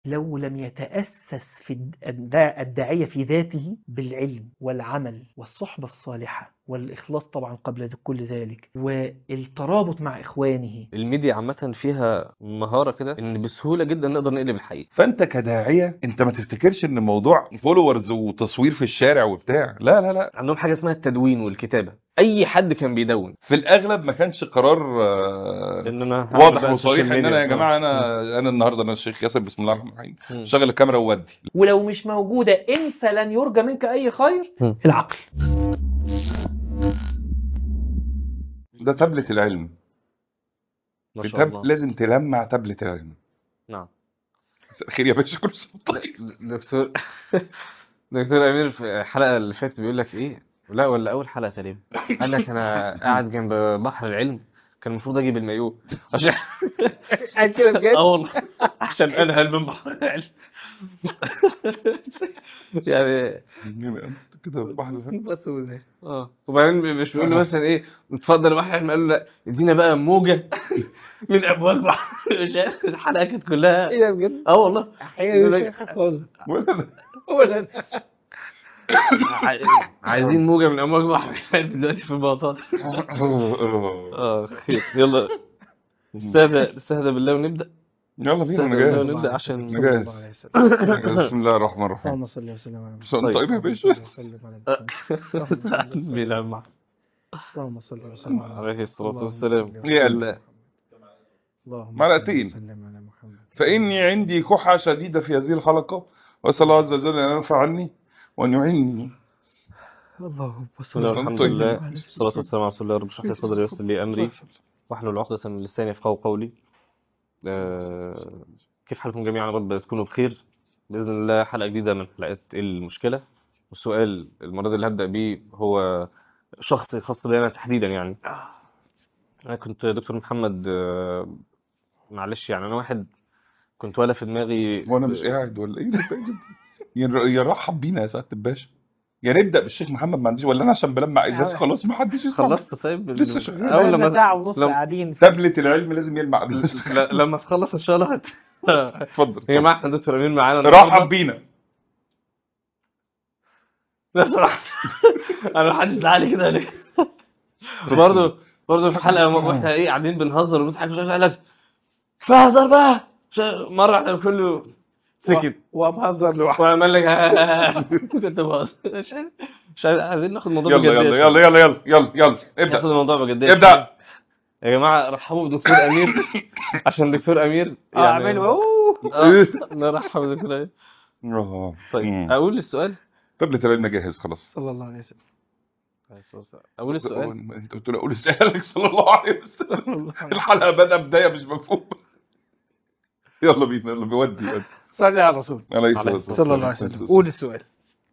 لو لم يتأسس في الد- الداع- الداعية في ذاته بالعلم والعمل والصحبة الصالحة والإخلاص طبعا قبل كل ذلك والترابط مع إخوانه الميديا عامة فيها مهارة كده ان بسهولة جدا نقدر نقلب الحقيقة فانت كداعيه انت ما تفتكرش ان الموضوع فولورز وتصوير في الشارع وبتاع لا لا لا عندهم حاجة اسمها التدوين والكتابة اي حد كان بيدون في الاغلب ما كانش قرار آه، ان انا هعمل واضح بقى وصريح سوشيال ان انا يا ميديا. جماعه مم. انا انا النهارده انا الشيخ ياسر بسم الله الرحمن الرحيم مم. شغل الكاميرا وودي ولو مش موجودة انسى لن يرجى منك أي خير مم. العقل ده تابلت العلم ما شاء بتاب... الله لازم تلمع تابلت العلم نعم مساء الخير يا باشا كل سنه وأنت طيب دكتور دكتور امير في الحلقة اللي فاتت بيقول لك ايه لا ولا اول حلقة تقريبا قال لك انا قاعد جنب بحر العلم كان المفروض اجيب المايوه عشان قال كده بجد اه والله عشان انهل من بحر العلم يعني كده واحده بس وزي. اه وبعدين مش بيقول له مثلا ايه اتفضل يا بحر العلم قال له لا ادينا بقى موجه من ابواب البحر مش عارف الحلقه كانت كلها ايه ده بجد اه والله يقول لك خالص ولا ولا ع- عايزين موجه من امواج بحر العلم دلوقتي في البلاطات اه خير يلا نستهدى نستهدى بالله ونبدا يلا بينا انا نستهدى بالله جاهز ونبدا عشان أنا جاهز أنا جاهز. بسم الله الرحمن الرحيم اللهم صل وسلم على بس انت طيب. طيب يا باشا وسلم على محمد. بيلعب معه اللهم صل وسلم على عليه الصلاه اللهم والسلام صل يا وسلم. الله اللهم معلقتين. صل وسلم على محمد فإني عندي كحة شديدة في هذه الحلقة وأسأل الله عز وجل أن يرفع عني وأن يعيني اللهم بسم الله صل والحمد طيب. لله والصلاة والسلام على رسول الله رب اشرح لي صدري ويسر لي أمري واحلل عقدة من لساني يفقهوا قولي آه، كيف حالكم جميعا يا رب تكونوا بخير بإذن الله حلقة جديدة من حلقات إيه المشكلة والسؤال المرة دي اللي هبدأ بيه هو شخصي خاص بي أنا تحديدا يعني أنا كنت دكتور محمد آه، معلش يعني أنا واحد كنت ولا في دماغي وأنا مش قاعد ولا إيه ده بتاعي؟ يا يا رحب بينا يا سعادة الباشا يا نبدأ بالشيخ محمد ما عنديش ولا أنا عشان بلمع إزاز خلاص ما حدش يسمع خلصت طيب لسه شغال. أول بقالنا لما ساعة ونص لما- قاعدين تابلت العلم لازم يلمع ل- لما تخلص إن شاء الله هت- اتفضل يا جماعة احنا دكتور أمين معانا رحب بينا لا صراحة انا محدش دعالي كده ليه برضه برضه في حلقة واحنا ايه قاعدين بنهزر وبنضحك قال لك كفاية هزار بقى ش- مرة واحدة كله سكت ومهزر لوحده وعمل لك كنت بهزر مش عارف مش عارف عايزين ناخد الموضوع يلا بجدية يلا يلا يلا يلا يلا يلا ناخد ابدأ الموضوع بجدية ابدأ يا جماعة رحبوا بدكتور أمير عشان دكتور أمير اه اعملوا اوه آه، نرحب بدكتور أمير آه. طيب مم. أقول السؤال تابلت العلم جاهز خلاص صلى الله عليه وسلم أقول السؤال انت قلت له اقول اسالك صلى الله عليه وسلم الحلقه بدأ بدايه مش مفهومه يلا بينا يلا بيودي يودي صل على الرسول عليه عليه الصلاه الصلاة صلى الله عليه وسلم قول السؤال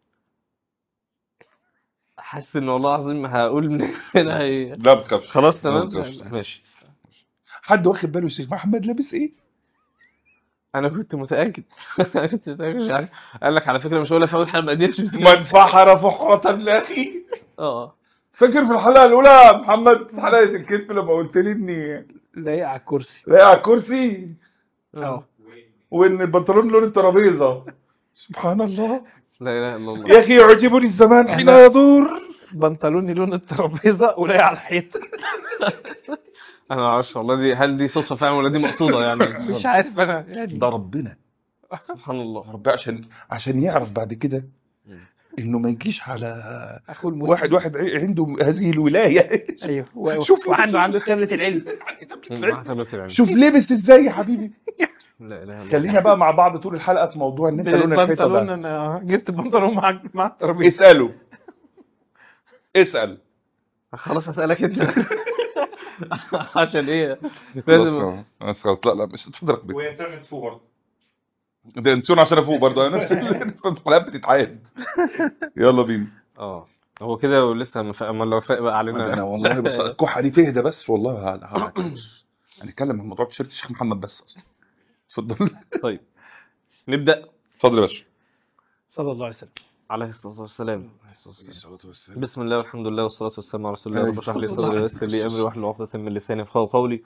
حاسس ان والله العظيم هقول من هنا هي لا ما تخافش خلاص تمام لا، ما تخافش. ماشي حد واخد باله الشيخ محمد لابس ايه؟ انا كنت متاكد انا كنت متاكد يعني قال لك على فكره مش هقولها في اول حلقه ما قدرتش من فحر فحرة لاخي اه فاكر في الحلقه الاولى يا محمد حلقه الكتف لما قلت لي اني لايق على الكرسي لاقي على الكرسي اه وان البنطلون لون الترابيزه سبحان الله لا اله الا الله يا اخي يعجبني الزمان حين يدور بنطلوني لون الترابيزه ولايق على الحيط انا ما اعرفش والله دي هل دي صدفه فعلا ولا دي مقصوده يعني مش عارف انا يعني ده ربنا سبحان الله ربنا عشان عشان يعرف بعد كده انه ما يجيش على اخو المسلم واحد واحد عنده هذه الولايه ايوه و- شوف وعنده عنده ثابت العلم شوف لبس ازاي يا حبيبي لا اله الا الله خلينا بقى مع بعض طول الحلقه في موضوع ان انت لون الحيطه البنطلون ده انا جبت البنطلون مع مع الترابيزه اساله اسال خلاص اسالك انت عشان ايه خلاص لازم آه، خلاص خلاص لا لا مش اتفضل بك وهي بتعمل فوق برضه ده انسون عشان افوق برضه انا نفس الحلقات بتتعاد يلا بينا اه هو كده ولسه ما فاق- اما لو فاق بقى علينا انا والله بس الكحه دي تهدى بس والله ه- ه- هنتكلم عن موضوع تيشيرت الشيخ محمد بس اصلا اتفضل طيب نبدا اتفضل يا باشا صلى الله عليه وسلم عليه الصلاه والسلام الصلاه والسلام بسم الله والحمد لله والصلاة والسلام على رسول الله عليه رب اشرح لي الصلاة صدري ويسر لي امري واحلل عقدة من لساني يفقهوا قولي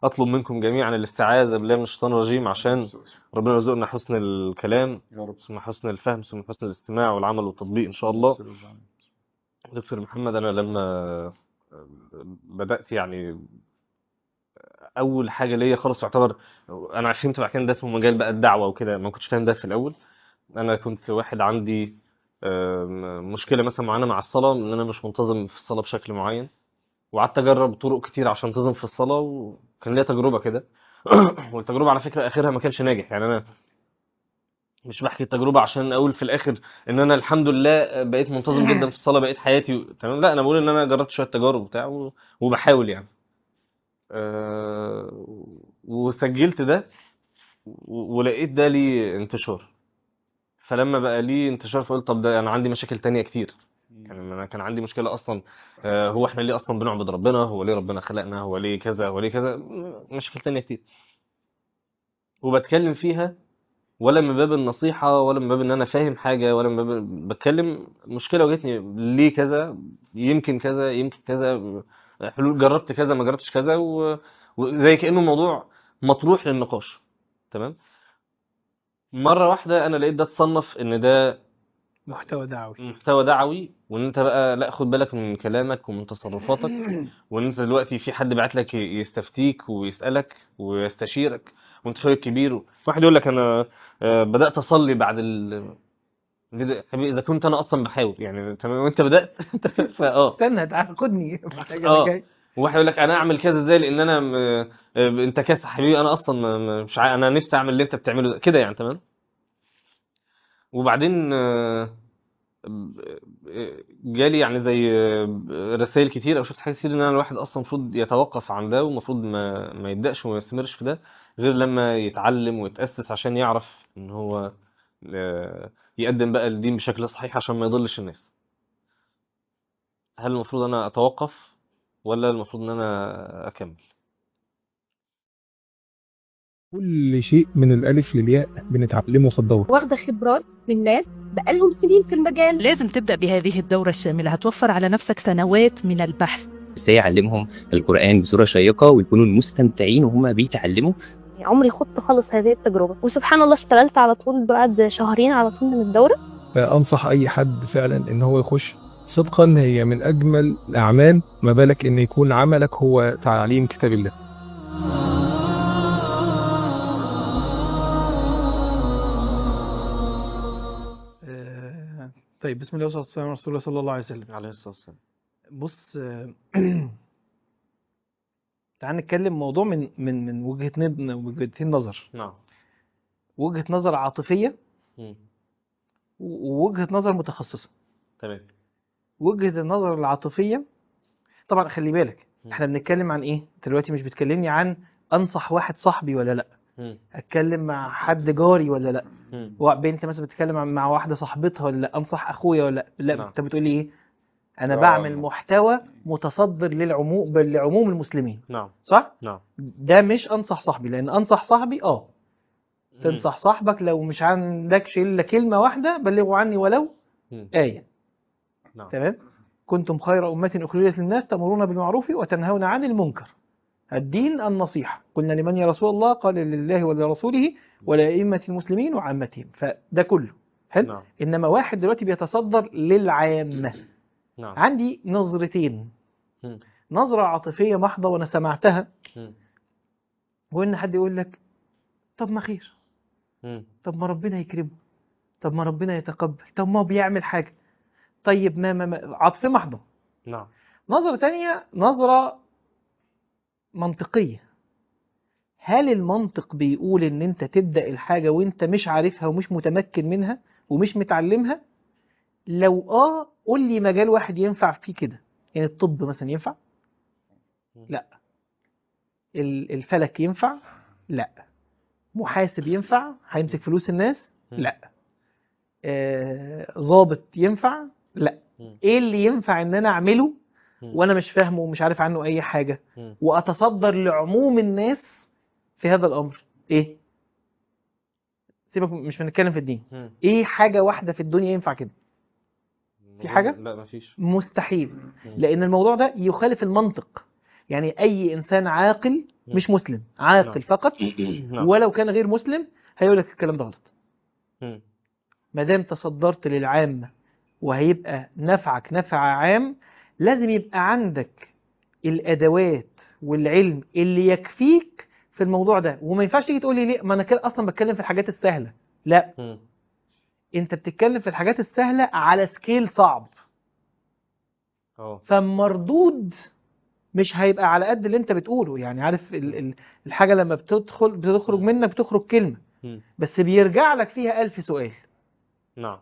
اطلب منكم جميعا الاستعاذة بالله من الشيطان الرجيم عشان ربنا يرزقنا حسن الكلام يا رب ثم حسن الفهم ثم حسن الاستماع والعمل والتطبيق ان شاء الله دكتور محمد انا لما بدات يعني اول حاجه ليا خالص تعتبر انا فهمت بعد كده ده اسمه مجال بقى الدعوه وكده ما كنتش فاهم ده في الاول انا كنت واحد عندي آم، مشكله مثلا معانا مع الصلاه ان انا مش منتظم في الصلاه بشكل معين وقعدت اجرب طرق كتير عشان انتظم في الصلاه وكان ليا تجربه كده والتجربه على فكره اخرها ما كانش ناجح يعني انا مش بحكي التجربه عشان اقول في الاخر ان انا الحمد لله بقيت منتظم جدا في الصلاه بقيت حياتي تمام لا انا بقول ان انا جربت شويه تجارب وبتاع و- وبحاول يعني أه وسجلت ده و- ولقيت ده ليه انتشار فلما بقى ليه انتشار فقلت طب ده انا عندي مشاكل تانية كتير يعني انا كان عندي مشكله اصلا آه، هو احنا ليه اصلا بنعبد ربنا هو ليه ربنا خلقنا هو ليه كذا هو ليه كذا مشاكل تانية كتير وبتكلم فيها ولا من باب النصيحة ولا من باب ان انا فاهم حاجة ولا من باب بتكلم مشكلة واجهتني ليه كذا يمكن كذا يمكن كذا حلول جربت كذا ما جربتش كذا و- وزي كأنه موضوع مطروح للنقاش تمام مرة واحدة انا لقيت ده اتصنف ان ده محتوى دعوي محتوى دعوي وان انت بقى لا خد بالك من كلامك ومن تصرفاتك وان انت دلوقتي في حد بعت لك يستفتيك ويسالك ويستشيرك وانت اخويا الكبير واحد يقول لك انا آه، بدات اصلي بعد ال الفيديو- حبيبي اذا كنت انا اصلا بحاول يعني تمام وانت بدات فاه استنى تعال خدني محتاج آه. أنا جاي. وواحد يقول لك انا اعمل كذا ازاي لان انا م- آه، انت كاسح حبيبي انا اصلا ما- ما- مش عا... انا نفسي اعمل اللي انت بتعمله ده كده يعني تمام وبعدين آه، آه، جالي يعني زي رسائل كتير او شفت حاجات كتير ان انا الواحد اصلا المفروض يتوقف عن ده ومفروض ما ما يبداش وما يستمرش في ده غير لما يتعلم ويتاسس عشان يعرف ان هو آه، يقدم بقى الدين بشكل صحيح عشان ما يضلش الناس هل المفروض انا اتوقف ولا المفروض ان انا اكمل كل شيء من الألف للياء بنتعلمه في الدورة واخدة خبرات من ناس بقالهم سنين في المجال لازم تبدأ بهذه الدورة الشاملة هتوفر على نفسك سنوات من البحث ازاي اعلمهم القرآن بصورة شيقة ويكونوا مستمتعين وهم بيتعلموا عمري خضت خالص هذه التجربة وسبحان الله اشتغلت على طول بعد شهرين على طول من الدورة فأنصح أي حد فعلا إن هو يخش صدقا هي من أجمل الأعمال ما بالك إن يكون عملك هو تعليم كتاب الله آه، طيب بسم الله والصلاة والسلام على رسول الله صلى الله عليه وسلم عليه الصلاه والسلام بص آه، تعال نتكلم موضوع من من من وجهة ند- وجهتين نظر نعم وجهة نظر عاطفية مم. و- ووجهة نظر متخصصة تمام وجهة النظر العاطفية طبعا خلي بالك مم. احنا بنتكلم عن ايه انت دلوقتي مش بتكلمني عن انصح واحد صاحبي ولا لا مم. اتكلم مع حد جاري ولا لا مم. وا- بنت مثلا بتتكلم عن- مع واحده صاحبتها ولا لا انصح اخويا ولا لا لا نعم. انت بتقولي ايه انا آه. بعمل محتوى متصدر للعموم بل- لعموم المسلمين نعم صح نعم ده مش انصح صاحبي لان انصح صاحبي اه مم. تنصح صاحبك لو مش عندكش الا كلمه واحده بلغوا عني ولو مم. ايه نعم تمام كنتم خير أمة أخرجت للناس تأمرون بالمعروف وتنهون عن المنكر الدين النصيحة قلنا لمن يا رسول الله قال لله ولرسوله ولأئمة المسلمين وعامتهم فده كله حلو نعم إنما واحد دلوقتي بيتصدر للعامة نعم عندي نظرتين مم. نظرة عاطفية محضة وأنا سمعتها مم. وإن حد يقول لك طب ما خير مم. طب ما ربنا يكرمه طب ما ربنا يتقبل طب ما هو بيعمل حاجة طيب ما, ما, ما عاطفية محضة نعم نظرة تانية نظرة منطقية هل المنطق بيقول ان انت تبدأ الحاجة وانت مش عارفها ومش متمكن منها ومش متعلمها لو اه قول لي مجال واحد ينفع فيه كده يعني الطب مثلا ينفع لا ال- الفلك ينفع لا محاسب ينفع هيمسك فلوس الناس مم. لا آه، ضابط ينفع لا مم. ايه اللي ينفع ان انا اعمله مم. وانا مش فاهمه ومش عارف عنه اي حاجه مم. واتصدر لعموم الناس في هذا الامر ايه سيبك مش بنتكلم في الدين مم. ايه حاجه واحده في الدنيا ينفع كده في حاجة؟ لا مفيش مستحيل مم. لان الموضوع ده يخالف المنطق يعني اي انسان عاقل مش مسلم عاقل نعم. فقط نعم ولو كان غير مسلم هيقول لك الكلام ده غلط مم. ما دام تصدرت للعامة وهيبقى نفعك نفع عام لازم يبقى عندك الأدوات والعلم اللي يكفيك في الموضوع ده وما ينفعش تيجي تقول لي ليه ما أنا كده أصلا بتكلم في الحاجات السهلة لا مم. أنت بتتكلم في الحاجات السهلة على سكيل صعب اه فالمردود مش هيبقى على قد اللي أنت بتقوله يعني عارف ال- ال- الحاجة لما بتدخل بتخرج منك بتخرج كلمة مم. بس بيرجع لك فيها ألف سؤال نعم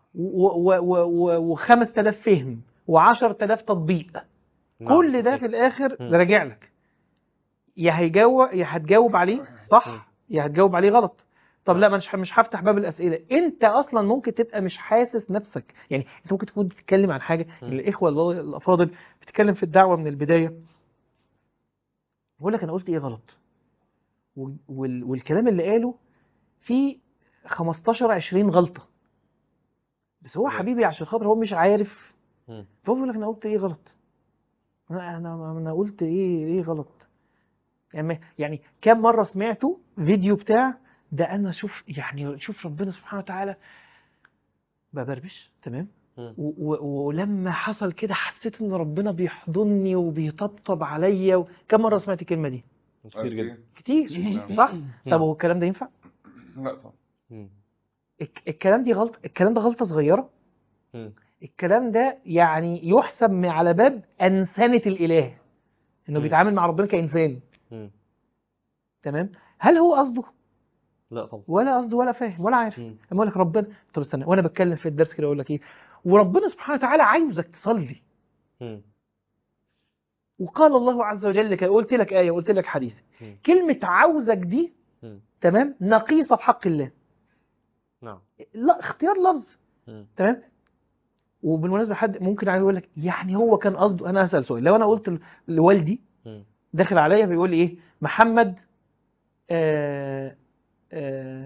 وخمس تلاف فهم وعشر تلاف تطبيق نعم، كل ده صحيح. في الاخر مم. راجع لك يا هيجاوب يا هتجاوب عليه مم. صح يا هتجاوب عليه غلط طب لا مش مش هفتح باب الاسئله انت اصلا ممكن تبقى مش حاسس نفسك يعني انت ممكن تكون بتتكلم عن حاجه مم. الاخوه الله- الافاضل بتتكلم في الدعوه من البدايه بقول لك انا قلت ايه غلط وال- وال- والكلام اللي قاله فيه 15 20 غلطه بس هو تمام. حبيبي عشان خاطر هو مش عارف مم. فهو بيقول لك انا قلت ايه غلط انا انا انا قلت ايه ايه غلط يعني يعني كم مره سمعته فيديو بتاع ده انا شوف يعني شوف ربنا سبحانه وتعالى ببربش تمام مم. و- و- ولما حصل كده حسيت ان ربنا بيحضني وبيطبطب عليا و... كم مره سمعت الكلمه دي كتير جدا كتير نعم. صح طب نعم. هو الكلام ده ينفع لا طبعا مم. الك- الكلام دي غلط الكلام ده غلطه صغيره مم. الكلام ده يعني يحسب من على باب أنسنة الإله إنه مم. بيتعامل مع ربنا كإنسان مم. تمام هل هو قصده لا طبعا ولا قصده ولا فاهم ولا عارف مم. لما أقول لك ربنا طب استنى وأنا بتكلم في الدرس كده أقول لك إيه وربنا سبحانه وتعالى عايزك تصلي مم. وقال الله عز وجل كده قلت لك آية وقلت لك حديث مم. كلمة عاوزك دي مم. تمام نقيصة في حق الله نعم لا اختيار لفظ مم. تمام وبالمناسبة حد ممكن عايز يقول لك يعني هو كان قصده أنا هسأل سؤال لو أنا قلت ل- لوالدي مم. داخل عليا بيقول لي ايه محمد آه آه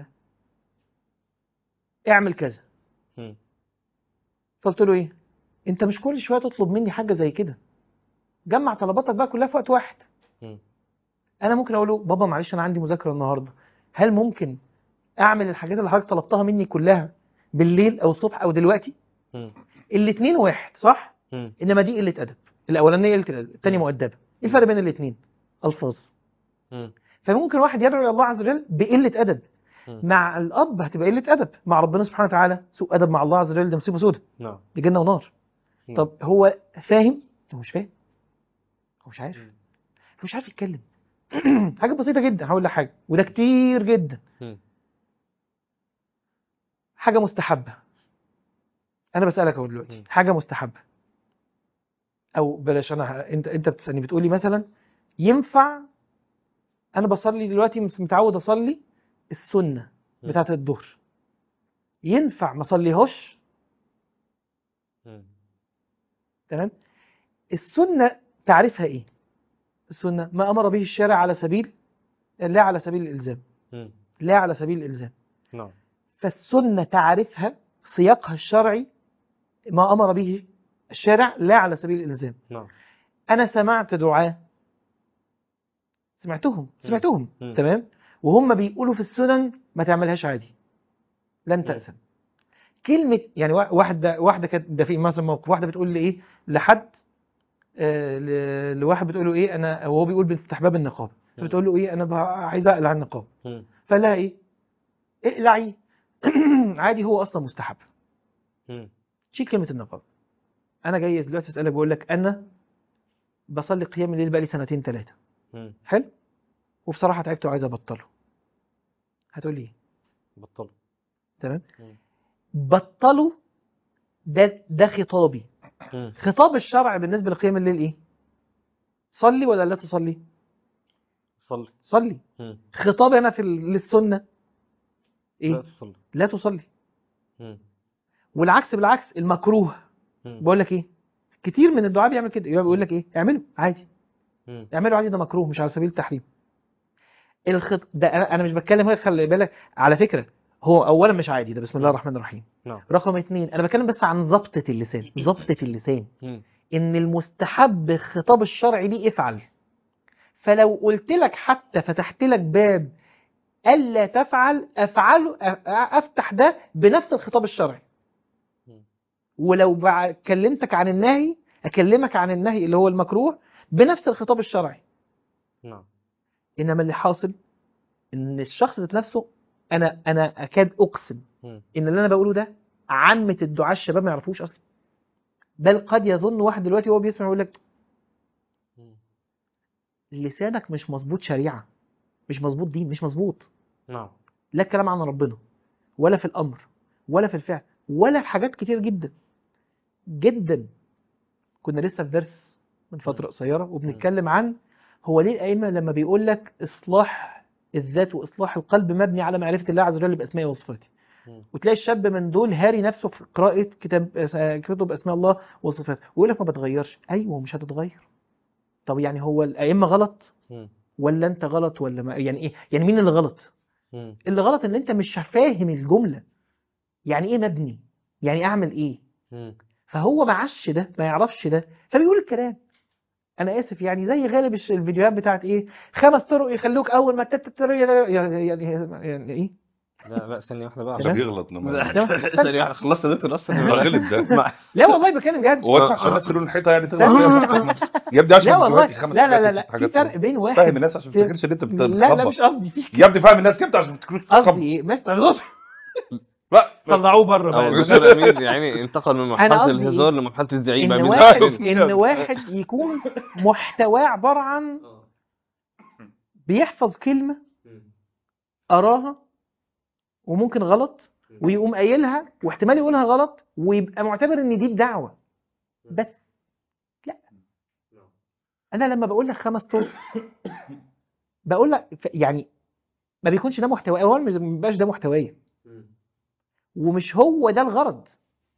اعمل كذا مم. فقلت له ايه انت مش كل شويه تطلب مني حاجه زي كده جمع طلباتك بقى كلها في وقت واحد مم. انا ممكن اقول له بابا معلش انا عندي مذاكره النهارده هل ممكن اعمل الحاجات اللي حضرتك طلبتها مني كلها بالليل او الصبح او دلوقتي مم. الاثنين واحد صح مم. انما دي قله ادب الاولانيه قله الادب الثانيه مؤدبه ايه الفرق بين الاثنين الفاظ مم. فممكن واحد يدعو الى الله عز وجل بقله ادب مم. مع الاب هتبقى قله ادب مع ربنا سبحانه وتعالى سوء ادب مع الله عز وجل ده مصيبه سودة نعم دي جنه ونار مم. طب هو فاهم هو مش فاهم هو مش عارف مم. هو مش عارف يتكلم حاجه بسيطه جدا هقول لك حاجه وده كتير جدا مم. حاجه مستحبه انا بسالك اهو دلوقتي مم. حاجه مستحبه او بلاش انا ه- انت انت بتسالني بتقولي مثلا ينفع انا بصلي دلوقتي مس- متعود اصلي السنه مم. بتاعه الظهر ينفع ما اصليهاش مم. تمام السنه تعريفها ايه السنه ما امر به الشارع على سبيل لا على سبيل الالزام مم. لا على سبيل الالزام نعم فالسنه تعريفها سياقها الشرعي ما امر به الشارع لا على سبيل الالزام نعم انا سمعت دعاة سمعتهم سمعتهم مم. تمام وهم بيقولوا في السنن ما تعملهاش عادي لن مم. تأثم كلمة يعني وا- واحدة واحدة كانت ده في مثلا موقف واحدة بتقول لي ايه لحد آه ل- لواحد بتقول له ايه انا وهو بيقول باستحباب النقاب مم. بتقول له ايه انا بقى عايز اقلع النقاب مم. فقال لها ايه اقلعي عادي هو اصلا مستحب مم. شيل كلمة النقاب انا جاي دلوقتي اسالك بقول لك انا بصلي قيام الليل بقالي سنتين ثلاثة مم. حلو وبصراحة تعبت وعايز أبطله هتقول لي إيه؟ بطل تمام مم. بطله ده ده خطابي مم. خطاب الشرع بالنسبة لقيام الليل إيه صلي ولا لا تصلي صلي صلي مم. خطابي أنا في ال- للسنة لا إيه تصلي لا تصلي مم. والعكس بالعكس المكروه مم. بقول لك إيه كتير من الدعاء بيعمل كده يبقى بيقول لك إيه اعمله عادي مم. اعمله عادي ده مكروه مش على سبيل التحريم الخط ده انا أنا مش بتكلم هنا خلي بالك على فكره هو اولا مش عادي ده بسم الله الرحمن الرحيم نعم رقم اتنين انا بتكلم بس عن ضبطة اللسان ضبطة اللسان مم. ان المستحب الخطاب الشرعي ليه افعل فلو قلت لك حتى فتحت لك باب الا تفعل افعله أ- افتح ده بنفس الخطاب الشرعي ولو بع- كلمتك عن النهي اكلمك عن النهي اللي هو المكروه بنفس الخطاب الشرعي نعم انما اللي حاصل ان الشخص ذات نفسه انا انا اكاد اقسم مم. ان اللي انا بقوله ده عامه الدعاة الشباب ما يعرفوش اصلا بل قد يظن واحد دلوقتي وهو بيسمع يقول لك مم. لسانك مش مظبوط شريعه مش مظبوط دين مش مظبوط نعم لا الكلام عن ربنا ولا في الامر ولا في الفعل ولا في حاجات كتير جدا جدا كنا لسه في درس من فتره قصيره وبنتكلم عن هو ليه الائمه لما بيقول لك اصلاح الذات واصلاح القلب مبني على معرفه الله عز وجل باسمائه وصفاته مم. وتلاقي الشاب من دول هاري نفسه في قراءه كتاب كتب اسماء الله وصفاته ويقول لك ما بتغيرش ايوه مش هتتغير طب يعني هو الائمه غلط مم. ولا انت غلط ولا ما يعني ايه يعني مين اللي غلط مم. اللي غلط ان انت مش فاهم الجمله يعني ايه مبني يعني اعمل ايه مم. فهو ما عاش ده ما يعرفش ده فبيقول الكلام انا اسف يعني زي غالب الش- الفيديوهات بتاعت ايه خمس طرق يخلوك اول ما تتتر يعني يعني يعني ايه لا لا ثانية واحدة بقى ده تمام. بيغلط لما ثانية واحدة خلصت يا دكتور اصلا ده غلط ده مع- لا والله بتكلم بجد هو انت عشان نفس لون الحيطه يعني تغلط فيها يا ابني عشان لا والله دلوقتي خمس لا لا لا حاجات لا وست في حاجات فرق بين واحد فاهم الناس عشان ما تفتكرش ان انت بت- لا لا بتخبط مش قصدي في يا ابني فاهم الناس يا ابني عشان ما تفتكرش قصدي بتخبط ايه ماشي غلط لا طلعوه بره أو بقى دكتور أمير يعني انتقل من أنا مرحلة قصدي الهزار لمرحلة الزعيم ان أمير واحد زعيم. ان واحد يكون محتواه عباره عن بيحفظ كلمه قراها وممكن غلط ويقوم قايلها واحتمال يقولها غلط ويبقى معتبر ان دي بدعوه بس لا انا لما بقول لك خمس طرق بقول لك ف- يعني ما بيكونش ده محتوى اولا مش- ما بيبقاش ده محتوايا ومش هو ده الغرض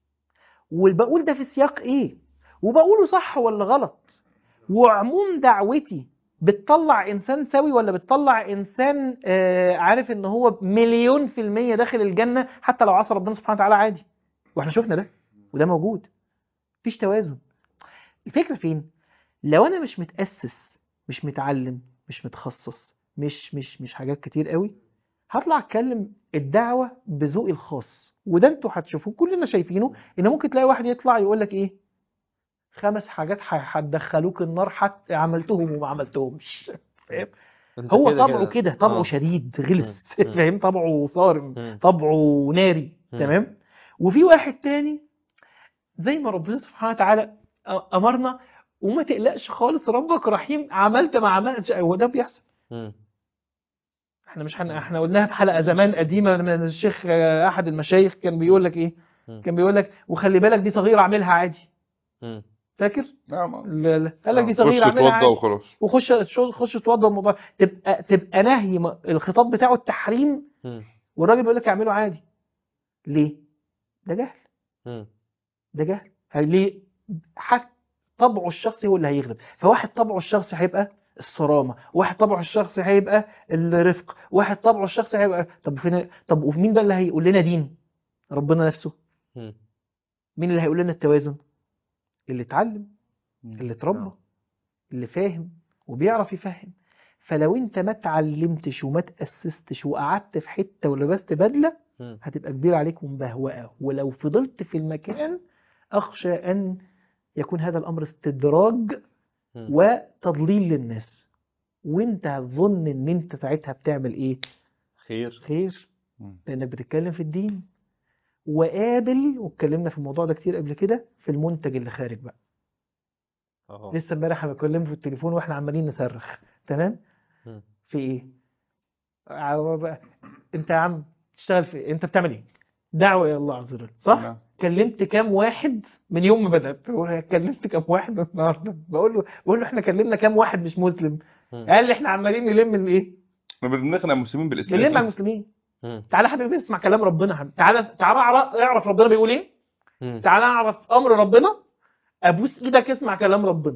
وبقول ده في سياق ايه وبقوله صح ولا غلط وعموم دعوتي بتطلع انسان سوي ولا بتطلع انسان آه عارف ان هو مليون في المية داخل الجنة حتى لو عصى ربنا سبحانه وتعالى عادي واحنا شفنا ده وده موجود مفيش توازن الفكرة فين لو انا مش متأسس مش متعلم مش متخصص مش مش مش حاجات كتير قوي هطلع اتكلم الدعوة بذوقي الخاص وده انتوا هتشوفوه كلنا شايفينه ان ممكن تلاقي واحد يطلع يقول لك ايه خمس حاجات ح- هتدخلوك النار حتى عملتهم وما عملتهمش فاهم أنت هو كده طبعه كده طبعه آه. شديد غلس مم. مم. فاهم طبعه صارم مم. طبعه ناري مم. تمام وفي واحد تاني زي ما ربنا سبحانه وتعالى أ- امرنا وما تقلقش خالص ربك رحيم عملت ما عملتش هو ده بيحصل مم. احنا مش حن... احنا قلناها في حلقه زمان قديمه من الشيخ آه، احد المشايخ كان بيقول لك ايه مم. كان بيقول لك وخلي بالك دي صغيره اعملها عادي مم. فاكر نعم لا لا قال لك دي خش صغيره اعملها اتوضى عادي وخلاص وخش شو- خش اتوضى الموضوع تبقى تبقى نهي م- الخطاب بتاعه التحريم مم. والراجل بيقول لك اعمله عادي ليه ده جهل مم. ده جهل هي- ليه حتى طبعه الشخصي هو اللي هيغلب فواحد طبعه الشخصي هيبقى الصرامه واحد طبعه الشخصي هيبقى الرفق واحد طبعه الشخصي هيبقى طب فين طب ومين بقى اللي هيقول لنا دين ربنا نفسه مم. مين اللي هيقول لنا التوازن اللي اتعلم اللي اتربى نعم. اللي فاهم وبيعرف يفهم فلو انت ما اتعلمتش وما تأسستش وقعدت في حتة ولبست بدلة مم. هتبقى كبير عليك ومبهوأة ولو فضلت في المكان أخشى أن يكون هذا الأمر استدراج مم. وتضليل للناس وانت هتظن ان انت ساعتها بتعمل ايه خير خير مم. لانك بتتكلم في الدين وقابل واتكلمنا في الموضوع ده كتير قبل كده في المنتج اللي خارج بقى اه لسه امبارح انا بكلمه في التليفون واحنا عمالين نصرخ تمام مم. في ايه عو- بقى- انت يا عم تشتغل في إيه؟ انت بتعمل ايه دعوه الى الله عز وجل صح نعم. كلمت كام واحد من يوم ما بدات بقول كلمت كام واحد النهارده بقول له بقول له احنا كلمنا كام واحد مش مسلم مم. قال لي احنا عمالين نلم الايه احنا بنقنع المسلمين نلم على بالاسلام المسلمين مم. تعالى يا حبيبي اسمع كلام ربنا يا حبيبي. تعالى تعالى اعرف اعرف ربنا بيقول ايه مم. تعالى اعرف امر ربنا ابوس ايدك اسمع كلام ربنا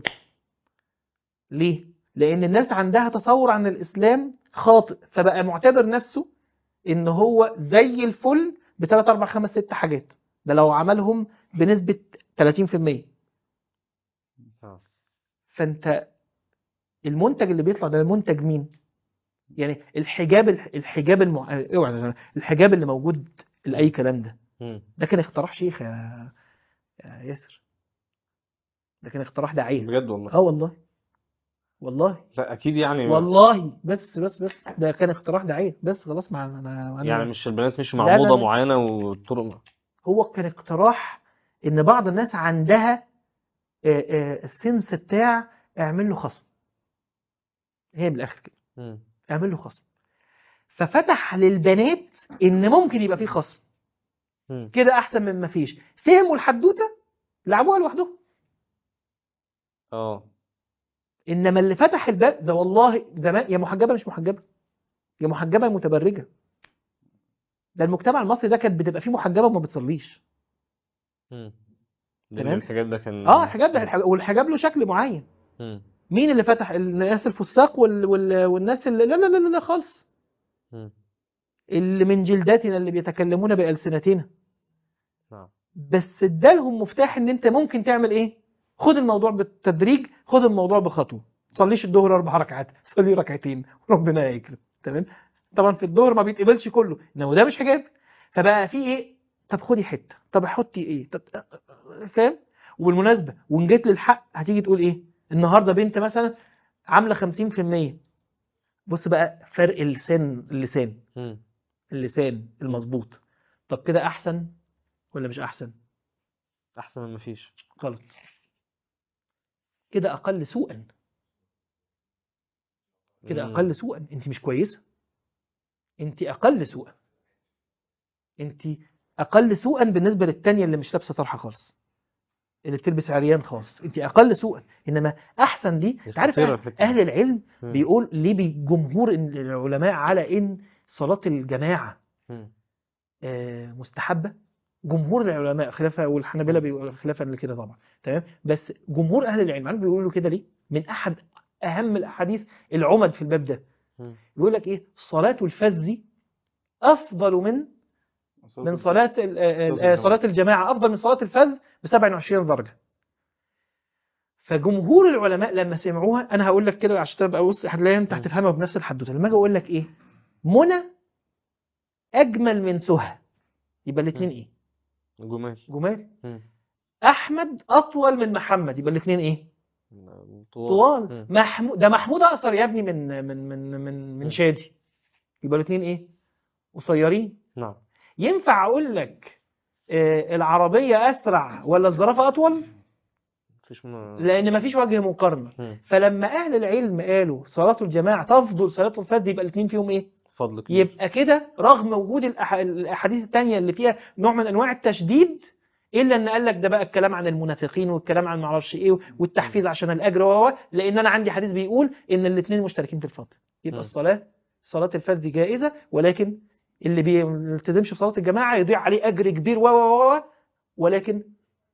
ليه لان الناس عندها تصور عن الاسلام خاطئ فبقى معتبر نفسه ان هو زي الفل بثلاث اربع خمس ست حاجات ده لو عملهم بنسبة 30% آه. فانت المنتج اللي بيطلع ده منتج مين يعني الحجاب الحجاب المع... اوعى الحجاب اللي موجود لاي كلام ده مم. ده كان اختراع شيخ يا يا ياسر ده كان اختراع داعيه بجد والله اه والله والله لا اكيد يعني والله بس بس بس ده كان اختراع داعيه بس خلاص مع انا أنا- يعني مش البنات مش لا، مع لا، موضه لا. معينه والطرق هو كان اقتراح ان بعض الناس عندها آه، آه، السنس بتاع اعمل له خصم هي بالاخر كده مم. اعمل له خصم ففتح للبنات ان ممكن يبقى فيه خصم مم. كده احسن من ما فيش فهموا الحدوته لعبوها لوحدهم اه انما اللي فتح الباب ده والله زمان يا محجبه مش محجبه يا محجبه يا متبرجه ده المجتمع المصري ده كانت بتبقى فيه محجبه وما بتصليش مم. لأن تمام. الحجاب ده كان اه الحجاب ده الحجاب والحجاب له شكل معين مم. مين اللي فتح الناس الفساق وال... وال... والناس اللي لا لا لا لا, لا خالص مم. اللي من جلداتنا اللي بيتكلمون بألسنتنا نعم بس ادالهم مفتاح ان انت ممكن تعمل ايه خد الموضوع بالتدريج خد الموضوع بخطوه تصليش الظهر اربع ركعات صلي ركعتين ربنا يكرم تمام طبعا في الظهر ما بيتقبلش كله انما ده مش حجاب فبقى في ايه طب خدي حته طب حطي ايه طب فاهم وبالمناسبه وان جيت للحق هتيجي تقول ايه النهارده بنت مثلا عامله 50% بص بقى فرق اللسان اللسان مم. اللسان المظبوط طب كده احسن ولا مش احسن احسن من مفيش غلط كده اقل سوءا كده مم. اقل سوءا انت مش كويسه انت اقل سوءا انت اقل سوءا بالنسبه للتانية اللي مش لابسه طرحه خالص اللي بتلبس عريان خالص انت اقل سوءا انما احسن دي انت عارف خطيرة أهل, الفكرة. اهل العلم مم. بيقول ليه بي- جمهور العلماء على ان صلاه الجماعه مم. آه، مستحبه جمهور العلماء خلافه والحنابلة بيقولوا خلافا لكده طبعا تمام بس جمهور اهل العلم عارف بيقولوا كده ليه من احد اهم الاحاديث العمد في الباب ده مم. يقول لك ايه صلاه الفذ افضل من من صلاه ال- آه، صلاة آه، الجماعة. صلاه الجماعه افضل من صلاه الفذ ب 27 درجه فجمهور العلماء لما سمعوها انا هقول لك كده عشان تبقى بص هتلاقي انت مم. هتفهمها بنفس الحدوته لما اجي اقول لك ايه منى اجمل من سهى يبقى الاثنين مم. ايه جمال جمال مم. احمد اطول من محمد يبقى الاثنين ايه طوال طوال مم. محمود ده محمود اقصر يا ابني من من من من من مم. شادي يبقى الاثنين ايه قصيرين نعم ينفع اقول لك آه، العربيه اسرع ولا الزرافه اطول مفيش ما لان مفيش وجه مقارنه مم. فلما اهل العلم قالوا صلاه الجماعه تفضل صلاه الفرد يبقى الاثنين فيهم ايه فضل كبير يبقى كده رغم وجود الأح- الاحاديث التانية اللي فيها نوع من انواع التشديد الا ان قال لك ده بقى الكلام عن المنافقين والكلام عن معرفش ايه والتحفيز عشان الاجر و لان انا عندي حديث بيقول ان الاثنين مشتركين في الفضل يبقى م. الصلاه صلاه الفرد جائزه ولكن اللي بيلتزمش في صلاه الجماعه يضيع عليه اجر كبير و و و ولكن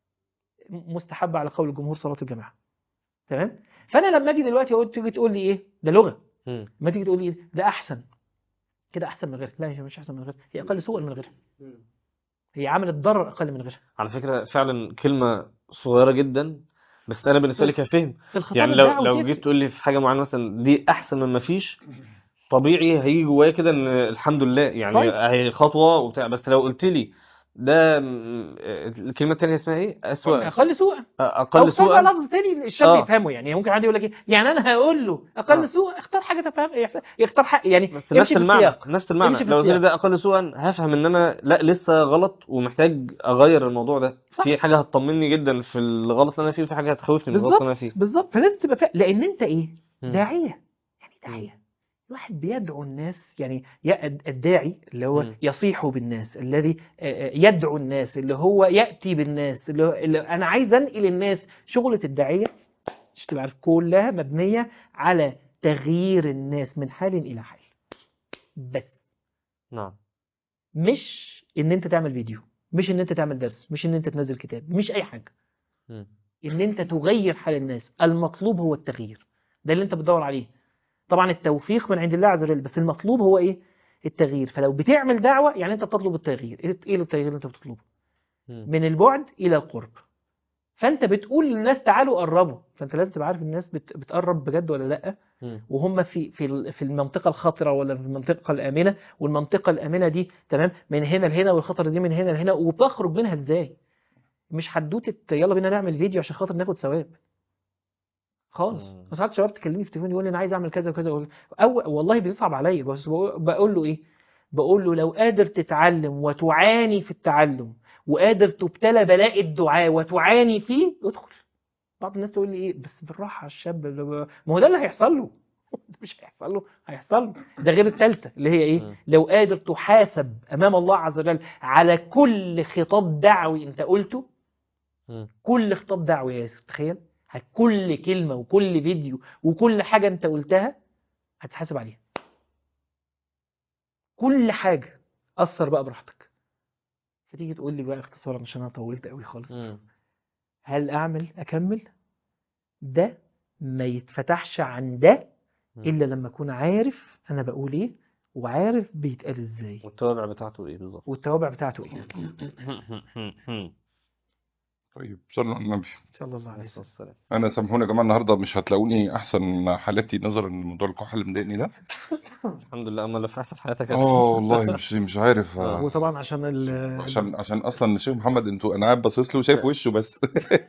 مستحب على قول الجمهور صلاه الجماعه تمام فانا لما اجي دلوقتي اقول تيجي تقول لي ايه ده لغه مم. ما تيجي تقول لي ده احسن كده احسن من غيرها لا هي مش احسن من غيرها هي اقل سوءا من غيرها هي عملت ضرر اقل من غيرها على فكرة فعلا كلمة صغيرة جدا بس أنا بالنسبة لي كفهم في الخطاب يعني لو الدعوي لو كده. جيت تقول لي في حاجة معينة مثلا دي أحسن من ما فيش طبيعي هيجي جوايا كده إن الحمد لله يعني كويس. هي خطوة وبتاع بس لو قلت لي ده م- الكلمة التانية اسمها إيه؟ أسوأ اقل سوءا او أقل اختار بقى سوءا لفظ تاني الشاب آه. يفهمه يعني ممكن حد يقول لك ايه يعني انا هقول له اقل آه. سوء اختار حاجه تفهم يختار حق يعني بس يمشي نفس في المعنى السياق نفس المعنى يمشي في لو قلت لي السياق. ده أقل سوءا هفهم إن أنا لا لسه غلط ومحتاج أغير الموضوع ده صح. في حاجة هتطمني جدا في الغلط اللي أنا فيه وفي حاجة هتخوفني من الغلط اللي بالظبط أنا فيه بالظبط فلازم تبقى فاهم لان انت ايه مم. داعيه يعني داعيه الواحد بيدعو الناس يعني يا- الداعي اللي هو مم. يصيح بالناس الذي آه، آه، يدعو الناس اللي هو ياتي بالناس اللي, هو اللي انا عايز انقل الناس شغله الداعيه مش تبقى عارف كلها مبنيه على تغيير الناس من حال الى حال بس نعم مش ان انت تعمل فيديو مش ان انت تعمل درس مش ان انت تنزل كتاب مش اي حاجه مم. ان انت تغير حال الناس المطلوب هو التغيير ده اللي انت بتدور عليه طبعا التوفيق من عند الله عز وجل بس المطلوب هو ايه التغيير فلو بتعمل دعوة يعني انت بتطلب التغيير ايه ايه التغيير اللي انت بتطلبه مم. من البعد الى القرب فانت بتقول للناس تعالوا قربوا فانت لازم تبقى عارف الناس بت... بتقرب بجد ولا لا مم. وهم في في ال- في المنطقه الخطره ولا في المنطقه الامنه والمنطقه الامنه دي تمام من هنا لهنا والخطر دي من هنا لهنا وبخرج منها ازاي مش حدوته يلا بينا نعمل فيديو عشان خاطر ناخد ثواب خالص مم. بس ساعات شباب تكلمني في التليفون يقول لي انا عايز اعمل كذا وكذا او والله بيصعب عليا بس بقول بقول له ايه بقول له لو قادر تتعلم وتعاني في التعلم وقادر تبتلى بلاء الدعاء وتعاني فيه ادخل بعض الناس تقول لي ايه بس بالراحه على الشاب ده ب- ما هو ده اللي هيحصل له مش هيحصل له هيحصل له ده غير الثالثه اللي هي ايه مم. لو قادر تحاسب امام الله عز وجل على كل خطاب دعوي انت قلته مم. كل خطاب دعوي يا ياسر تخيل كل كلمه وكل فيديو وكل حاجه انت قلتها هتحاسب عليها كل حاجه اثر بقى براحتك فتيجي تقول لي بقى اختصارا عشان انا طولت قوي خالص مم. هل اعمل اكمل ده ما يتفتحش عن ده مم. الا لما اكون عارف انا بقول ايه وعارف بيتقال ازاي والتوابع بتاعته ايه بالظبط والتوابع بتاعته ايه طيب صلوا على النبي صلى الله عليه عليه وسلم الصلاة والسلام انا سامحوني يا جماعه النهارده مش هتلاقوني احسن حالاتي نظرا لموضوع الكحه اللي مضايقني ده الحمد لله اما اللي في احسن حياتك اه والله مش مش عارف آه. هو آه، طبعا عشان ال عشان عشان اصلا الشيخ محمد انتوا انا قاعد باصص له وشايف وشه بس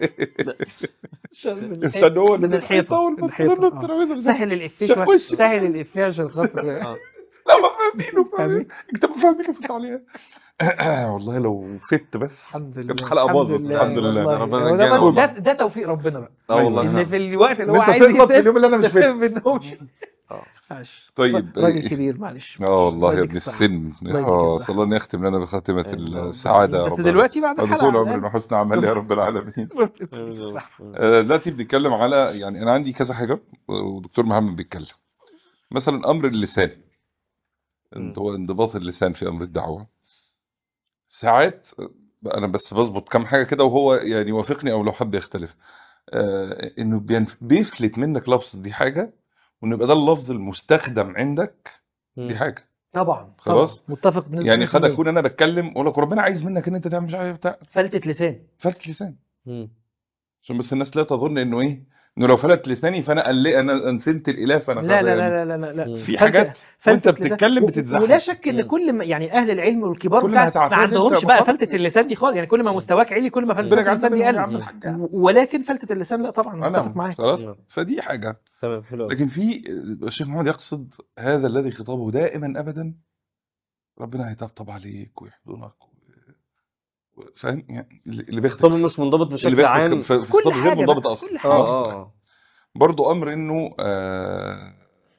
عشان عشان هو اللي من الحيطه بيطول الحيطه بس آه. الترابيزه مش سهل الافيه شاف شوية. وشه. سهل الافيه عشان خاطر آه. لا ما فاهمينه فاهمين فاهمين؟ اكتبوا فاهمينه في التعليقات والله لو فت بس الحمد لله كانت الحلقه باظت الحمد لله والله. ربنا هو ده, يجعله. ده, ده توفيق ربنا بقى اه والله ان نعم. في الوقت اللي إن هو انت عايز تغلط في يسيب اليوم اللي انا مش فاهم منهمش آه. عاش. طيب راجل إيه- كبير معلش اه والله يا الله ابن يديك الصحة. السن الله يديك اه الصحة. صلى الله ان يختم لنا بخاتمه آمين. السعاده يا بس رب دلوقتي بعد هذا الحلقه طول عمرنا حسن عمل يا رب العالمين صح. آه، دلوقتي بنتكلم على يعني انا عندي كذا حاجه ودكتور محمد بيتكلم مثلا امر اللسان مم. هو انضباط اللسان في امر الدعوه ساعات انا بس بظبط كام حاجه كده وهو يعني يوافقني او لو حب يختلف آه انه بينف- بيفلت منك لفظ دي حاجه وان يبقى ده اللفظ المستخدم عندك دي حاجه طبعا خلاص. طبعاً. متفق بنسبة يعني قد 100%. اكون انا بتكلم اقول لك ربنا عايز منك ان انت تعمل مش عارف بتاع فلتة لسان فلت لسان مم. عشان بس الناس لا تظن انه ايه انه لو فلت لساني فانا قل انا نسيت الاله فانا لا لا يعني لا لا لا لا مم. في فلتة- حاجات وانت فلتة لسان. بتتكلم و- بتتزحلق. ولا شك ان مم. كل ما يعني اهل العلم والكبار كل ما بتاع ما هتعتاد انت عندهمش بقى مخاطر. فلتة اللسان دي خالص يعني كل ما مستواك عالي كل ما فلتة ربنا اللسان دي يجعلنا من قل عم الحاج ولكن فلتة اللسان لا طبعا انا متفق معاك خلاص نعم. فدي حاجه تمام حلو أوي. لكن في الشيخ محمد يقصد هذا الذي خطابه دائما ابدا ربنا هيطبطب عليك ويحضنك و- و- فاهم يعني اللي بيخطب خطاب مش منضبط اللي بشكل بيخطب عام في في كل خطاب غير حاجة منضبط بقى، اصلا كل حاجة. اه اه برضو امر انه آه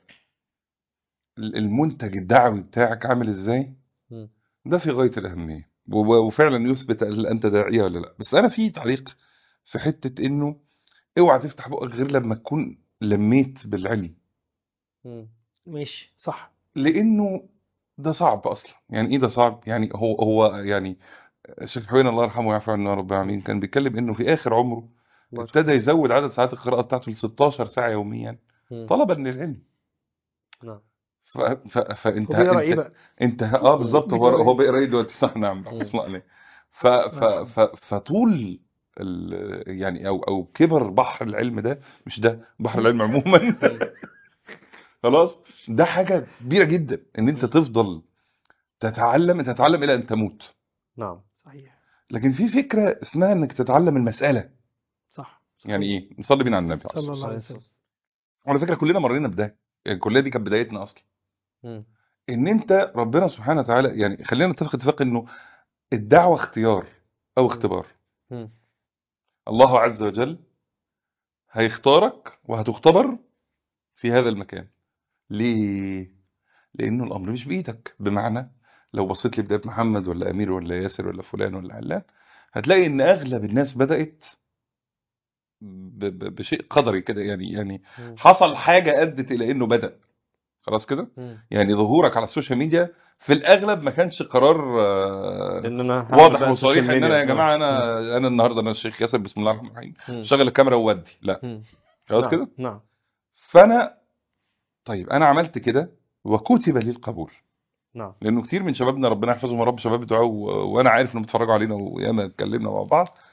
المنتج الدعوي بتاعك عامل ازاي مم. ده في غايه الاهميه و- وفعلا يثبت هل انت داعيه ولا لا بس انا في تعليق في حته انه اوعى تفتح بقك غير لما تكون لميت بالعلم مم. ماشي صح لانه ده صعب اصلا يعني ايه ده صعب يعني هو هو يعني الشيخ حوين الله يرحمه ويعفو عنه يا رب العالمين كان بيتكلم انه في اخر عمره الله ابتدى يزود عدد ساعات القراءه بتاعته ل 16 ساعه يوميا مم. طلبا للعلم نعم ف... ف... فانت وبيقرا ايه انت, بقى انت اه بالظبط هو بيقرا إيه؟ هو بيقرا ايه دلوقتي صح نعم رحمه مم. الله عليه ف... ف... ف... فطول ال... يعني او او كبر بحر العلم ده مش ده بحر العلم عموما خلاص ده حاجه كبيره جدا ان انت تفضل تتعلم تتعلم الى ان تموت نعم صحيح لكن في فكره اسمها انك تتعلم المساله صح يعني ايه نصلي بينا على النبي عليه صلى الصلاه الله عليه والسلام وسلم وعلى فكره كلنا مرينا بده يعني الكليه دي كانت بدايتنا اصلا مم. ان انت ربنا سبحانه وتعالى يعني خلينا نتفق اتفاق انه الدعوه اختيار او اختبار مم. الله عز وجل هيختارك وهتختبر في هذا المكان ليه لانه الامر مش بايدك بمعنى لو بصيت لبدايه محمد ولا امير ولا ياسر ولا فلان ولا علان هتلاقي ان اغلب الناس بدات ب- ب- بشيء قدري كده يعني يعني مم. حصل حاجه ادت الى انه بدا خلاص كده مم. يعني ظهورك على السوشيال ميديا في الاغلب ما كانش قرار آه، ان انا هعمل واضح بقى وصريح السوشيال ان انا يا ميديا. جماعه مم. انا انا النهارده انا الشيخ ياسر بسم الله الرحمن الرحيم مم. شغل الكاميرا وودي لا مم. خلاص نعم. كده نعم فانا طيب انا عملت كده وكتب لي القبول نعم لانه كتير من شبابنا ربنا يحفظهم يا رب شباب بتوعه و- وانا عارف انهم بيتفرجوا علينا وياما اتكلمنا مع بعض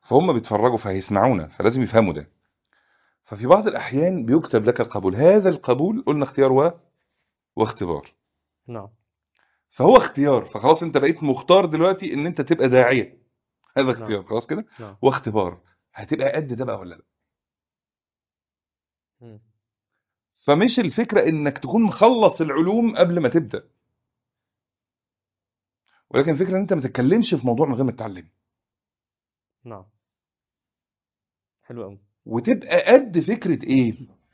فهم بيتفرجوا فهيسمعونا فلازم يفهموا ده ففي بعض الأحيان بيكتب لك القبول هذا القبول قلنا اختيار و... واختبار نعم فهو اختيار فخلاص انت بقيت مختار دلوقتي ان انت تبقى داعية هذا اختيار نعم. خلاص كده نعم واختبار هتبقى قد ده بقى ولا لا مم. فمش الفكرة انك تكون مخلص العلوم قبل ما تبدأ ولكن الفكرة ان انت ما تتكلمش في موضوع من غير ما تتعلم نعم حلو قوي وتبقى قد فكرة ايه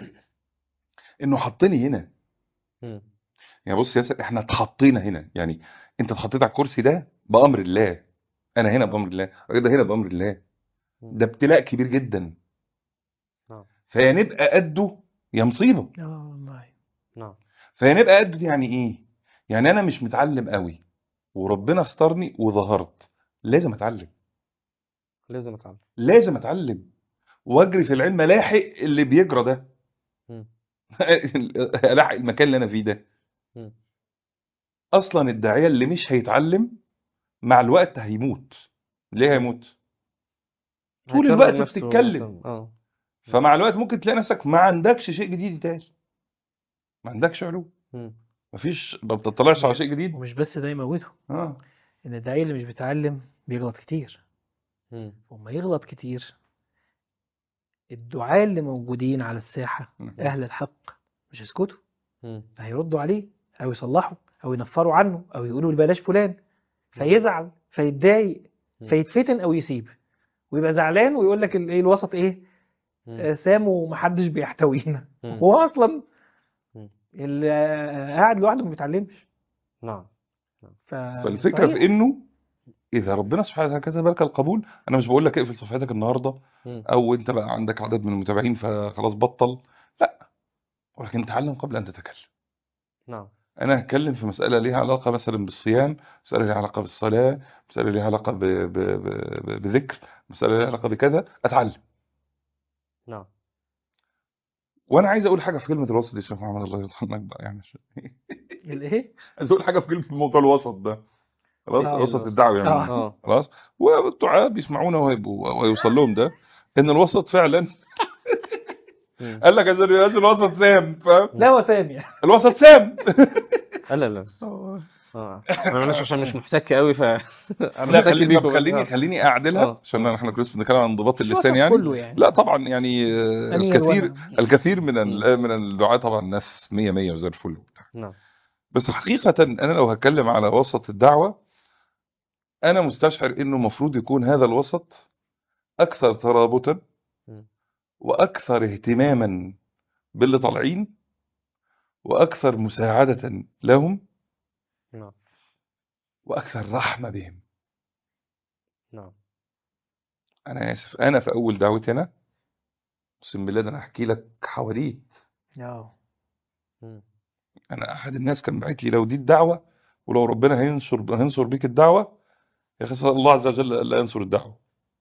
انه حطني هنا مم. يعني بص يا ياسر احنا اتحطينا هنا يعني انت اتحطيت على الكرسي ده بامر الله انا هنا بامر الله الراجل ده هنا بامر الله ده ابتلاء كبير جدا نعم. فيا نبقى قده يا مصيبه اه والله نعم فيا نبقى قده دي يعني ايه يعني انا مش متعلم قوي وربنا اختارني وظهرت لازم اتعلم لازم اتعلم لازم اتعلم واجري في العلم الاحق اللي بيجرى ده مم. الاحق المكان اللي انا فيه ده مم. اصلا الداعيه اللي مش هيتعلم مع الوقت هيموت ليه هيموت طول هيكرر الوقت نفسه بتتكلم. مثلاً. اه فمع الوقت ممكن تلاقي نفسك ما عندكش شيء جديد يتقال ما عندكش علوم مم. مفيش ما بتطلعش على شيء جديد ومش بس ده يموته اه ان الداعية اللي مش بيتعلم بيغلط كتير مم. وما يغلط كتير الدعاة اللي موجودين على الساحة أهل الحق مش هيسكتوا مم. فهيردوا عليه أو يصلحوا أو ينفروا عنه أو يقولوا بلاش فلان فيزعل فيتضايق مم. فيتفتن أو يسيب ويبقى زعلان ويقول لك ال- ايه الوسط ايه مم. آه، سام ومحدش بيحتوينا مم. هو اصلا مم. اللي آه، قاعد لوحده ما بيتعلمش نعم ف... فالفكره صحيح. في انه اذا ربنا سبحانه وتعالى كتب لك القبول انا مش بقول لك اقفل صفحتك النهارده مم. او انت بقى عندك عدد من المتابعين فخلاص بطل لا ولكن تعلم قبل ان تتكلم نعم انا هتكلم في مساله ليها علاقه مثلا بالصيام مساله ليها علاقه بالصلاه مساله ليها علاقه ب... ب... ب... ب... بذكر مساله ليها علاقه بكذا اتعلم نعم وانا عايز اقول حاجه في كلمه الوسط دي يا شيخ محمد الله يرحمك بقى يعني عشان- الايه عايز اقول حاجه في كلمه موضوع الوسط ده خلاص آه. وسط الدعوه يعني آه. اه خلاص والدعاء بيسمعونا وهيبقوا- وهيوصل لهم ده ان الوسط فعلا مم. قال لك عايز عايز الوسط سام فاهم لا هو سامي الوسط سام لا لا لا اه انا مش عشان مش محتك قوي ف انا لا محتك خليني بيكم طب خليني آه. خليني اعدلها آه. عشان احنا كنا لسه بنتكلم عن انضباط مش اللسان وسط يعني كله يعني لا طبعا يعني آه، أمير الكثير وأنا. الكثير من ال- من الدعاة طبعا ناس 100 100 وزي الفل وبتاع نعم بس حقيقة انا لو هتكلم على وسط الدعوة انا مستشعر انه المفروض يكون هذا الوسط اكثر ترابطا مم. واكثر اهتماما باللي طالعين واكثر مساعدة لهم نعم واكثر رحمة بهم نعم انا اسف انا في اول دعوتي انا اقسم بالله ده انا احكي لك حواديت اه مم. انا احد الناس كان باعت لي لو دي الدعوه ولو ربنا هينصر هينصر بيك الدعوه يا اخي الله عز وجل لا ينصر الدعوه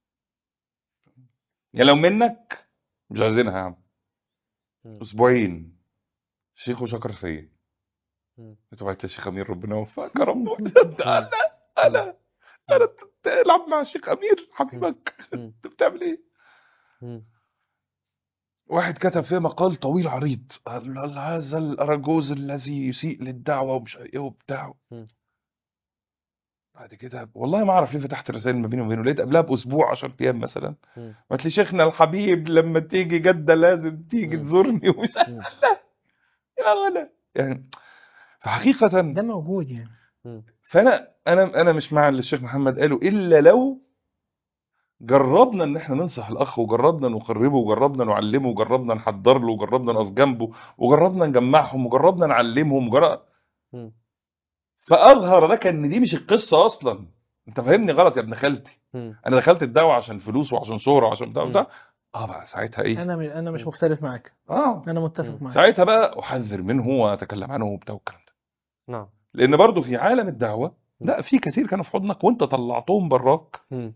يا لو منك مش عايزينها يا عم مم. اسبوعين شيخ شكر فيا مم. قلت له يا شيخ امير ربنا يوفقك يا رب انا انا انا تلعب مع الشيخ امير حبيبك مم. انت بتعمل ايه مم. واحد كتب فيه مقال طويل عريض قال له هذا الأراجوز الذي يسيء للدعوة ومش عارف ايه وبتاع مم. بعد كده والله ما اعرف ليه فتحت الرسائل ما بيني وبينه لقيت قبلها باسبوع 10 ايام مثلا مم. قالت لي شيخنا الحبيب لما تيجي جدة لازم تيجي مم. تزورني ومش عارف مم. لا يا ولا يعني فحقيقة ده موجود يعني مم. فانا انا انا مش مع اللي الشيخ محمد قاله الا لو جربنا ان احنا ننصح الاخ وجربنا نقربه وجربنا نعلمه وجربنا نحضر له وجربنا نقف جنبه وجربنا نجمعهم وجربنا نعلمهم وجرب مم. فاظهر لك ان دي مش القصه اصلا انت فاهمني غلط يا ابن خالتي مم. انا دخلت الدعوه عشان فلوس وعشان شهره وعشان بتاع مم. بتاع اه بقى ساعتها ايه انا مش انا مش مم. مختلف معاك اه انا متفق مم. معاك ساعتها بقى احذر منه واتكلم عنه وبتاع والكلام ده نعم لان برضو في عالم الدعوه لا في كتير كانوا في حضنك وانت طلعتهم براك مم.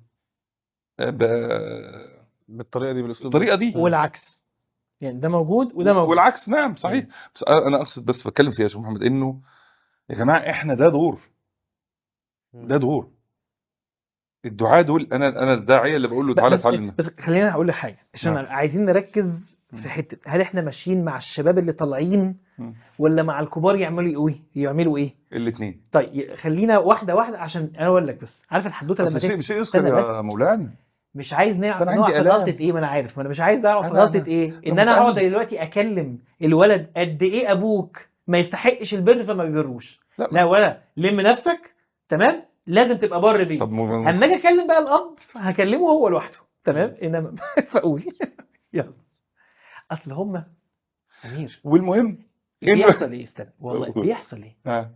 ب- بالطريقه دي بالاسلوب ده. بالطريقه دي والعكس يعني ده موجود وده موجود والعكس نعم صحيح بس انا اقصد بس بتكلم فيها يا شيخ محمد انه يا جماعه احنا ده دور مم. ده دور الدعاء دول انا انا الداعيه اللي بقول له تعالى بس, اتعلم بس خلينا اقول لك حاجه عشان نعم. عايزين نركز في حته هل احنا ماشيين مع الشباب اللي طالعين مم. ولا مع الكبار يعملوا ايه يعملوا ايه الاثنين طيب خلينا واحده واحده عشان انا اقول لك بس عارف الحدوته لما بس شيء تيجي شيء يذكر استنى يا مولانا مش عايز نعرف بس أنا نقع عندي في آلام. غلطه ايه ما انا عارف ما انا مش عايز اعرف في أنا- غلطه أنا- ايه ان أنا انا اقعد متعلم. دلوقتي اكلم الولد قد ايه ابوك ما يستحقش البر فما بيبروش لا لا ولا لم نفسك تمام لازم تبقى بر بيه طب مو- اما اجي اكلم بقى الاب هكلمه هو لوحده تمام انما فاقول يلا اصل هم امير والمهم إنه- بيحصل ايه استنى والله قول. بيحصل ايه آه.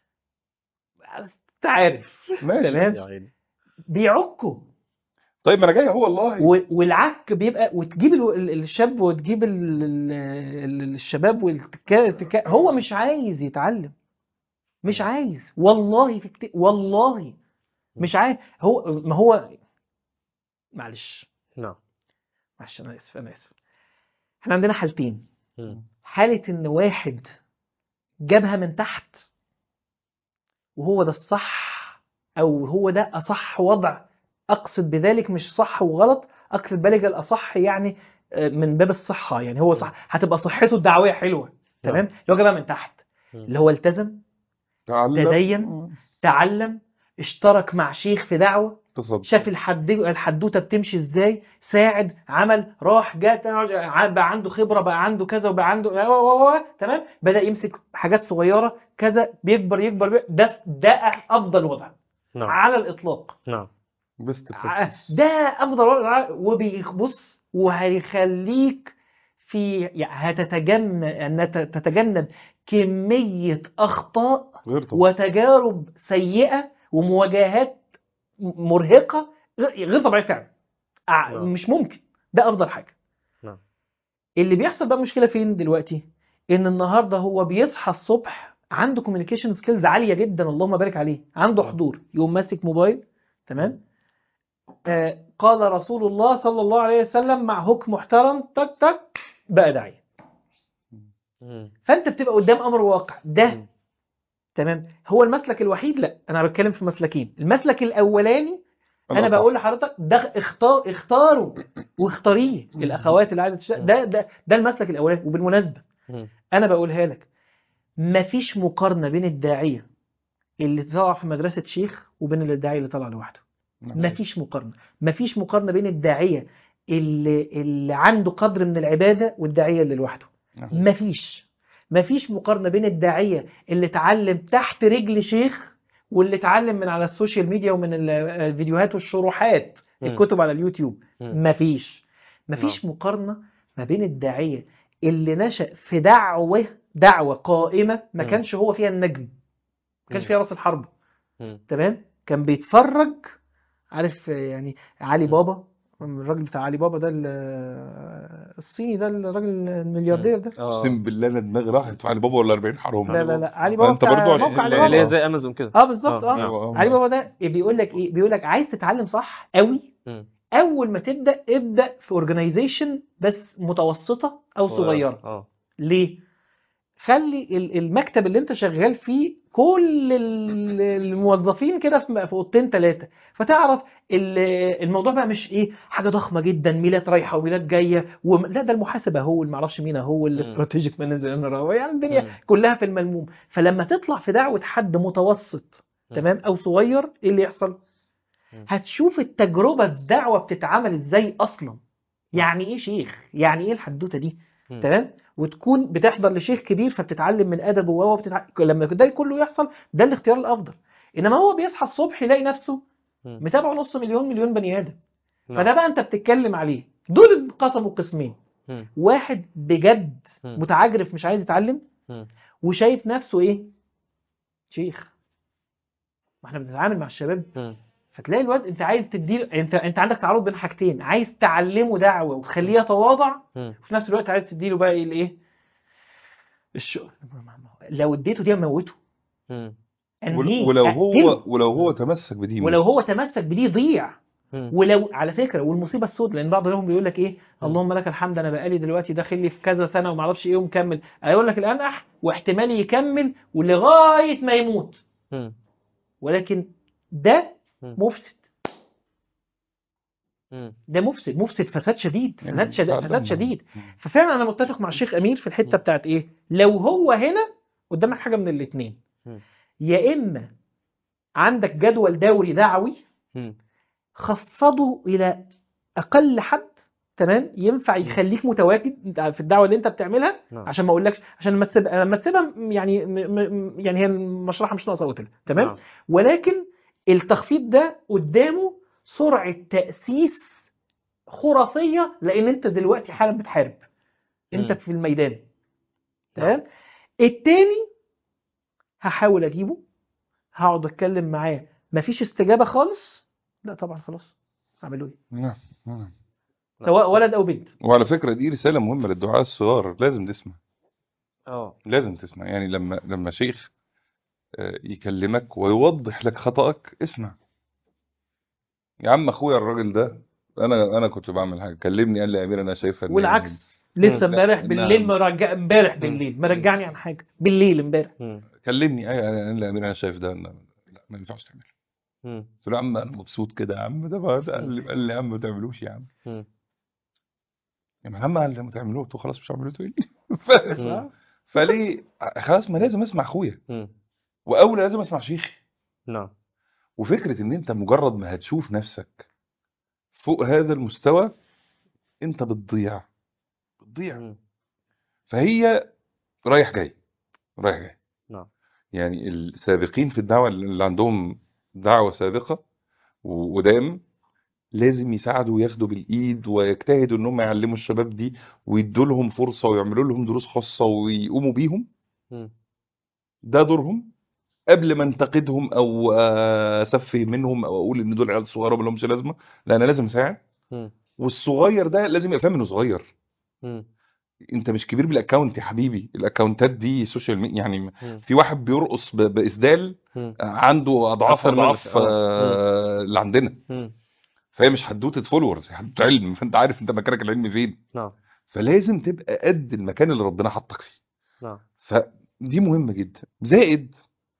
انت عارف ماشي تمام يا عيني بيعكوا طيب ما انا جاي هو والله و- والعك بيبقى وتجيب ال- ال- الشاب وتجيب ال- ال- ال- الشباب والتكا تكا هو مش عايز يتعلم مش عايز والله في كتير والله مش عايز هو ما هو معلش نعم معلش انا اسف انا اسف احنا عندنا حالتين مم. حالة ان واحد جابها من تحت وهو ده الصح او هو ده اصح وضع اقصد بذلك مش صح وغلط اقصد بذلك الاصح يعني آه، من باب الصحة يعني هو صح هتبقى صحته الدعوية حلوة تمام اللي هو جابها من تحت مم. اللي هو التزم تعلم تدين. تعلم اشترك مع شيخ في دعوة بالظبط شاف الحد الحدوته بتمشي ازاي ساعد عمل راح جات بقى عنده خبره بقى عنده كذا وبقى عنده و- و- و- تمام بدا يمسك حاجات صغيره كذا بيكبر يكبر, بيكبر. ده ده افضل وضع نعم على الاطلاق نعم بست ع- ده افضل وضع وبيبص وهيخليك في يعني هتتجنب ان تتجنب كميه اخطاء غير طبعا وتجارب سيئة ومواجهات مرهقة غير غير طبيعية فعلا ع- نعم. مش ممكن ده أفضل حاجة نعم. اللي بيحصل بقى مشكلة فين دلوقتي إن النهاردة هو بيصحى الصبح عنده كوميونيكيشن سكيلز عالية جدا اللهم بارك عليه عنده نعم. حضور يقوم ماسك موبايل تمام آه قال رسول الله صلى الله عليه وسلم مع هوك محترم تك تك بقى داعية مم. فانت بتبقى قدام امر واقع ده مم. تمام هو المسلك الوحيد لا انا بتكلم في مسلكين المسلك الاولاني انا الأصح. بقول لحضرتك ده اختار اختاره واختاريه الاخوات اللي عايزه تشتغل ده ده ده المسلك الاولاني وبالمناسبه مم. انا بقولها لك مفيش مقارنه بين الداعيه اللي طلع في مدرسه شيخ وبين الداعيه اللي طلع لوحده نعم. مفيش مقارنه مفيش مقارنه بين الداعيه اللي اللي عنده قدر من العباده والداعيه اللي لوحده نعم. مفيش مفيش مقارنة بين الداعية اللي اتعلم تحت رجل شيخ واللي اتعلم من على السوشيال ميديا ومن ال- الفيديوهات والشروحات مم. الكتب على اليوتيوب مم. مفيش مفيش مقارنة ما بين الداعية اللي نشأ في دعوة دعوة قائمة ما مم. كانش هو فيها النجم ما كانش مم. فيها راس الحرب مم. تمام كان بيتفرج عارف يعني علي مم. بابا الراجل بتاع علي بابا ده ال- الصيني ده الراجل الملياردير ده اه اقسم بالله انا دماغي راحت في علي بابا ولا 40 حرام لا لا لا علي بابا انت بتاع برضو عشان موقع علي اللي- اللي هي بابا زي امازون كده اه بالظبط آه، اه أيوة، علي بابا ده بيقول لك ايه بيقول لك عايز تتعلم صح قوي مم. اول ما تبدا ابدا في اورجانيزيشن بس متوسطه او صغيره اه ليه خلي ال- المكتب اللي انت شغال فيه كل ال- الموظفين كده في في اوضتين ثلاثه فتعرف ال- الموضوع بقى مش ايه حاجه ضخمه جدا ميلاد رايحه وميلاد جايه وم... لا ده المحاسبه هو اللي معرفش مين هو الاستراتيجيك مانجر هو يعني الدنيا مم. كلها في الملموم فلما تطلع في دعوه حد متوسط مم. تمام او صغير ايه اللي يحصل مم. هتشوف التجربه الدعوه بتتعمل ازاي اصلا يعني ايه شيخ يعني ايه الحدوته دي مم. تمام وتكون بتحضر لشيخ كبير فبتتعلم من ادبه وهو بتتع... لما ده كله يحصل ده الاختيار الافضل انما هو بيصحى الصبح يلاقي نفسه مم. متابعه نص مليون مليون بني ادم نعم. فده بقى انت بتتكلم عليه دول انقسموا قسمين مم. واحد بجد مم. متعجرف مش عايز يتعلم مم. وشايف نفسه ايه شيخ ما احنا بنتعامل مع الشباب مم. فتلاقي الواد انت عايز تديله انت انت عندك تعارض بين حاجتين عايز تعلمه دعوه وتخليه يتواضع مم. وفي نفس الوقت عايز تديله بقى ايه الايه الشغل لو اديته دي اموته مم. انهيه ولو أقتله. هو ولو هو تمسك بدي ولو هو تمسك بدي يضيع مم. ولو على فكره والمصيبه السوداء لان بعض منهم بيقول لك ايه اللهم لك الحمد انا بقالي دلوقتي داخل لي في كذا سنه وما اعرفش ايه ومكمل هيقول لك الانح واحتمال يكمل ولغايه ما يموت مم. ولكن ده مم. مفسد مم. ده مفسد مفسد فساد شديد يعني فساد شديد, تعلم فساد من- شديد مم. ففعلا انا متفق مع الشيخ امير في الحته بتاعت ايه لو هو هنا قدامك حاجه من الاثنين مم. يا اما عندك جدول دوري دعوي مم. خفضه الى اقل حد تمام ينفع يخليك متواجد في الدعوه اللي انت بتعملها نعم. عشان ما اقولكش عشان لما تسيب لما تسيبها م- يعني م... م... يعني هي المشرحه مش ناقصه قتل تمام نعم. ولكن التخفيض ده قدامه سرعه تاسيس خرافيه لان انت دلوقتي حالا بتحارب انت مم. في الميدان تمام التاني هحاول اجيبه هقعد اتكلم معاه مفيش استجابه خالص لا طبعا خلاص اعمل له ايه نعم نعم سواء ولد او بنت وعلى فكرة دي رسالة مهمة للدعاة الصغار لازم تسمع اه لازم تسمع يعني لما لما شيخ آه، يكلمك ويوضح لك خطأك اسمع يا عم اخويا الراجل ده انا انا كنت بعمل حاجه كلمني قال لي يا امير انا شايفها إن- والعكس لسه امبارح نعم. بالليل مرجع امبارح بالليل مرجعني عن حاجه بالليل امبارح مم. كلمني أي- قال لي يا امير انا شايف ده إن- لا ما ينفعش تعمله مم. قلت له يا عم انا مبسوط كده يا عم ده بقى- ده قال لي قال لي يا عم ما تعملوش يا عم مم. يا عم قال لي ما تعملوه قلت له خلاص مش هعمله تاني مم. ف- فليه خلاص ما لازم اسمع اخويا مم. واولى لازم اسمع شيخي نعم وفكرة ان انت مجرد ما هتشوف نفسك فوق هذا المستوى انت بتضيع بتضيع مم. فهي رايح جاي رايح جاي نعم يعني السابقين في الدعوة اللي عندهم دعوة سابقة و- ودائم لازم يساعدوا وياخدوا بالإيد ويجتهدوا إن هم يعلموا الشباب دي ويدوا لهم فرصة ويعملوا لهم دروس خاصة ويقوموا بيهم مم. ده دورهم قبل ما انتقدهم او آه، اسفه منهم او اقول ان دول عيال صغيره ما لهمش لازمه لا انا لازم اساعد مم. والصغير ده لازم يبقى فاهم انه صغير مم. انت مش كبير بالاكونت يا حبيبي الاكونتات دي سوشيال ميديا يعني مم. في واحد بيرقص ب- باسدال مم. عنده اضعاف أكتر منك. اضعاف آه. آه، اللي عندنا مم. فهي مش حدوته فولورز هي حدوته علم فانت عارف انت مكانك العلمي فين نعم فلازم تبقى قد المكان اللي ربنا حطك فيه نعم فدي مهمة جدا زائد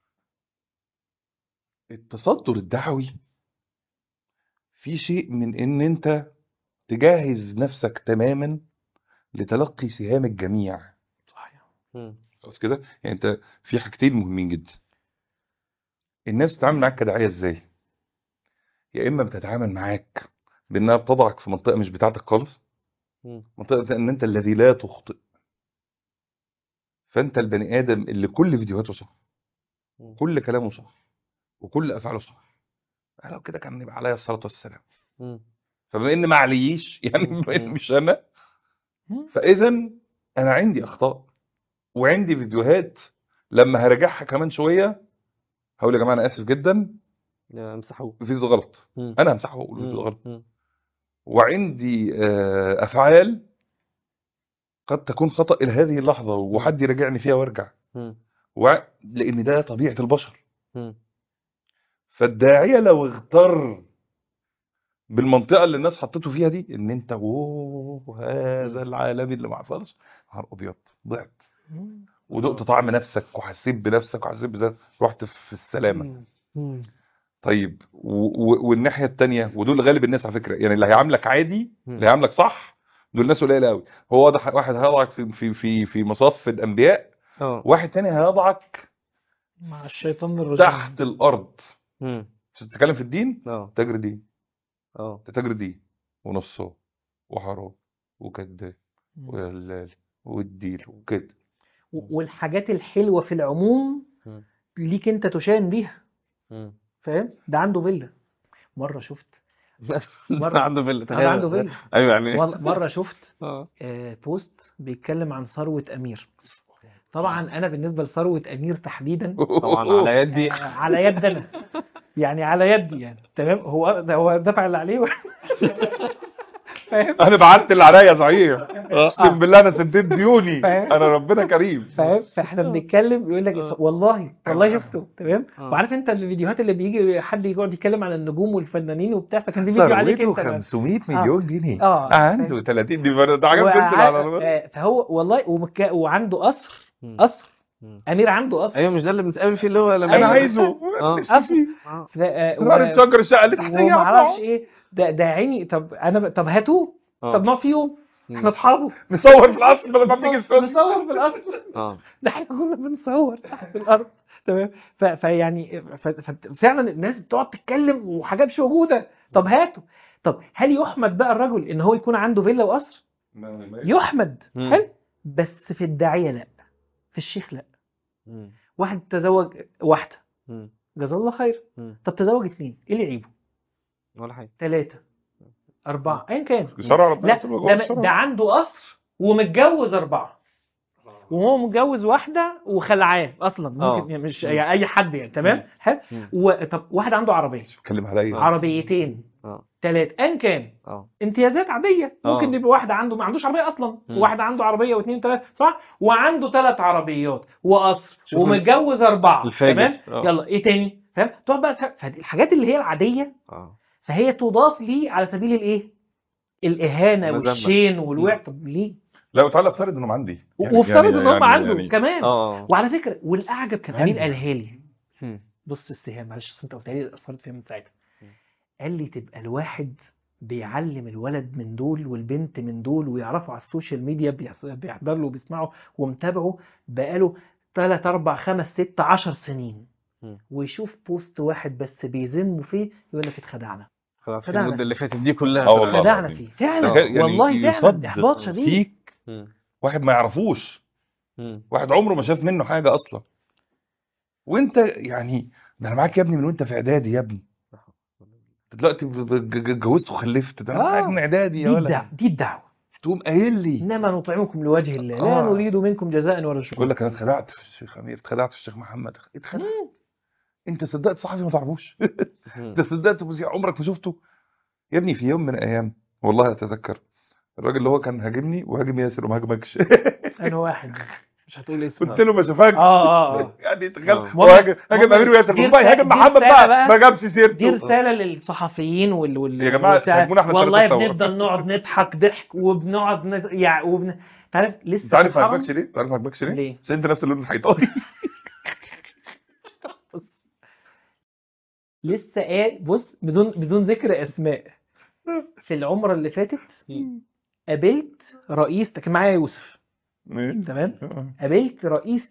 التصدر الدعوي في شيء من ان انت تجهز نفسك تماما لتلقي سهام الجميع صحيح مم. خلاص كده يعني انت في حاجتين مهمين جدا الناس تتعامل معاك كداعية ازاي يا اما بتتعامل معاك بانها بتضعك في منطقة مش بتاعتك خالص مم. منطقة ان انت الذي لا تخطئ فانت البني ادم اللي كل فيديوهاته صح مم. كل كلامه صح وكل افعاله صح لو كده كان يبقى عليا الصلاه والسلام مم. فبما ان ما عليش يعني مم. بما إن مش انا مم. فاذا انا عندي اخطاء وعندي فيديوهات لما هراجعها كمان شويه هقول يا جماعه انا اسف جدا لا، امسحوه الفيديو ده غلط مم. انا همسحه واقول الفيديو ده مم. غلط مم. وعندي آه، افعال قد تكون خطا الى هذه اللحظه وحد يراجعني فيها وارجع مم. و... لان ده طبيعه البشر مم. فالداعية لو اغتر بالمنطقة اللي الناس حطته فيها دي ان انت اوه هذا العالمي اللي ما حصلش نهار ابيض ضعت ودقت طعم نفسك وحسيت بنفسك وحسيت بذات رحت في السلامة مم. طيب و... و... والناحية التانية ودول غالب الناس على فكرة يعني اللي هيعاملك عادي مم. اللي هيعاملك صح دول ناس قليلة قوي هو واضح واحد هيضعك في في في في مصاف الانبياء اه واحد تاني هيضعك مع الشيطان الرجيم تحت الارض مم. مش بتتكلم في الدين اه تاجر دين اه ده تاجر دين ونصاب وحرام وكذاب مم. ودلال والديل وكده و- والحاجات الحلوه في العموم مم. ليك انت تشان بيها مم. فاهم ده عنده فيلا مره شفت مرة- عنده فيلا ده تخيل عنده فيلا ايوه يعني والله مره شفت اه آه، بوست بيتكلم عن ثروه امير طبعا انا بالنسبه لثروه امير تحديدا طبعا على يدي آه، على يد انا يعني على يدي يعني تمام هو ده هو دفع اللي عليه فاهم انا بعت اللي عليا صحيح اقسم بالله انا سديت ديوني فاهم؟ انا ربنا كريم فاهم فاحنا بنتكلم يقول لك والله والله شفته تمام آه. وعارف انت الفيديوهات اللي بيجي حد يقعد يتكلم عن النجوم والفنانين وبتاع فكان في فيديو عليك ثروته انت 500 مليون جنيه اه عنده 30 دي ده حاجه بتنزل وع- على آه، فهو والله ومك... وعنده قصر مم. قصر مم. امير عنده قصر ايوه مش ده اللي بنتقابل فيه اللي هو لما انا أيوة. عايزه اه قصر ف... آه، انا و... الشجر الشقه اللي تحتيه وما اعرفش ايه ده ده عيني طب انا ب... طب هاتوه اه طب نقعد فيهم مم. احنا اصحابه نصور في العصر بدل ما بنيجي السن نصور في الاصل اه ده احنا كنا بنصور تحت الارض تمام ف... فيعني ف... ففعلا الناس بتقعد تتكلم وحاجات مش موجوده طب هاتوا طب هل يحمد بقى الرجل ان هو يكون عنده فيلا وقصر يحمد مم. حلو بس في الداعيه لا في الشيخ لا مم. واحد تزوج واحده مم. جزاه الله خير مم. طب تزوج اثنين ايه اللي يعيبه ولا حاجه ثلاثه اربعه ايا كان شرع ربنا لا تبقى جوه ده, الشرع. ده عنده قصر ومتجوز اربعه وهو متجوز واحده وخلعاه اصلا ممكن آه. يعني مش مم. يعني اي حد يعني تمام حلو مم. و- طب واحد عنده عربيه بتكلم عليا عربيتين اه ثلاث ايا كان اه امتيازات عاديه ممكن آه. يبقى واحد عنده ما عندوش عربيه اصلا مم. واحد عنده عربيه واثنين وثلاثه صح وعنده ثلاث عربيات وقصر شوف ومتجوز اربعه الفاجر. تمام آه. يلا ايه تاني فاهم تقعد بقى تح- فالحاجات اللي هي العاديه اه فهي تضاف لي على سبيل الايه الاهانه المذمة. والشين والوعي طب ليه لا وتعالى افترض انهم عندي وافترض ان هم عنده يعني كمان اه وعلى فكره والاعجب كان عندي. امين قالها لي مم. بص السهام معلش أصل انت قلت لي اثرت فيها من ساعتها مم. قال لي تبقى الواحد بيعلم الولد من دول والبنت من دول ويعرفوا على السوشيال ميديا بيحص- بيحضر له وبيسمعه ومتابعه بقاله 3 4 5 6 10 سنين مم. ويشوف بوست واحد بس بيذموا فيه يقول لك اتخدعنا خلاص في خدعنا. المده اللي فاتت دي كلها آه والله. اتخدعنا العظيم. فيه فعلا تخيل يعني والله فعلا يصدق احباط شديد فيك مم. واحد ما يعرفوش مم. واحد عمره ما شاف منه حاجه اصلا وانت يعني ده انا معاك يا ابني من وانت في اعدادي يا ابني دلوقتي ب- ب- ج- اتجوزت وخلفت ده انا آه. معاك من اعدادي يا دي ولد الدعوه دي الدعوه تقوم قايل لي انما نطعمكم لوجه الله لا آه. نريد منكم جزاء ولا شكر يقول لك انا اتخدعت في الشيخ امير اتخدعت في الشيخ محمد اتخدعت انت صدقت صحفي ما تعرفوش مم. انت صدقت مذيع عمرك ما شفته يا ابني في يوم من الايام والله اتذكر الراجل اللي هو كان هاجمني وهاجم ياسر وما هاجمكش انا واحد مش هتقول اسمه قلت له ما شافكش اه اه اه يعني تخيل آه. هو هاجم هاجم ماما، امير وياسر دي والله رسالة- هاجم دي محمد رسالة بقى بقى. ما جابش دي سيرته رساله للصحفيين وال وال يا جماعة، والبتاع. هاجمونا احنا والله التلاتة سوا. بنفضل نقعد نضحك ضحك وبنقعد ن... يعني وبن... تعرف لسه انت عارف في ما الحرم- عجبكش ليه؟ انت عارف ما عجبكش ليه؟ ليه؟ عشان انت نفس اللون الحيطاني لسه قال بص بدون بدون ذكر اسماء في العمره اللي فاتت قابلت رئيس كان معايا يوسف تمام قابلت رئيس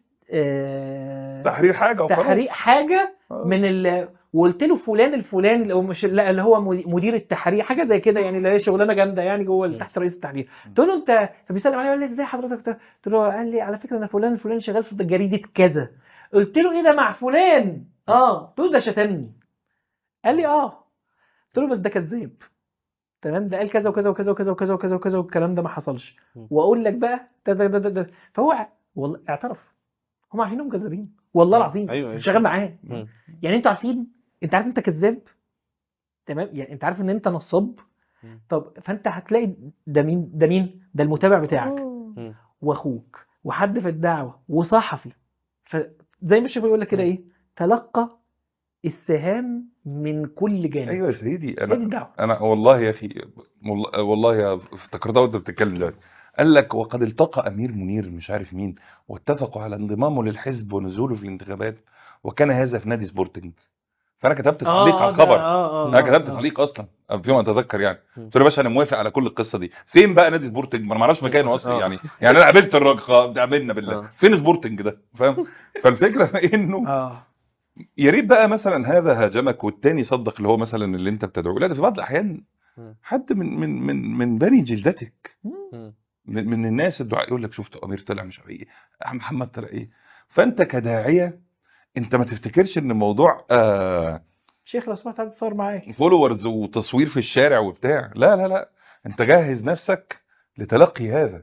آه... تحرير حاجه وخلاص تحريق حاجه آه. من ال وقلت له فلان الفلاني اللي هو مش لا اللي هو مدي- مدير التحرير حاجه زي كده يعني اللي هي شغلانه جامده يعني جوه ال- تحت رئيس التحرير قلت له انت فبيسلم عليا يقول لي ازاي حضرتك ده؟ قلت له قال لي على فكره انا فلان الفلاني شغال في جريده كذا قلت له ايه ده مع فلان اه قلت له ده شتمني قال لي اه قلت له بس ده كذاب تمام ده قال كذا وكذا وكذا وكذا وكذا وكذا وكذا والكلام ده ما حصلش م. واقول لك بقى ده ده ده ده, ده. فهو والله اعترف هم عارفين انهم كذابين والله العظيم أيوة، أيوة. شغال معاه مم. يعني انتوا عارفين انت عارف انت كذاب تمام يعني انت عارف ان انت نصاب مم. طب فانت هتلاقي ده مين ده مين ده المتابع بتاعك مم. واخوك وحد في الدعوه وصحفي فزي ما الشيخ بيقول لك كده مم. ايه تلقى السهام من كل جانب ايوه يا سيدي هي دي انا الدعوه انا والله يا اخي والله, والله يا افتكرتها وانت بتتكلم دلوقتي قال لك وقد التقى امير منير مش عارف مين واتفقوا على انضمامه للحزب ونزوله في الانتخابات وكان هذا في نادي سبورتنج فانا كتبت تعليق على ده- الخبر اه اه انا كتبت آه. تعليق اصلا فيما اتذكر يعني مم. قلت له يا باشا انا موافق على كل القصه دي فين بقى نادي سبورتنج ما انا ما اعرفش مكانه اصلا آه. يعني يعني انا قابلت الراجل خ- ده قابلنا بالله آه. فين سبورتنج ده فاهم فالفكره انه اه يا ريت بقى مثلا هذا هاجمك والتاني صدق اللي هو مثلا اللي انت بتدعوه لا ده في بعض الاحيان مم. حد من من من من بني جلدتك مم. من, من الناس الدعاء يقول لك شفت امير طلع مش عارف ايه أحمد محمد طلع ايه فانت كداعيه انت ما تفتكرش ان الموضوع آه شيخ لو سمحت عايز اتصور معاك فولورز وتصوير في الشارع وبتاع لا لا لا انت جهز نفسك لتلقي هذا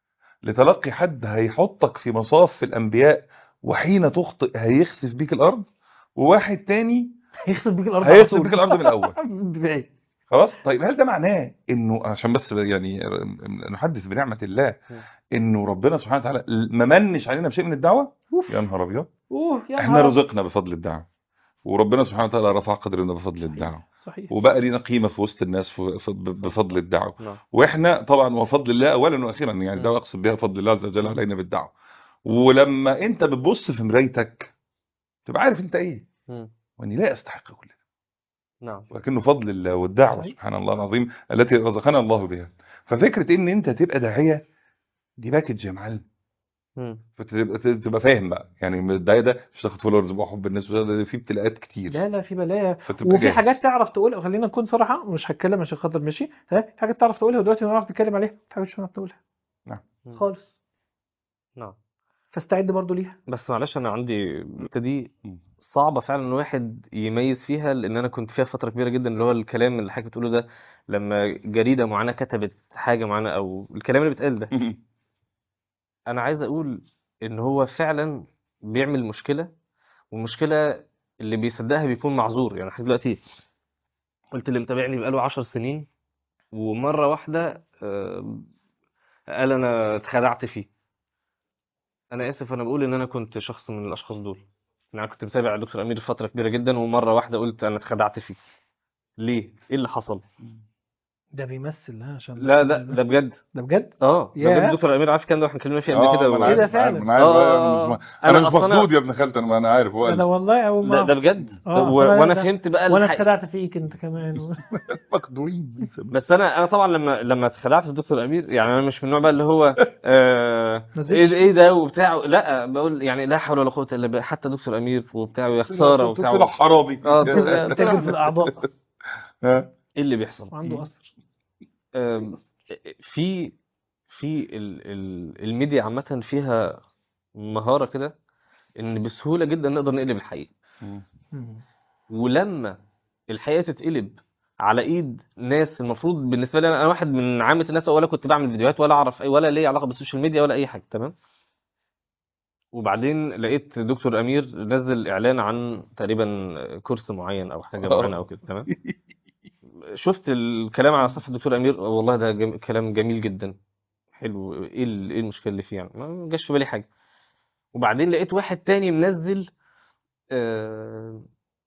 لتلقي حد هيحطك في مصاف الانبياء وحين تخطئ هيخسف بيك الارض وواحد تاني هيخسف بيك الارض على هيخسف طول. بيك الارض من الاول بعيد خلاص طيب هل ده معناه انه عشان بس يعني نحدث بنعمه الله انه ربنا سبحانه وتعالى ما منش علينا بشيء من الدعوه اوف يا نهار ابيض اوه يا احنا نهار رزقنا بفضل الدعوه وربنا سبحانه وتعالى رفع قدرنا بفضل الدعوه صحيح وبقى لينا قيمه في وسط الناس ف- ف- بفضل الدعوه نعم. واحنا طبعا وفضل الله اولا واخيرا يعني ده اقصد بها فضل الله عز وجل علينا بالدعوه ولما انت بتبص في مرايتك تبقى عارف انت ايه مم. واني لا استحق كل ده نعم ولكنه فضل الله والدعوة صحيح. سبحان الله العظيم التي رزقنا الله بها ففكرة ان انت تبقى داعية دي باكج يا معلم مم. فتبقى تبقى فاهم بقى يعني من الداعية ده مش تاخد فولورز بقى حب الناس ده في ابتلاءات كتير لا لا في بلايا فتبقى وفي جاهز. حاجات تعرف تقولها خلينا نكون صراحة مش هتكلم عشان خاطر ماشي ها في حاجات تعرف تقولها ودلوقتي ما نعرف نتكلم عليها في حاجات مش هنعرف تقولها نعم. خالص نعم فاستعد برضو ليها بس معلش انا عندي الحته دي مم. صعبه فعلا ان واحد يميز فيها لان انا كنت فيها فتره كبيره جدا اللي هو الكلام اللي حضرتك بتقوله ده لما جريده معينه كتبت حاجه معينه او الكلام اللي بيتقال ده انا عايز اقول ان هو فعلا بيعمل مشكله والمشكله اللي بيصدقها بيكون معذور يعني حضرتك دلوقتي قلت اللي متابعني بقاله 10 سنين ومره واحده آه، قال انا اتخدعت فيه انا اسف انا بقول ان انا كنت شخص من الاشخاص دول يعني انا كنت متابع الدكتور امير فتره كبيره جدا ومره واحده قلت انا اتخدعت فيه ليه ايه اللي حصل ده بيمثل ها عشان لا لا ده بجد ده بجد اه ده ياه. بجد الدكتور امير عارف الكلام ده واحنا اتكلمنا فيه قبل اه كده ما انا و- إيه ده عارف عارف فعلا؟ انا عارف آه، أنا مش- أنا انا مش أصل أنا- مخدود يا ابن خالتي انا انا عارف هو انا قال والله اول ده, ما ده بجد آه، و... أصل وانا ده- فهمت بقى وانا الحقيقة. اتخدعت فيك انت كمان مخدوعين بس انا انا طبعا لما لما اتخدعت في الدكتور امير يعني انا مش من النوع بقى اللي هو آه ما ايه زدتش. ده- ايه ده وبتاع لا بقول يعني لا حول ولا قوه الا بالله حتى دكتور امير وبتاع ويا خساره وبتاع طلع حرامي اه طلع- تاكل في الاعضاء ها؟ ايه اللي بيحصل وعنده قصر آم، في في ال- ال- الميديا عامة فيها مهارة كده إن بسهولة جدا نقدر نقلب الحقيقة مم. ولما الحقيقة تتقلب على إيد ناس المفروض بالنسبة لي أنا أنا واحد من عامة الناس ولا كنت بعمل فيديوهات ولا أعرف أي ولا ليا علاقة بالسوشيال ميديا ولا أي حاجة تمام وبعدين لقيت دكتور أمير نزل إعلان عن تقريبا كورس معين أو حاجة معينة أو كده تمام شفت الكلام على صفحة الدكتور أمير والله ده جم... كلام جميل جدا حلو ايه ال- ايه المشكله اللي فيه يعني ما جاش في بالي حاجه وبعدين لقيت واحد تاني منزل آه،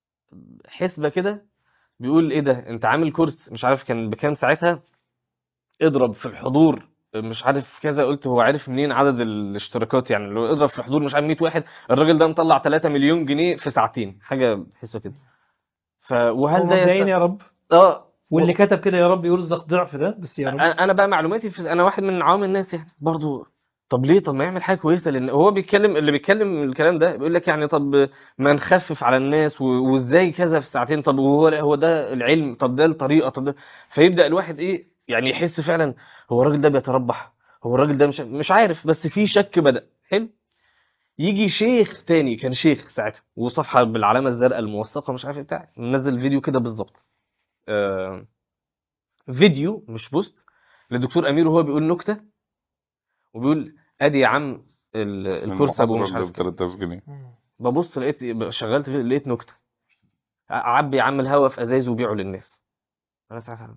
حسبه كده بيقول ايه ده انت عامل كورس مش عارف كان بكام ساعتها اضرب في الحضور مش عارف كذا قلت هو عارف منين عدد الاشتراكات يعني لو اضرب في الحضور مش عارف 100 واحد الراجل ده مطلع 3 مليون جنيه في ساعتين حاجه حسبه كده ف وهل ده مبدئيا يست... يا رب اه واللي كتب كده يا رب يرزق ضعف ده بس يا رب انا أنا بقى معلوماتي في انا واحد من عوام الناس يعني برضو طب ليه طب ما يعمل حاجه كويسه لان هو بيتكلم اللي بيتكلم الكلام ده بيقول لك يعني طب ما نخفف على الناس و- وازاي كذا في ساعتين طب وهو هو ده العلم طب ده الطريقه طب ده فيبدا الواحد ايه يعني يحس فعلا هو الراجل ده بيتربح هو الراجل ده مش مش عارف بس في شك بدا حلو يجي شيخ تاني كان شيخ ساعتها وصفحه بالعلامه الزرقاء الموثقه مش عارف ايه بتاع منزل فيديو كده بالظبط آه فيديو مش بوست للدكتور امير وهو بيقول نكته وبيقول ادي يا عم ال- الكورس ابو مش المحاضرة عارف اللي ب 3000 جنيه مم. ببص لقيت شغلت فيه لقيت نكته ع- عبي يا عم الهوا في ازايز وبيعه للناس انا ساعتها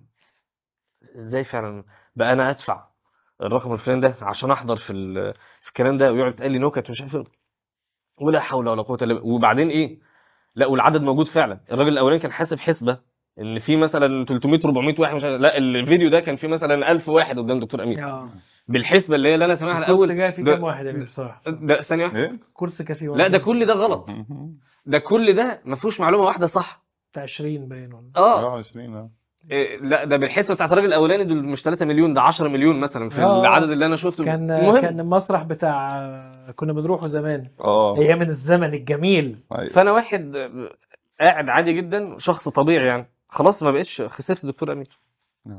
ازاي فعلا بقى انا ادفع الرقم الفلاني ده عشان احضر في ال- في الكلام ده ويقعد يتقال لي نكت مش عارف إيه. ولا حول ولا قوه الا بالله وبعدين ايه لا والعدد موجود فعلا الراجل الاولاني كان حاسب حسبه ان في مثلا 300 400 واحد مش عارف لا الفيديو ده كان فيه مثلا 1000 واحد قدام دكتور امير آه. بالحسبه اللي هي اللي انا سامعها الكورس الاول جاي فيه ده- كام واحد يا أمير بصراحه ده ثانيه واحده ايه؟ كورس كافي لا ده كل ده غلط ده كل ده ما فيهوش معلومه واحده صح بتاع 20 باين ولا اه اه 20 اه إيه، لا ده بالحسبه بتاعت الراجل الاولاني دول مش 3 مليون ده 10 مليون مثلا في آه. العدد اللي انا شفته كان المهم كان المسرح بتاع كنا بنروحه زمان اه ايام الزمن الجميل أيوة. فانا واحد آه، قاعد عادي جدا شخص طبيعي يعني خلاص ما بقتش خسرت الدكتور امير نعم.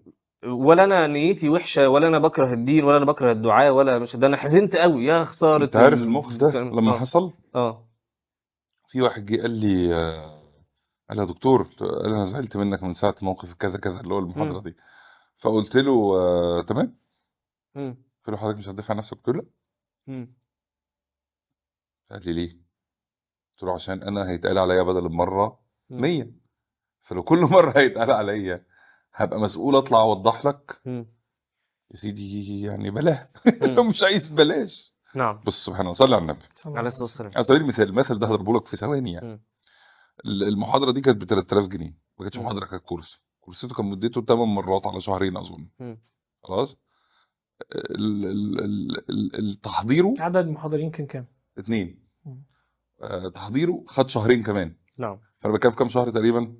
ولا انا نيتي وحشه ولا انا بكره الدين ولا انا بكره الدعاء ولا مش ده انا حزنت قوي يا خساره انت عارف ال- الموقف ده الكلام- لما اه حصل اه في واحد جه قال لي آه، قال لي يا دكتور قال انا زعلت منك من ساعه موقف كذا كذا اللي هو المحاضره مم. دي فقلت له آه، تمام مم. قلت له حضرتك مش هتدافع عن نفسك قلت له لا مم. قال لي ليه قلت له عشان انا هيتقال عليا بدل المره مم. 100 فلو كل مره هيتقال عليا هبقى مسؤول اطلع اوضح لك مم. يا سيدي يعني بلاه مم. مش عايز بلاش نعم بص سبحان الله صلي على النبي عليه الصلاه والسلام على سبيل المثال المثل ده هضربه لك في ثواني يعني مم. ال- المحاضره دي كانت ب 3000 جنيه ما كانتش مم. محاضره كانت كورس كورسته كان مدته 8 مرات على شهرين اظن مم. خلاص ال- ال- ال- ال- التحضيره عدد المحاضرين كان كام؟ اثنين مم. آه، تحضيره خد شهرين كمان نعم فانا بتكلم في كام شهر تقريبا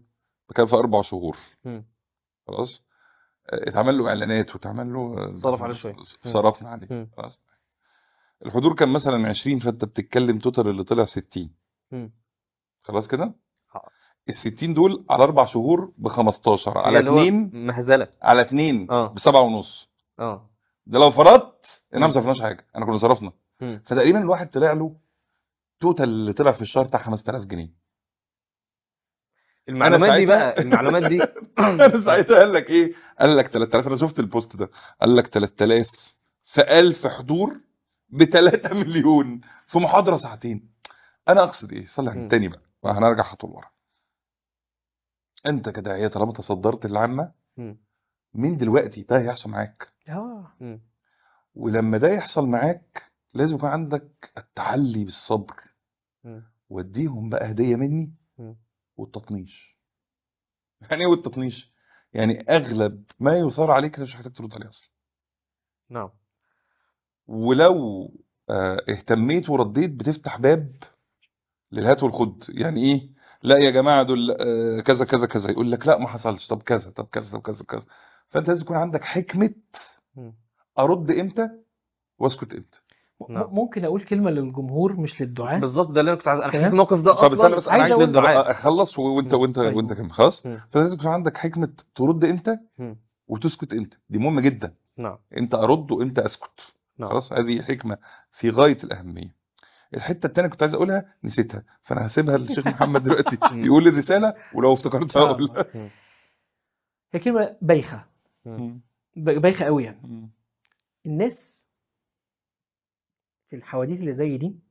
بكام في اربع شهور مم. خلاص آه، اتعمل له اعلانات واتعمل له آه، صرف عليه شوية. مم. صرفنا عليه مم. خلاص الحضور كان مثلا 20 فانت بتتكلم توتال اللي طلع 60 مم. خلاص كده آه. ال 60 دول على اربع شهور ب 15 على هي اللي هو اتنين مهزله على اتنين اه بسبعة ونص اه ده لو فرضت احنا مم. ما صرفناش حاجه انا كنا صرفنا مم. فتقريبا الواحد طلع له توتال اللي طلع في الشهر بتاع 5000 جنيه المعلومات دي ساعتها- بقى المعلومات دي انا ساعتها قال لك ايه قال لك 3000 انا شفت البوست ده قال لك 3000 في 1000 حضور ب 3 مليون في محاضره ساعتين انا اقصد ايه صلي على مم. التاني بقى هنرجع خطوه لورا انت كداعيه طالما تصدرت العامه مم. من دلوقتي ده هيحصل معاك اه مم. ولما ده يحصل معاك لازم يكون عندك التحلي بالصبر مم. واديهم بقى هديه مني مم. والتطنيش يعني ايه والتطنيش يعني اغلب ما يثار عليك انت مش محتاج ترد عليه اصلا نعم ولو آه، اهتميت ورديت بتفتح باب للهات والخد يعني ايه لا يا جماعه دول آه، كذا كذا كذا يقول لك لا ما حصلش طب كذا طب كذا طب كذا كذا فانت لازم يكون عندك حكمه مم. ارد امتى واسكت امتى م- نعم. ممكن اقول كلمه للجمهور مش للدعاء بالظبط ده اللي انا كنت عايز انا حسيت تمام. الموقف ده طب اصلا استنى بس انا عايز عايز أقول للدعاء اخلص وانت مم. وانت طيب. وانت كمان خلاص مم. فلازم يكون عندك حكمه ترد امتى مم. وتسكت امتى دي مهمه جدا نعم امتى ارد وامتى اسكت نعم خلاص هذه حكمه في غايه الاهميه الحته الثانيه كنت عايز اقولها نسيتها فانا هسيبها للشيخ محمد دلوقتي مم. يقول الرساله ولو افتكرتها آه. اقولها مم. هي كلمه بايخه مم. ب- بايخه قوي يعني مم. الناس في الحواديت اللي زي دي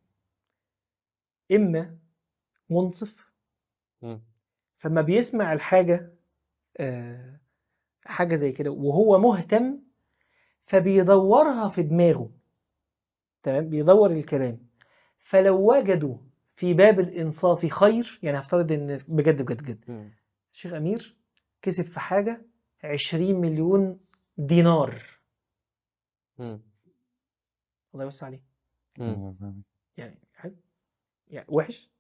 اما منصف مم. فما بيسمع الحاجه آه، حاجه زي كده وهو مهتم فبيدورها في دماغه تمام بيدور الكلام فلو وجدوا في باب الانصاف خير يعني هفترض ان بجد بجد بجد مم. الشيخ امير كسب في حاجه 20 مليون دينار مم. الله يوسع عليه مم. يعني حلو يعني وحش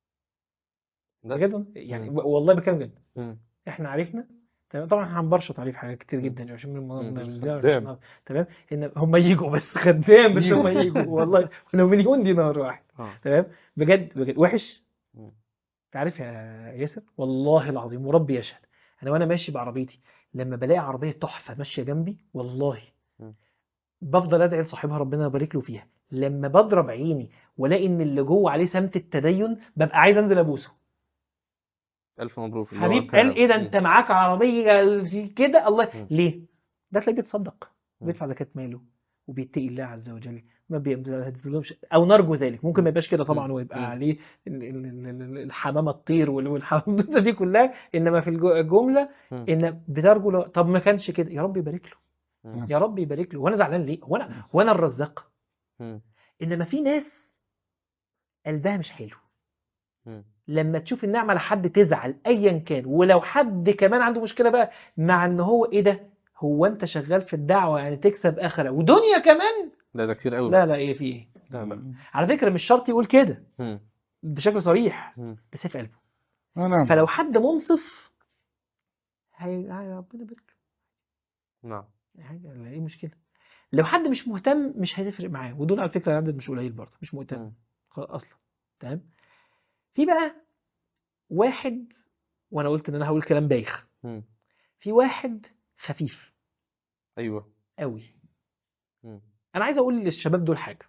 لا. بجد والله. يعني مم. والله بكلم جد مم. احنا عرفنا تمام طبعا احنا هنبرشط عليه في حاجات كتير مم. جدا عشان من الموضوع مم. ده مش من زيادة خدام. عشان- تمام ان هم يجوا بس خدام مش هم يجوا والله لو مليون دينار واحد اه تمام بجد بجد وحش مم. انت عارف يا ياسر والله العظيم وربي يشهد انا وانا ماشي بعربيتي لما بلاقي عربيه تحفه ماشيه جنبي والله مم. بفضل ادعي لصاحبها ربنا يبارك له فيها لما بضرب عيني والاقي ان اللي جوه عليه سمت التدين ببقى عايز انزل ابوسه الف مبروك اللي هو حبيب أنت- قال ايه ده انت مم. معاك عربيه كده الله مم. ليه ده تلاقيه بيتصدق مم. بيدفع زكاه ماله وبيتقي الله عز وجل ما بيظلمش او نرجو ذلك ممكن ما يبقاش كده طبعا مم. ويبقى مم. عليه ال- ال- ال- ال- الحمامه تطير وال- والحمامه دي كلها انما في الجو- الجمله مم. ان بترجو له طب ما كانش كده يا رب يبارك له مم. يا رب يبارك له وانا زعلان ليه هو انا هو انا الرزاق مم. انما في ناس قلبها مش حلو مم. لما تشوف النعمه لحد تزعل ايا كان ولو حد كمان عنده مشكله بقى مع ان هو ايه ده هو انت شغال في الدعوه يعني تكسب اخره ودنيا كمان لا ده كتير قوي لا لا ايه في ايه لا لا على فكره مش شرط يقول كده مم. بشكل صريح مم. بس في قلبه آه نعم فلو حد منصف هي هي ربنا يبارك نعم له حاجه لا ايه مشكله لو حد مش مهتم مش هتفرق معاه ودول على فكره عدد مش قليل برضه مش مهتم مم. خ- اصلا تمام في بقى واحد وانا قلت ان انا هقول كلام بايخ مم. في واحد خفيف ايوه قوي مم. انا عايز اقول للشباب دول حاجه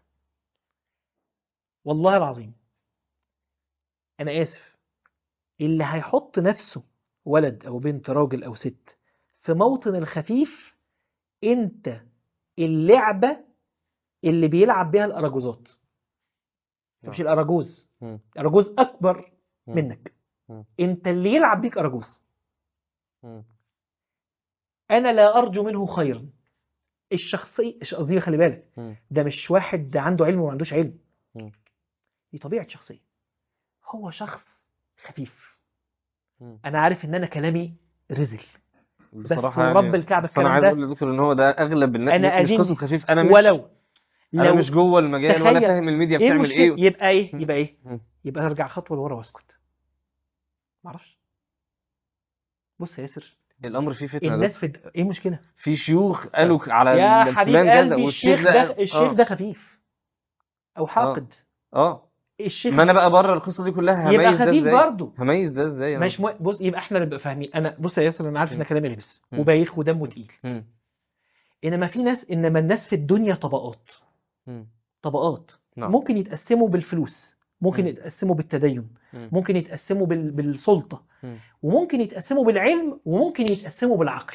والله العظيم انا اسف اللي هيحط نفسه ولد او بنت راجل او ست في موطن الخفيف انت اللعبه اللي بيلعب بيها الاراجوزات نعم. مش الاراجوز مم. اراجوز اكبر مم. منك مم. انت اللي يلعب بيك اراجوز مم. انا لا ارجو منه خيرا الشخصيه الش- قصدي خلي بالك مم. ده مش واحد عنده علم وما عندوش علم مم. دي طبيعه شخصيه هو شخص خفيف مم. انا عارف ان انا كلامي رزل بصراحة ورب يعني الكعبة بس انا الكلام عايز ده- اقول للدكتور ان هو ده اغلب الناس أنا مش أديني- قصة خفيف انا مش ولو انا لو مش جوه المجال ولا تخيل فاهم الميديا ايه بتعمل المشكله ايه يبقى ايه مم. يبقى ايه مم. يبقى ارجع خطوه لورا واسكت معرفش بص يا ياسر الامر فيه فتنه الناس ده في د- ايه المشكله في شيوخ قالوا على يا ال- حبيب فلان كذا قلبي والشيخ الشيخ ده ده الشيخ اه ده خفيف او حاقد اه الشيخ ما انا بقى بره القصه دي كلها يبقى هميز ده خفيف ازاي برضه هميز ده ازاي أنا؟ مش مو... بص يبقى احنا نبقى فاهمين انا بص يا ياسر انا عارف ان مم. كلامي غلس مم. وبايخ ودمه تقيل مم. انما في ناس انما الناس في الدنيا طبقات مم. طبقات نعم ممكن يتقسموا بالفلوس ممكن مم. يتقسموا بالتدين مم. ممكن يتقسموا بال... بالسلطة مم. وممكن يتقسموا بالعلم وممكن يتقسموا بالعقل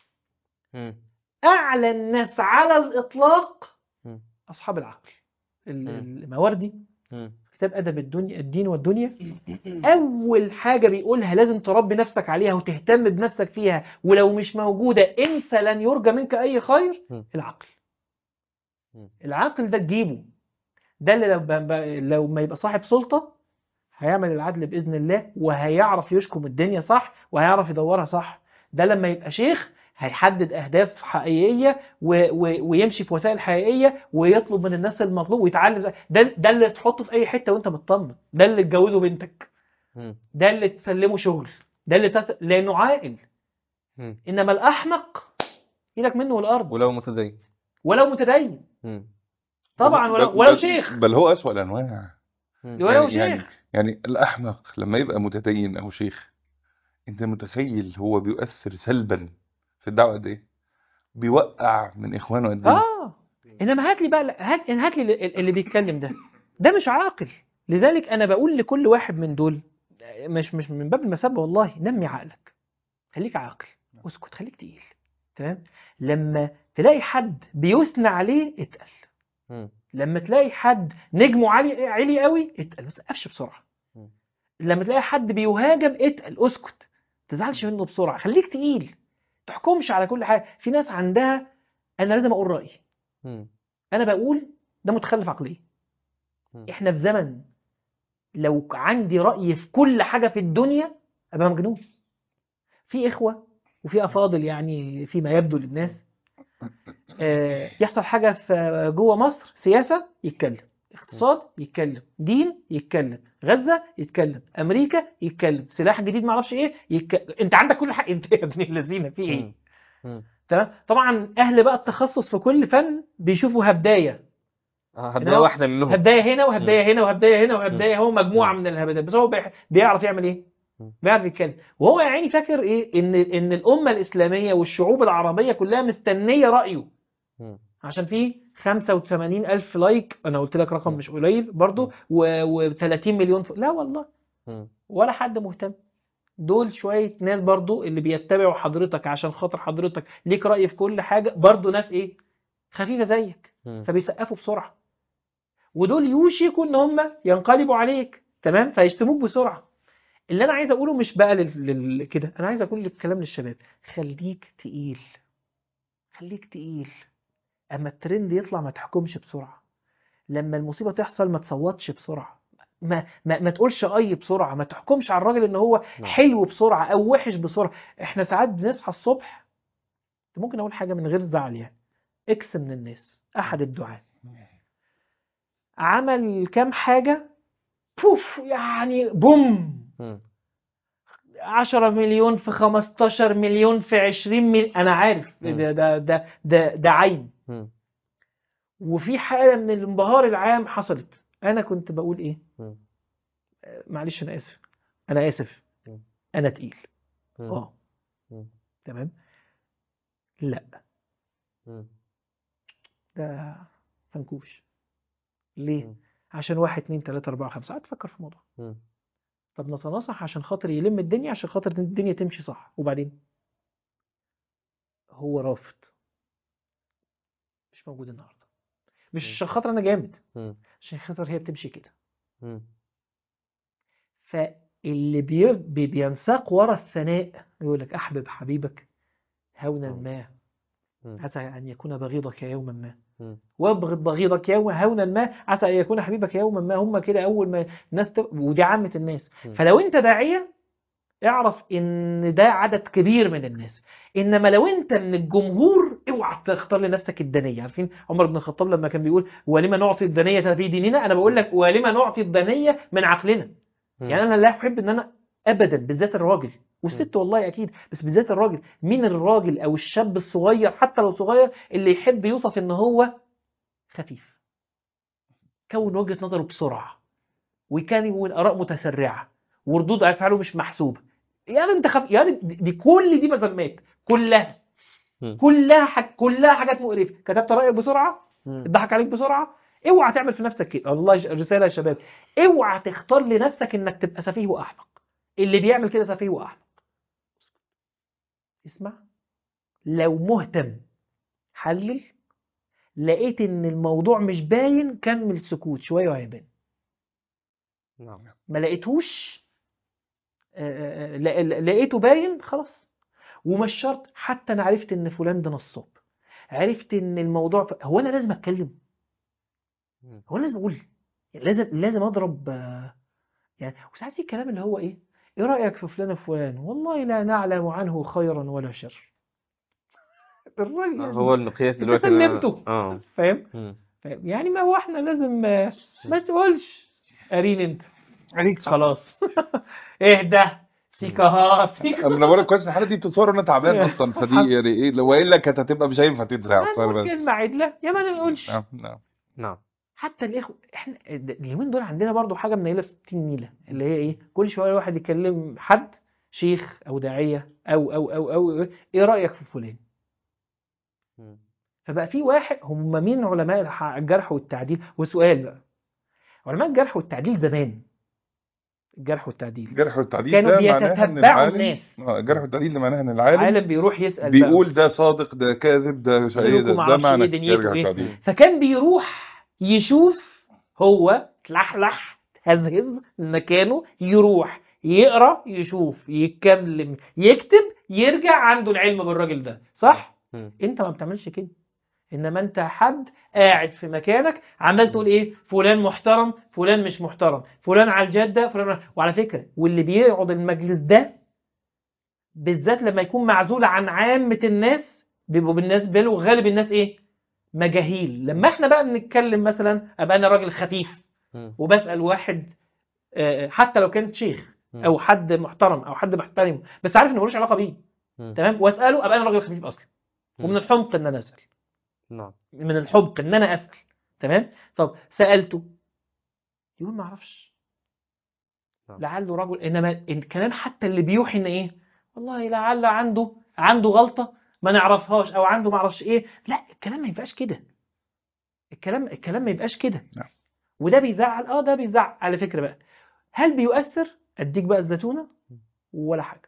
مم. أعلى الناس على الإطلاق مم. أصحاب العقل ال- مم. المواردي مم. كتاب أدب الدنيا الدين والدنيا أول حاجة بيقولها لازم تربي نفسك عليها وتهتم بنفسك فيها ولو مش موجودة انسى لن يرجى منك أي خير مم. العقل مم. العقل ده تجيبه ده اللي لو, ب... ب... لو ما يبقى صاحب سلطة هيعمل العدل بإذن الله وهيعرف يشكم الدنيا صح وهيعرف يدورها صح ده لما يبقى شيخ هيحدد أهداف حقيقية و... و... ويمشي في وسائل حقيقية ويطلب من الناس المطلوب ويتعلم زي- ده ده اللي تحطه في أي حتة وأنت مطمن ده اللي تجوزه بنتك مم. ده اللي تسلمه شغل ده اللي تس... لأنه عاقل مم. إنما الأحمق إيدك منه والأرض ولو متدين ولو متدين مم. طبعا بل- ولو, بل- ولو بل- شيخ بل هو أسوأ الأنواع مم. ولو يعني يعني شيخ يعني الأحمق لما يبقى متدين أو شيخ أنت متخيل هو بيؤثر سلبا في الدعوة قد إيه؟ بيوقع من إخوانه قد إيه؟ اه انما هات لي بقى هات هات لي اللي- اللي بيتكلم ده ده مش عاقل لذلك انا بقول لكل واحد من دول مش مش من باب المسبه والله نمي عقلك خليك عاقل اسكت خليك تقيل تمام لما تلاقي حد بيثنى عليه اتقل مم. لما تلاقي حد نجمه عالي عالي قوي اتقل ما تسقفش بسرعه مم. لما تلاقي حد بيهاجم اتقل اسكت ما تزعلش منه بسرعه خليك تقيل تحكمش على كل حاجه في ناس عندها انا لازم اقول رايي مم. انا بقول ده متخلف عقليا مم. احنا في زمن لو عندي رأي في كل حاجة في الدنيا ابقى مجنون في اخوة وفي افاضل يعني فيما يبدو للناس آه، يحصل حاجة في جوه مصر سياسة يتكلم اقتصاد يتكلم دين يتكلم غزة يتكلم امريكا يتكلم سلاح جديد معرفش ايه يتكلم. انت عندك كل حق انت يا ابن الذين في ايه مم. مم. تمام طبعا اهل بقى التخصص في كل فن بيشوفوا هبدايه آه، إن هبداية هو واحدة منهم هبدايه هنا وهبدايه هنا وهبدايه هنا وهبدايه هو مجموعه مم. من الهبدات بس هو بيح- بيعرف يعمل ايه مم. بيعرف يتكلم وهو يا عيني فاكر ايه ان ان الامه الاسلاميه والشعوب العربيه كلها مستنيه رايه مم. عشان في 85 الف لايك انا قلت لك رقم مم. مش قليل برضو و30 مليون ف... لا والله مم. ولا حد مهتم دول شوية ناس برضو اللي بيتبعوا حضرتك عشان خاطر حضرتك ليك رأي في كل حاجة برضو ناس ايه خفيفة زيك مم. فبيسقفوا بسرعة ودول يوشكوا ان هم ينقلبوا عليك تمام فيشتموك بسرعة اللي انا عايز اقوله مش بقى لل... لل... كده انا عايز اقول الكلام للشباب خليك تقيل خليك تقيل اما الترند يطلع ما تحكمش بسرعة لما المصيبة تحصل ما تصوتش بسرعة ما ما, ما تقولش اي بسرعة ما تحكمش على الراجل ان هو نعم. حلو بسرعة او وحش بسرعة احنا ساعات بنصحى الصبح ممكن اقول حاجة من غير زعل يعني اكس من الناس احد الدعاة عمل كام حاجة بوف يعني بوم مم. 10 مليون في 15 مليون في 20 مليون انا عارف مم. ده ده ده ده, ده عين مم. وفي حالة من الانبهار العام حصلت انا كنت بقول ايه مم. معلش انا اسف انا اسف مم. انا تقيل مم. اه مم. تمام لا مم. ده فنكوش ليه مم. عشان واحد اتنين تلاتة اربعة خمسة قعدت افكر في الموضوع مم. طب نتناصح عشان خاطر يلم الدنيا عشان خاطر الدنيا تمشي صح وبعدين هو رافض مش موجود النهارده مش مم. عشان خاطر انا جامد مم. عشان خاطر هي بتمشي كده مم. فاللي بي... بي- بينساق ورا الثناء يقول لك احبب حبيبك هونا مم. ما مم. عسى ان يكون بغيضك يوما ما مم. وابغض بغيضك يوم هونا ما عسى ان يكون حبيبك يوما ما هم كده اول ما الناس ت... ودي عامه الناس مم. فلو انت داعيه اعرف ان ده عدد كبير من الناس انما لو انت من الجمهور اوعى تختار لنفسك الدنيه عارفين عمر بن الخطاب لما كان بيقول ولما نعطي الدنيه في ديننا انا بقول لك ولما نعطي الدنيه من عقلنا مم. يعني انا لا احب ان انا ابدا بالذات الراجل والست والله اكيد بس بالذات الراجل مين الراجل او الشاب الصغير حتى لو صغير اللي يحب يوصف ان هو خفيف كون وجهة نظره بسرعة وكان يقول اراء متسرعة وردود افعاله مش محسوبة يعني انت خف... يعني دي دي كل دي مسمات كلها مم. كلها حاج... كلها حاجات مقرفة كتبت رأيك بسرعة مم. اتضحك عليك بسرعة اوعى تعمل في نفسك كده الله يش- رسالة يا شباب اوعى تختار لنفسك انك تبقى سفيه واحمق اللي بيعمل كده سفيه واحمق اسمع لو مهتم حلل لقيت ان الموضوع مش باين كمل سكوت شوية وهيبان نعم ما لقيتهوش آه، آه، لا- لا- لقيته باين خلاص ومش شرط حتى انا عرفت ان فلان ده نصاب عرفت ان الموضوع ف... هو انا لازم اتكلم مم. هو أنا لازم اقول يعني لازم لازم اضرب آه، يعني وساعات في الكلام اللي هو ايه ايه رايك في فلان وفلان والله لا نعلم عنه خيرا ولا شر الراجل يعني هو المقياس انت دلوقتي إن أنا- سلمته. اه فاهم مم. فاهم؟ يعني ما هو احنا لازم آه، ما تقولش قارين انت عليك خلاص اهدى سيكا سيكا انا بقول لك كويس إن الحلقه دي بتصور وانا تعبان اصلا فدي يعني ايه لو والا كانت هتبقى مش هينفع تتذاع فانا هنقول بس كلمة عدلة يا ما نقولش نعم نعم نعم حتى الاخوة احنا اليومين دول عندنا برضو حاجة منيلة في 60 نيلة اللي هي ايه كل شوية واحد يكلم حد شيخ او داعية او او او او ايه رأيك في فلان مم. فبقى في واحد هم مين علماء الح- الجرح والتعديل وسؤال بقى علماء الجرح والتعديل زمان الجرح والتعديل الجرح والتعديل كانوا ده معناها ان بيتتبعوا العالم الناس اه الجرح والتعديل ده معناها ان العالم عالم بيروح يسأل بقى بيقول ده صادق ده كاذب ده مش ايه سلوكه ده, ده معرفش معنى ايه دنيته الجرح ايه. والتعديل فكان بيروح يشوف هو تلحلح هزهز مكانه يروح يقرا يشوف يتكلم يكتب يرجع عنده العلم بالراجل ده صح مم. انت ما بتعملش كده انما انت حد قاعد في مكانك عمال تقول ايه فلان محترم فلان مش محترم فلان على الجاده فلان وعلى فكره واللي بيقعد المجلس ده بالذات لما يكون معزول عن عامه الناس بيبقوا بالنسبه له غالب الناس ايه مجاهيل لما احنا بقى بنتكلم مثلا ابقى انا راجل خفيف مم. وبسال واحد آه، حتى لو كان شيخ مم. او حد محترم او حد محترمه بس عارف انه ملوش علاقه بيه مم. تمام واساله ابقى انا راجل خفيف اصلا مم. ومن الحمق ان انا اسال نعم من الحمق ان انا اسال تمام طب سالته يقول ما اعرفش نعم. لعله رجل انما الكلام حتى اللي بيوحي ان ايه والله لعل عنده عنده غلطه ما نعرفهاش او عنده ما اعرفش ايه لا الكلام ما يبقاش كده الكلام الكلام ما يبقاش كده نعم. وده بيزعل اه ده بيزعل على فكره بقى هل بيؤثر اديك بقى الزتونه ولا حاجه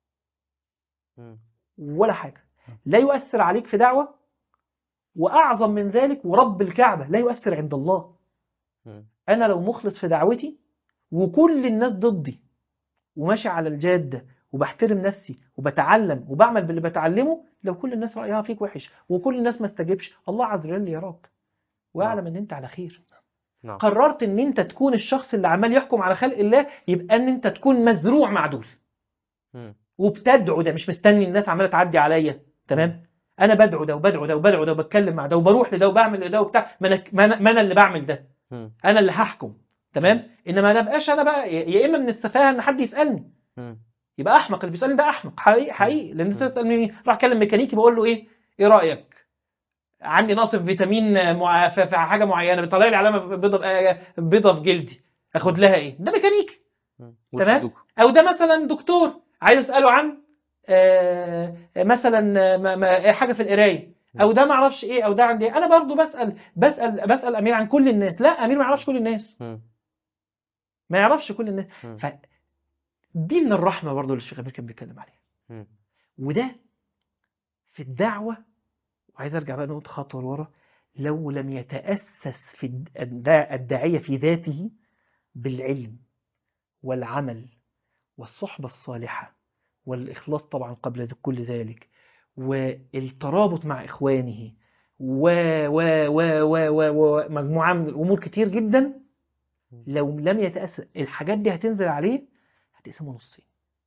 مم. ولا حاجه لا يؤثر عليك في دعوه واعظم من ذلك ورب الكعبه لا يؤثر عند الله مم. انا لو مخلص في دعوتي وكل الناس ضدي وماشي على الجاده وبحترم نفسي وبتعلم وبعمل باللي بتعلمه لو كل الناس رايها فيك وحش وكل الناس ما استجبش الله عز وجل يراك واعلم ان انت على خير نعم قررت ان انت تكون الشخص اللي عمال يحكم على خلق الله يبقى ان انت تكون مزروع مع دول مم. وبتدعو ده مش مستني الناس عماله تعدي عليا تمام انا بدعو ده وبدعو ده وبدعو ده وبتكلم مع ده وبروح لده وبعمل لده وبتاع ما انا ما أنا- ما انا اللي بعمل ده مم. انا اللي هحكم تمام انما ما بقاش انا بقى يا يا اما من السفاهه ان حد يسالني مم. يبقى احمق اللي بيسالني ده احمق حقيقي حقيقي لان انت مم. تسالني راح اكلم ميكانيكي بقول له ايه ايه رايك عندي نقص في فيتامين مع... في في حاجه معينه بيطلع لي علامه بيضه في- بيضه في جلدي اخد لها ايه ده ميكانيكي مم. تمام والصدوق. او ده مثلا دكتور عايز اساله عن آه، مثلا ما- ما- حاجه في القرايه او ده ما اعرفش ايه او ده عندي إيه. انا برضو بسال بسال بسال امير عن كل الناس لا امير ما يعرفش كل الناس مم. ما يعرفش كل الناس مم. ف دي من الرحمه برضو اللي الشيخ امير كان بيتكلم عليها مم. وده في الدعوه وعايز ارجع بقى نقطه خطوه لورا لو لم يتاسس في الد- الداع- الداعيه في ذاته بالعلم والعمل والصحبه الصالحه والإخلاص طبعا قبل كل ذلك والترابط مع إخوانه و و و و و و مجموعة من الأمور كتير جدا لو لم يتأثر الحاجات دي هتنزل عليه هتقسمه نصين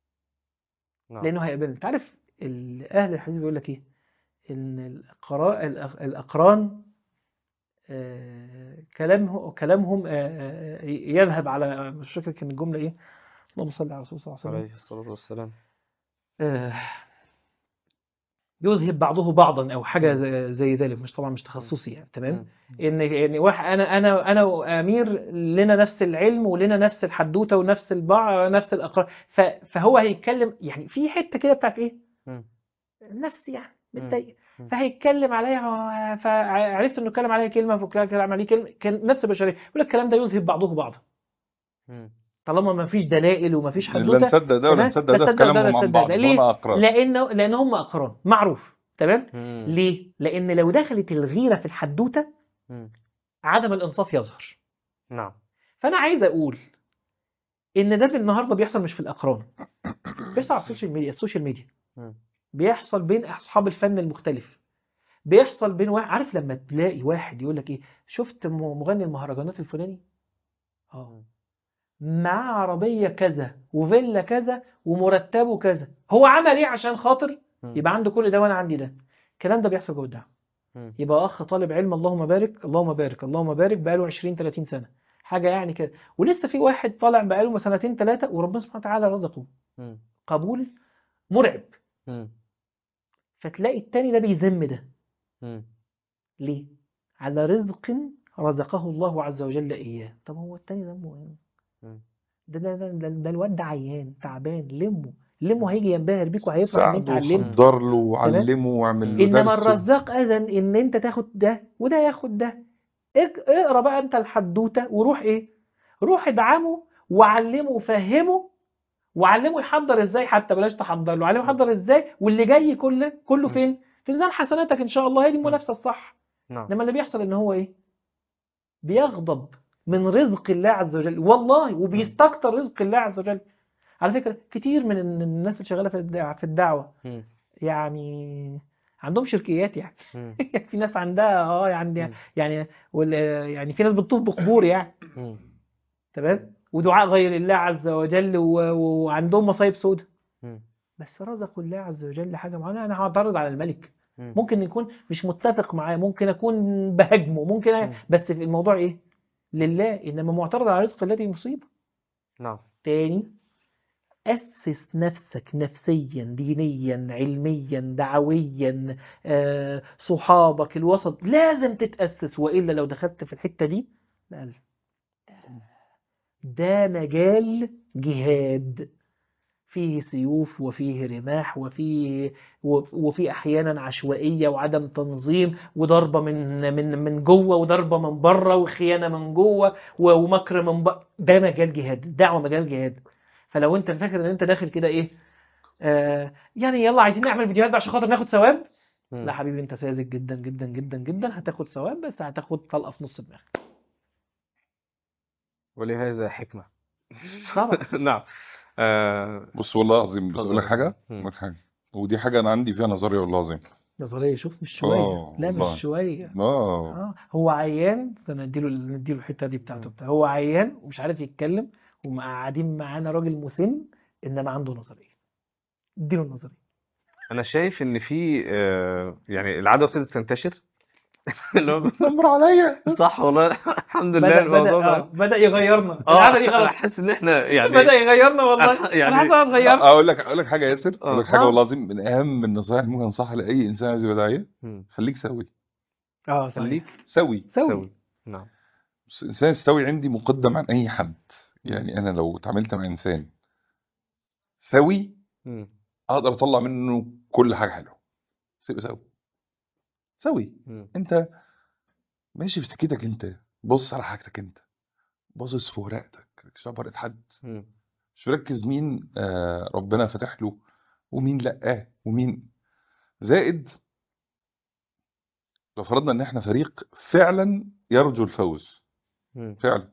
نعم لأنه هيقبل أنت عارف ال- أهل الحديث بيقول لك إيه إن الأقرا- الأق- الأقران آه، كلامه كلامهم آه، آه، يذهب على مش فاكر كان الجملة إيه اللهم صل على رسول الله صلى الله عليه وسلم عليه الصلاة والسلام آه، يذهب بعضه بعضا او حاجه زي- زي ذلك مش طبعا مش تخصصي يعني تمام ان يعني واحد انا انا انا وامير لنا نفس العلم ولنا نفس الحدوته ونفس البع نفس الاقرار ف- فهو هيتكلم يعني في حته كده بتاعت ايه مم. نفسي يعني مم. متضايق مم. فهيتكلم عليها فعرفت انه اتكلم عليها كلمه فكلام عليه كلمه كان نفس البشريه يقول لك الكلام ده يذهب بعضه بعضا مم. طالما ما فيش دلائل وما فيش لا حدوته نصدق ده ولا تمام؟ نصدق ده في تصدق ده ولا كلامهم عن تصدق بعض ده. ليه؟ هنا أقرار لانه لان هم اقران معروف تمام مم. ليه لان لو دخلت الغيره في الحدوته مم. عدم الانصاف يظهر نعم فانا عايز اقول ان ده النهارده بيحصل مش في الاقران بيحصل على السوشيال ميديا السوشيال ميديا مم. بيحصل بين اصحاب الفن المختلف بيحصل بين واحد عارف لما تلاقي واحد يقول لك ايه شفت م- مغني المهرجانات الفلاني اه معاه عربيه كذا وفيلا كذا ومرتبه كذا هو عمل ايه عشان خاطر مم. يبقى عنده كل ده وانا عندي ده الكلام ده بيحصل جوه الدعوه مم. يبقى اخ طالب علم اللهم بارك اللهم بارك اللهم بارك بقاله 20 30 سنه حاجه يعني كده ولسه في واحد طالع بقاله سنتين ثلاثه وربنا سبحانه وتعالى رزقه مم. قبول مرعب مم. فتلاقي التاني ده بيذم ده مم. ليه على رزق رزقه الله عز وجل اياه طب هو التاني ده مهم مم. ده ده ده, ده, ده الواد ده عيان تعبان لمه لمه هيجي ينبهر بيك وهيفرح ان انت ساعده علمته وصدر له وعلمه واعمل له انما درس الرزاق اذن ان انت تاخد ده وده ياخد ده اق- اقرا بقى انت الحدوته وروح ايه روح ادعمه وعلمه وفهمه وعلمه يحضر ازاي حتى بلاش تحضر له علمه يحضر ازاي واللي جاي كله كله م. فين في ميزان حسناتك ان شاء الله هي دي المنافسه الصح نعم انما اللي بيحصل ان هو ايه بيغضب من رزق الله عز وجل والله وبيستكتر رزق الله عز وجل على فكره كتير من الناس اللي شغاله في الدع- في الدعوه مم. يعني عندهم شركيات يعني مم. في ناس عندها اه يعني مم. يعني وال- يعني في ناس بتطوف بقبور يعني مم. تمام ودعاء غير الله عز وجل و- و- وعندهم مصايب سودة مم. بس رزقوا الله عز وجل حاجه معينه انا هعترض على الملك مم. ممكن يكون مش متفق معاه ممكن اكون بهاجمه ممكن مم. بس في الموضوع ايه لله انما معترض على رزق الذي مصيبه نعم تاني أسس نفسك نفسيا دينيا علميا دعويا آه، صحابك الوسط لازم تتأسس وإلا لو دخلت في الحتة دي لا ده مجال جهاد فيه سيوف وفيه رماح وفيه وفيه احيانا عشوائيه وعدم تنظيم وضربه من من من جوه وضربه من بره وخيانه من جوه ومكر من بره ده مجال جهاد الدعوه مجال جهاد فلو انت فاكر ان انت داخل كده ايه آه يعني يلا عايزين نعمل فيديوهات بقى عشان خاطر ناخد ثواب مم. لا حبيبي انت ساذج جدا جدا جدا جدا هتاخد ثواب بس هتاخد طلقه في نص دماغك ولهذا حكمة طبعا نعم آه، بص والله العظيم بس اتفضل. اقول لك حاجه مم. اقول لك حاجه ودي حاجه انا عندي فيها نظريه والله العظيم نظريه شوف مش شويه آه، لا والله. مش شويه اه اه هو عيان استنى نديله نديله الحته دي بتاعته بتاع. هو عيان ومش عارف يتكلم وقاعدين معانا راجل مسن انما عنده نظريه اديله النظريه انا شايف ان في آه، يعني العاده ابتدت تنتشر اللي هو نمر عليا صح والله الحمد لله بدا بدا الموضوع آه ده بدا يغيرنا اه العاده دي انا غلط حاسس ان احنا يعني بدا يغيرنا والله يعني- انا حاسس انا اتغيرت اقول لك اقول لك حاجه يا ياسر اقول لك آه. حاجه آه. والله العظيم من اهم النصائح اللي ممكن انصحها لاي انسان عايز يبقى داعيه مم. خليك سوي اه صحيح. خليك سوي سوي سوي نعم بس الانسان السوي عندي مقدم عن اي حد يعني انا لو اتعاملت مع انسان سوي مم. اقدر اطلع منه كل حاجه حلوه بس يبقى سوي سوي مم. انت ماشي في سكتك انت بص على حاجتك انت باصص في ورقتك مش في ورقه حد مم. مش مركز مين آه ربنا فاتح له ومين لقاه ومين زائد لو فرضنا ان احنا فريق فعلا يرجو الفوز مم. فعلا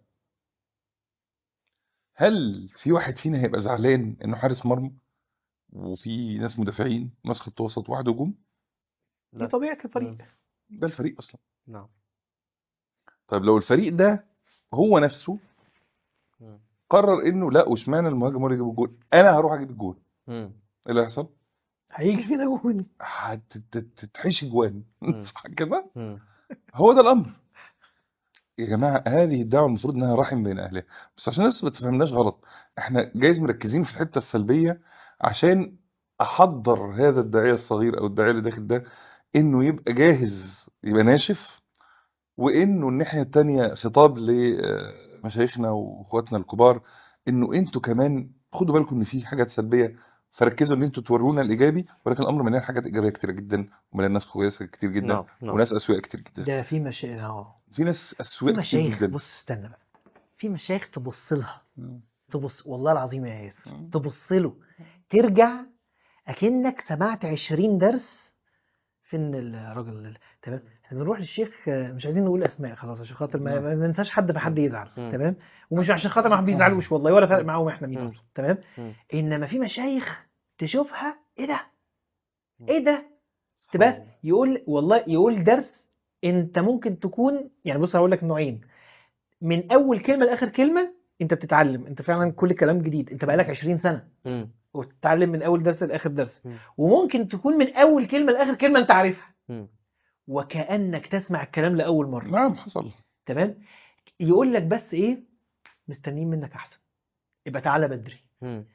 هل في واحد فينا هيبقى زعلان انه حارس مرمى وفي ناس مدافعين وناس خط وسط وواحد هجوم دي طبيعه الفريق مم. ده الفريق اصلا نعم طيب لو الفريق ده هو نفسه مم. قرر انه لا واشمعنى المهاجم هو اللي يجيب الجول انا هروح اجيب الجول مم. ايه اللي هيحصل هيجي فينا جون هتتحشي جوان مم. صح كده مم. هو ده الامر يا جماعة هذه الدعوة المفروض انها رحم بين اهلها بس عشان الناس ما تفهمناش غلط احنا جايز مركزين في الحتة السلبية عشان احضر هذا الداعية الصغير او الداعية اللي داخل ده انه يبقى جاهز يبقى ناشف وانه الناحية التانية خطاب لمشايخنا واخواتنا الكبار انه انتوا كمان خدوا بالكم ان في حاجات سلبية فركزوا ان انتوا تورونا الايجابي ولكن الامر مليان حاجات ايجابيه كتير جدا ومليان ناس كويسه كتير جدا نعم نعم وناس اسوياء كتير جدا ده في مشايخ اه في ناس في اسوياء كتير مشايخ جدا بص استنى بقى في مشايخ تبص لها مم. تبص والله العظيم يا ياسر مم. تبص له ترجع اكنك سمعت 20 درس فين الراجل تمام احنا بنروح للشيخ آه، مش عايزين نقول اسماء خلاص عشان خاطر ما, نعم. ما ننساش حد فحد يزعل مم. تمام ومش عشان خاطر ما حد بيزعلوش والله ولا فارق معاهم احنا مين مم. اصلا تمام مم. انما في مشايخ تشوفها ايه ده مم. ايه ده سبحان بس الله. يقول والله يقول درس انت ممكن تكون يعني بص هقول لك نوعين من اول كلمه لاخر كلمه انت بتتعلم انت فعلا كل كلام جديد انت بقالك 20 سنه مم. وتتعلم من اول درس لاخر درس مم. وممكن تكون من اول كلمه لاخر كلمه انت عارفها مم. وكانك تسمع الكلام لاول مره نعم حصل تمام يقول لك بس ايه مستنيين منك احسن يبقى تعالى بدري مم.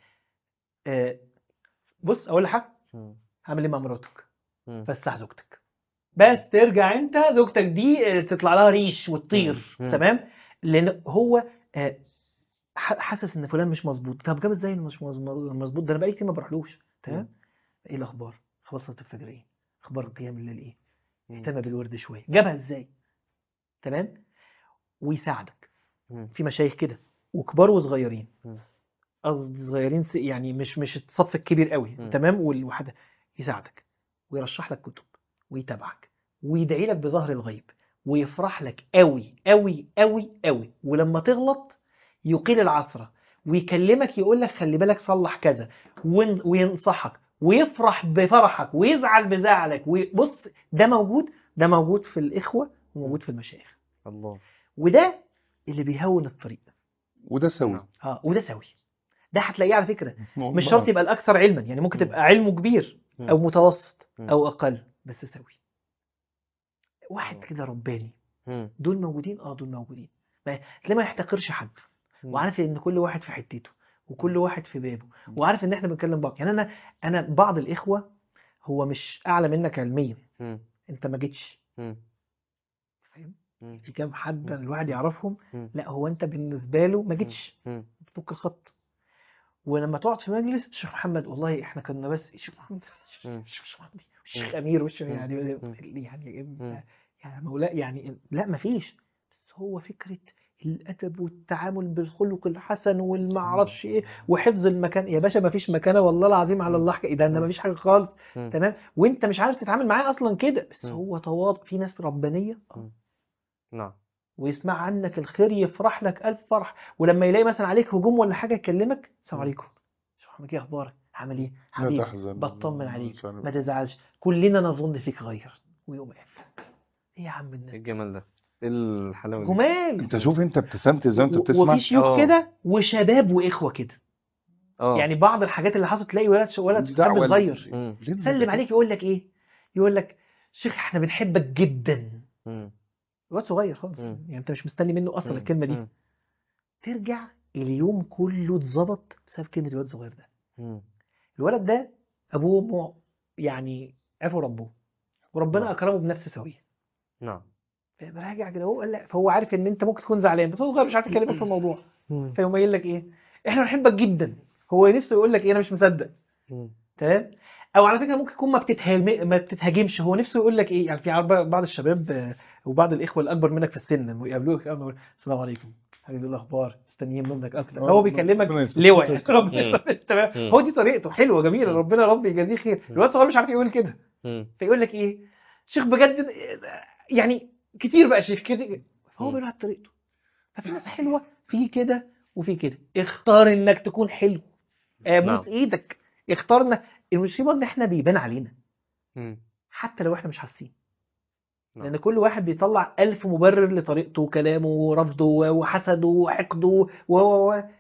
آه بص اقول لك حاجه مم. هعمل ايه مع مراتك مم. فسح زوجتك بس ترجع انت زوجتك دي آه، تطلع لها ريش وتطير مم. تمام لان هو آه، ح- حاسس ان فلان مش مظبوط طب جاب ازاي إنه مش مظ- مظبوط ده انا بقالي كتير ما بروحلوش تمام ايه الاخبار خلاص صلاه الفجر ايه اخبار قيام الليل ايه مم. اهتم بالورد شويه جابها ازاي تمام ويساعدك مم. في مشايخ كده وكبار وصغيرين مم. قصدي صغيرين س- يعني مش مش الصف الكبير قوي مم. تمام والواحده يساعدك ويرشح لك كتب ويتابعك ويدعي لك بظهر الغيب ويفرح لك قوي قوي قوي قوي ولما تغلط يقيل العثرة ويكلمك يقول لك خلي بالك صلح كذا ون- وينصحك ويفرح بفرحك ويزعل بزعلك وبص ده موجود ده موجود في الإخوة وموجود في المشايخ الله وده اللي بيهون الطريق وده سوي اه وده سوي ده هتلاقيه على فكرة مش والله. شرط يبقى الأكثر علما يعني ممكن تبقى علمه كبير مم. أو متوسط مم. أو أقل بس سوي واحد كده رباني مم. دول موجودين اه دول موجودين ما تلاقيه ما يحتقرش حد مم. وعارف ان كل واحد في حتته وكل واحد في بابه وعارف ان احنا بنتكلم بعض يعني انا انا بعض الاخوه هو مش اعلى منك علميا مم. انت ما جيتش مم. فاهم مم. في كام حد مم. الواحد يعرفهم مم. لا هو انت بالنسبه له ما جيتش مم. تفك الخط ولما تقعد في مجلس الشيخ محمد والله احنا كنا بس الشيخ محمد مم. الشيخ محمد الشيخ مم. امير والشيخ مم. يعني مم. يعني مم. يعني مولاي يعني لا ما فيش بس هو فكره الادب والتعامل بالخلق الحسن والمعرفش ايه وحفظ المكان يا باشا ما فيش مكانه والله العظيم على الله حكايه ده انا ما فيش حاجه خالص مم. تمام وانت مش عارف تتعامل معاه اصلا كده بس مم. هو تواضع في ناس ربانيه آه. مم. نعم ويسمع عنك الخير يفرح لك الف فرح ولما يلاقي مثلا عليك هجوم ولا حاجه يكلمك السلام مم. عليكم شو محمد ايه اخبارك عامل ايه لا حبيبي تحزن بطمن عليك مش عارف. ما تزعلش كلنا نظن فيك غير ويقوم قافل ايه يا عم ايه الناس الجمال ده ايه الحلاوه دي جمال انت شوف انت ابتسمت ازاي وانت و- بتسمع وفي شيوخ آه. كده وشباب واخوه كده اه يعني بعض الحاجات اللي حصلت تلاقي ولد ولد شاب دعوة ل- صغير مم. ليه ما سلم بت- عليك يقول لك ايه يقول لك شيخ احنا بنحبك جدا مم. الواد صغير خالص مم. يعني انت مش مستني منه اصلا مم. الكلمه دي مم. ترجع اليوم كله اتظبط بسبب كلمه الواد الصغير ده مم. الولد ده ابوه وامه يعني عرفوا ربوه وربنا نعم. اكرمه بنفس سويه نعم راجع كده هو قال لا فهو عارف ان انت ممكن تكون زعلان بس هو صغير مش عارف يكلمك في الموضوع مم. فيقوم قايل لك ايه احنا بنحبك جدا هو نفسه يقول لك ايه انا مش مصدق مم. تمام او على فكره ممكن يكون ما بتتهاجم ما بتتهاجمش هو نفسه يقول لك ايه يعني في عرب- بعض الشباب آه، وبعض الاخوه الاكبر منك في السن لما يقابلوك أول ما يقول السلام عليكم حبيبي إيه الاخبار مستنيين منك اكتر آه، هو بيكلمك ربنا يستر. لواء يعني ربنا مم. تمام مم. هو دي طريقته حلوه جميله مم. ربنا ربي يجازيه خير مم. الواد الصغير مش عارف يقول كده مم. فيقول لك ايه شيخ بجد يعني كتير بقى شيخ كده فهو مم. بيقولها بطريقته ففي ناس حلوه في كده وفي كده اختار انك تكون حلو ابوس نعم. ايدك اختار انك المصيبه ان احنا بيبان علينا مم. حتى لو احنا مش حاسين نعم. لان كل واحد بيطلع ألف مبرر لطريقته وكلامه ورفضه وحسده وحقده و و و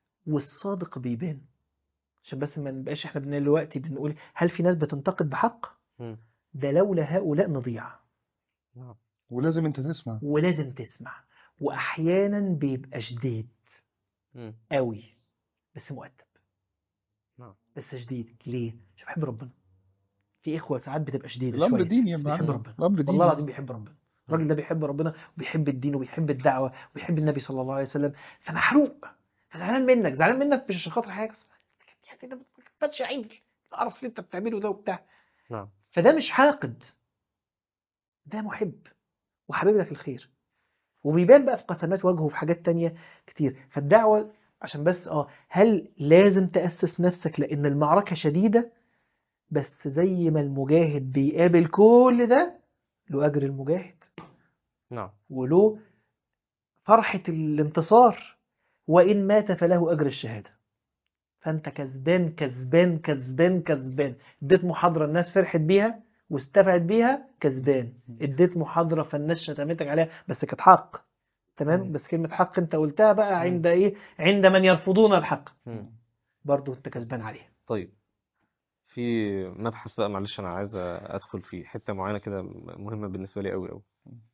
والصادق بيبان عشان بس ما نبقاش احنا بن- دلوقتي بنقول هل في ناس بتنتقد بحق مم. ده لولا هؤلاء نضيع نعم ولازم انت تسمع ولازم تسمع واحيانا بيبقى شديد مم. قوي بس مؤدب نعم. بس شديد ليه عشان بحب ربنا في اخوه ساعات بتبقى شديده الامر شويه ديني يا بس بيحب معلم ربنا الامر ديني والله العظيم بيحب ربنا الراجل ده بيحب ربنا وبيحب الدين وبيحب الدعوه وبيحب النبي صلى الله عليه وسلم فانا حروق فزعلان منك زعلان منك مش عشان خاطر حاجه يعني ده ما تبقاش عيد القرف اللي انت بتعمله ده وبتاع نعم فده مش حاقد ده محب وحبيب لك الخير وبيبان بقى في قسمات وجهه وفي حاجات تانية كتير فالدعوة عشان بس اه هل لازم تأسس نفسك لأن المعركة شديدة بس زي ما المجاهد بيقابل كل ده له أجر المجاهد نعم وله فرحة الانتصار وإن مات فله أجر الشهادة فأنت كسبان كسبان كسبان كسبان اديت محاضرة الناس فرحت بيها واستفعت بيها كسبان اديت محاضرة فالناس شتمتك عليها بس كانت حق تمام بس كلمة حق انت قلتها بقى عند ايه عند من يرفضون الحق مم. برضو انت كسبان عليها طيب في مبحث بقى معلش انا عايز ادخل في حته معينه كده مهمه بالنسبه لي قوي قوي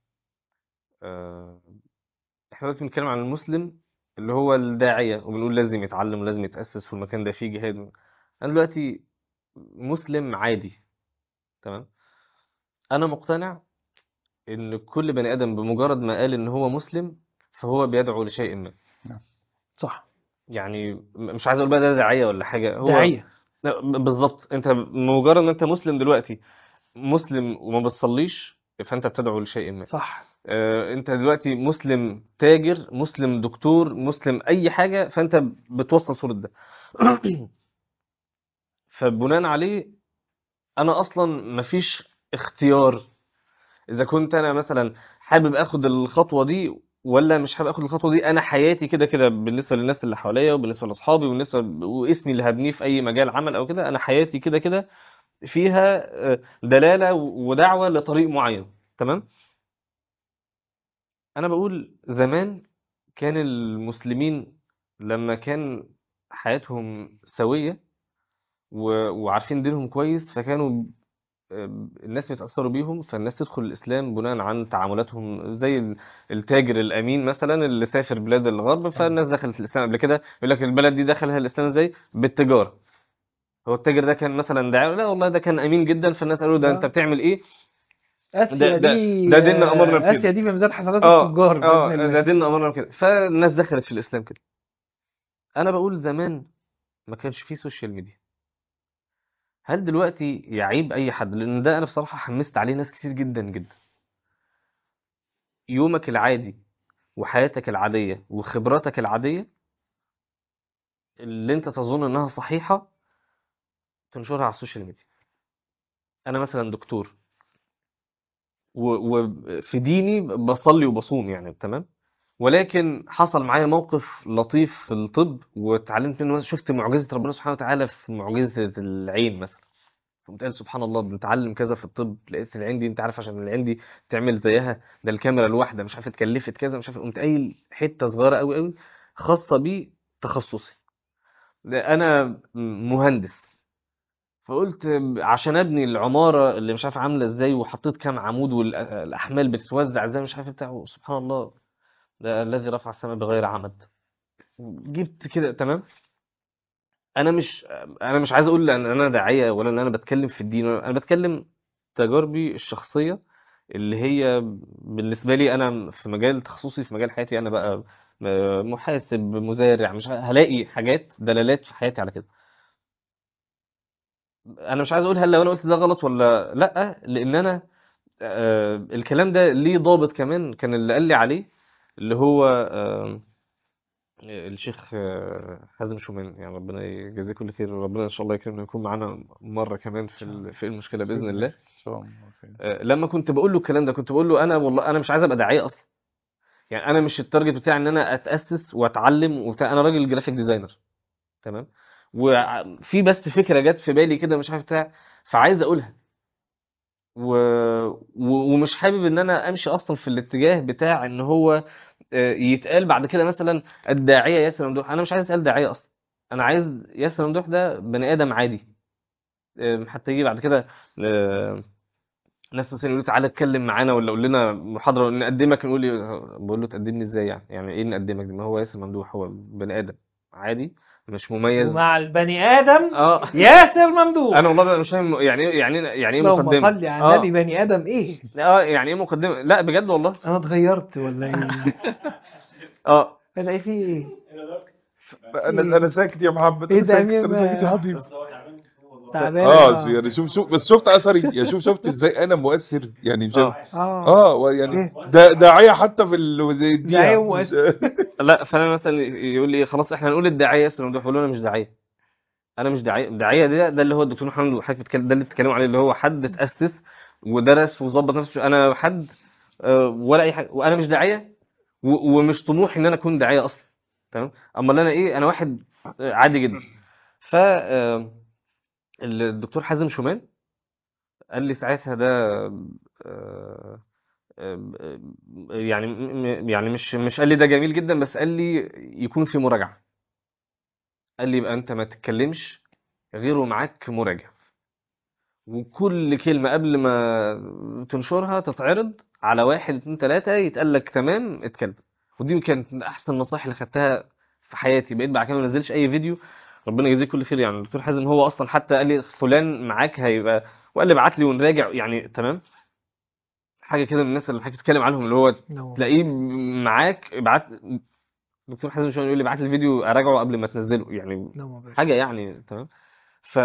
آه، احنا دلوقتي بنتكلم عن المسلم اللي هو الداعيه وبنقول لازم يتعلم ولازم يتاسس في المكان ده فيه جهاد انا دلوقتي مسلم عادي تمام انا مقتنع ان كل بني ادم بمجرد ما قال ان هو مسلم فهو بيدعو لشيء ما صح يعني م- مش عايز اقول بقى ده داعيه ولا حاجه هو داعية لا، ب- بالظبط انت مجرد ما انت مسلم دلوقتي مسلم وما بتصليش فانت بتدعو لشيء ما صح آه، انت دلوقتي مسلم تاجر مسلم دكتور مسلم اي حاجه فانت بتوصل صوره ده فبناء عليه انا اصلا مفيش اختيار اذا كنت انا مثلا حابب اخد الخطوه دي ولا مش حابب اخد الخطوه دي انا حياتي كده كده بالنسبه للناس اللي حواليا وبالنسبه لاصحابي وبالنسبه واسمي اللي هبنيه في اي مجال عمل او كده انا حياتي كده كده فيها آه، دلاله ودعوه لطريق معين تمام انا بقول زمان كان المسلمين لما كان حياتهم سويه و- وعارفين دينهم كويس فكانوا آه، الناس بيتأثروا بيهم فالناس تدخل الإسلام بناء عن تعاملاتهم زي ال- التاجر الأمين مثلا اللي سافر بلاد الغرب فالناس دخلت الإسلام قبل كده يقول لك البلد دي دخلها الإسلام ازاي بالتجارة هو التاجر ده كان مثلا داعي لا والله ده كان أمين جدا فالناس قالوا ده آه. أنت بتعمل إيه آسيا ده- ده- دي ده ديننا أمرنا بكده. آسيا دي في ميزان حسنات اه التجار اه بإذن ده الله ديننا أمرنا كده فالناس دخلت في الإسلام كده أنا بقول زمان ما كانش فيه سوشيال ميديا هل دلوقتي يعيب اي حد لان ده انا بصراحه حمست عليه ناس كتير جدا جدا يومك العادي وحياتك العاديه وخبراتك العاديه اللي انت تظن انها صحيحه تنشرها على السوشيال ميديا انا مثلا دكتور وفي ديني بصلي وبصوم يعني تمام ولكن حصل معايا موقف لطيف في الطب واتعلمت منه شفت معجزة ربنا سبحانه وتعالى في معجزة العين مثلا قمت قايل سبحان الله بنتعلم كذا في الطب لقيت العين دي انت عارف عشان العين دي تعمل زيها ده الكاميرا الواحده مش عارف اتكلفت كذا مش عارف قمت قايل حته صغيره قوي قوي خاصه بيه تخصصي ده انا مهندس فقلت عشان ابني العماره اللي مش عارف عامله ازاي وحطيت كام عمود والاحمال بتتوزع ازاي مش عارف بتاع سبحان الله ده الذي رفع السماء بغير عمد جبت كده تمام انا مش انا مش عايز اقول ان انا داعيه ولا ان انا بتكلم في الدين انا بتكلم تجاربي الشخصيه اللي هي بالنسبه لي انا في مجال تخصصي في مجال حياتي انا بقى محاسب مزارع مش ه- هلاقي حاجات دلالات في حياتي على كده انا مش عايز اقول هل لو انا قلت ده غلط ولا لا لان انا آه، الكلام ده ليه ضابط كمان كان اللي قال لي عليه اللي هو آه، الشيخ آه، حازم شومان يعني ربنا يجازيه كل خير وربنا ان شاء الله يكرمه يكون معانا مره كمان في ال- في المشكله باذن الله ان شاء الله خير. آه، لما كنت بقول له الكلام ده كنت بقول له انا والله انا مش عايز ابقى داعيه اصلا يعني انا مش التارجت بتاعي ان انا اتاسس واتعلم وبتاع انا راجل جرافيك ديزاينر تمام وفي بس فكره جت في بالي كده مش عارف بتاع فعايز اقولها و... و... ومش حابب ان انا امشي اصلا في الاتجاه بتاع ان هو آه، يتقال بعد كده مثلا الداعيه ياسر ممدوح انا مش عايز اتقال داعيه اصلا انا عايز ياسر ممدوح ده بني ادم عادي آه، حتى يجي بعد كده آه، ناس مثلا يقولوا تعالى اتكلم معانا ولا قول لنا محاضره نقدمك نقول لي بقول له تقدمني ازاي يعني يعني ايه نقدمك دي ما هو ياسر ممدوح هو بني ادم عادي مش مميز ومع البني ادم اه ياسر ممدوح انا والله بقى مش فاهم يعني ايه يعني إيه- يعني ايه اللهم مقدمه صل على آه. النبي بني ادم ايه اه يعني ايه مقدمه لا بجد والله انا اتغيرت ولا ايه اه الاقي فيه ايه انا انا ساكت يا محمد إيه انا ده ساكت يا انا ميمة؟ ساكت يا حبيبي تعبان اه يعني شوف شوف بس شفت اثري يا شوف شفت ازاي انا مؤثر يعني مش اه اه اه ويعني إيه؟ ده داعيه حتى في ال... زي دي داعية يعني. ومؤثر. لا فانا مثلا يقول لي خلاص احنا هنقول الداعيه ياسر ممدوح بقول له انا مش داعيه انا مش داعيه الداعيه ده ده اللي هو الدكتور محمد وحضرتك بتتكلم ده اللي بتتكلموا عليه اللي هو حد اتاسس ودرس وظبط نفسه انا حد آه، ولا اي حاجه وانا مش داعيه و- ومش طموحي ان انا اكون داعيه اصلا تمام اما اللي انا ايه انا واحد آه، عادي جدا ف آه، الدكتور حازم شومان قال لي ساعتها ده آه، آه، يعني م- يعني مش مش قال لي ده جميل جدا بس قال لي يكون في مراجعه قال لي يبقى انت ما تتكلمش غير ومعاك مراجع وكل كلمة قبل ما تنشرها تتعرض على واحد اتنين تلاتة يتقال لك تمام اتكلم ودي كانت من أحسن النصائح اللي خدتها في حياتي بقيت بعد كده ما انزلش أي فيديو ربنا يجزيه كل خير يعني الدكتور حازم هو أصلا حتى قال لي فلان معاك هيبقى وقال لي ابعت لي ونراجع يعني تمام حاجة كده من الناس اللي حضرتك بتتكلم عنهم اللي هو نو. تلاقيه معاك ابعت الدكتور حازم شويه يقول لي ابعت لي الفيديو اراجعه قبل ما تنزله يعني نو باشا. حاجه يعني تمام ف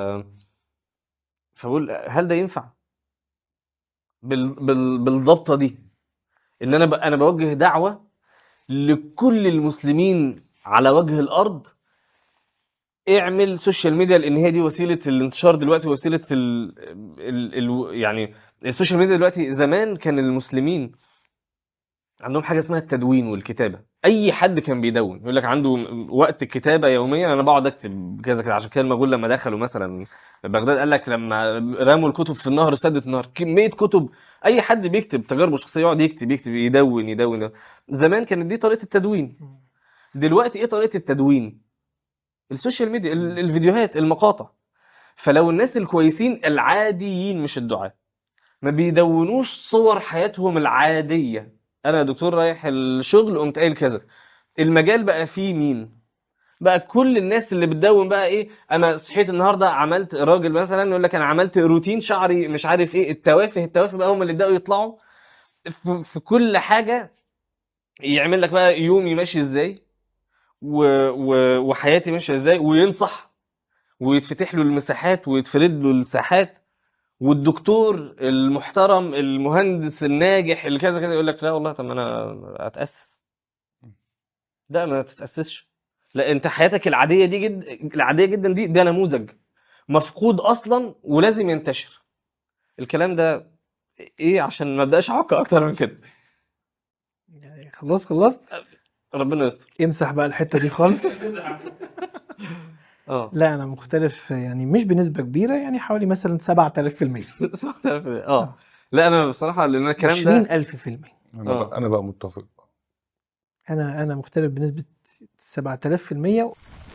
فبقول هل ده ينفع بال... بال... بالضبطه دي ان انا ب... انا بوجه دعوه لكل المسلمين على وجه الارض اعمل سوشيال ميديا لان هي دي وسيله الانتشار دلوقتي وسيله ال... ال... ال... يعني السوشيال ميديا دلوقتي زمان كان المسلمين عندهم حاجه اسمها التدوين والكتابه اي حد كان بيدون يقول لك عنده وقت الكتابه يوميا انا بقعد اكتب كذا كذا عشان كده المغول لما دخلوا مثلا بغداد قال لك لما رموا الكتب في النهر سدت النهر كميه كتب اي حد بيكتب تجاربه الشخصيه يقعد يكتب يكتب يدون يدون زمان كانت دي طريقه التدوين دلوقتي ايه طريقه التدوين السوشيال ميديا ال- الفيديوهات المقاطع فلو الناس الكويسين العاديين مش الدعاة ما بيدونوش صور حياتهم العادية انا يا دكتور رايح الشغل قمت قايل كذا المجال بقى فيه مين بقى كل الناس اللي بتدون بقى ايه انا صحيت النهارده عملت راجل مثلا يقول لك انا عملت روتين شعري مش عارف ايه التوافه التوافه بقى هم اللي بداوا يطلعوا في, في كل حاجه يعمل لك بقى يومي ماشي ازاي و... و... وحياتي ماشيه ازاي وينصح ويتفتح له المساحات ويتفرد له الساحات والدكتور المحترم المهندس الناجح اللي كذا كذا يقول لك لا والله طب ما انا اتاسس لا ما تتاسسش لا انت حياتك العاديه دي جدا العاديه جدا دي ده نموذج مفقود اصلا ولازم ينتشر الكلام ده ايه عشان ما ابداش اعق اكتر من كده يعني خلاص خلصت ربنا يستر امسح بقى الحتة دي خالص اه لا انا مختلف يعني مش بنسبة كبيرة يعني حوالي مثلا 7000% اه لا انا بصراحه لان أنا الكلام ده 20000% انا آه. بقى انا بقى متفق انا انا مختلف بنسبة 7000%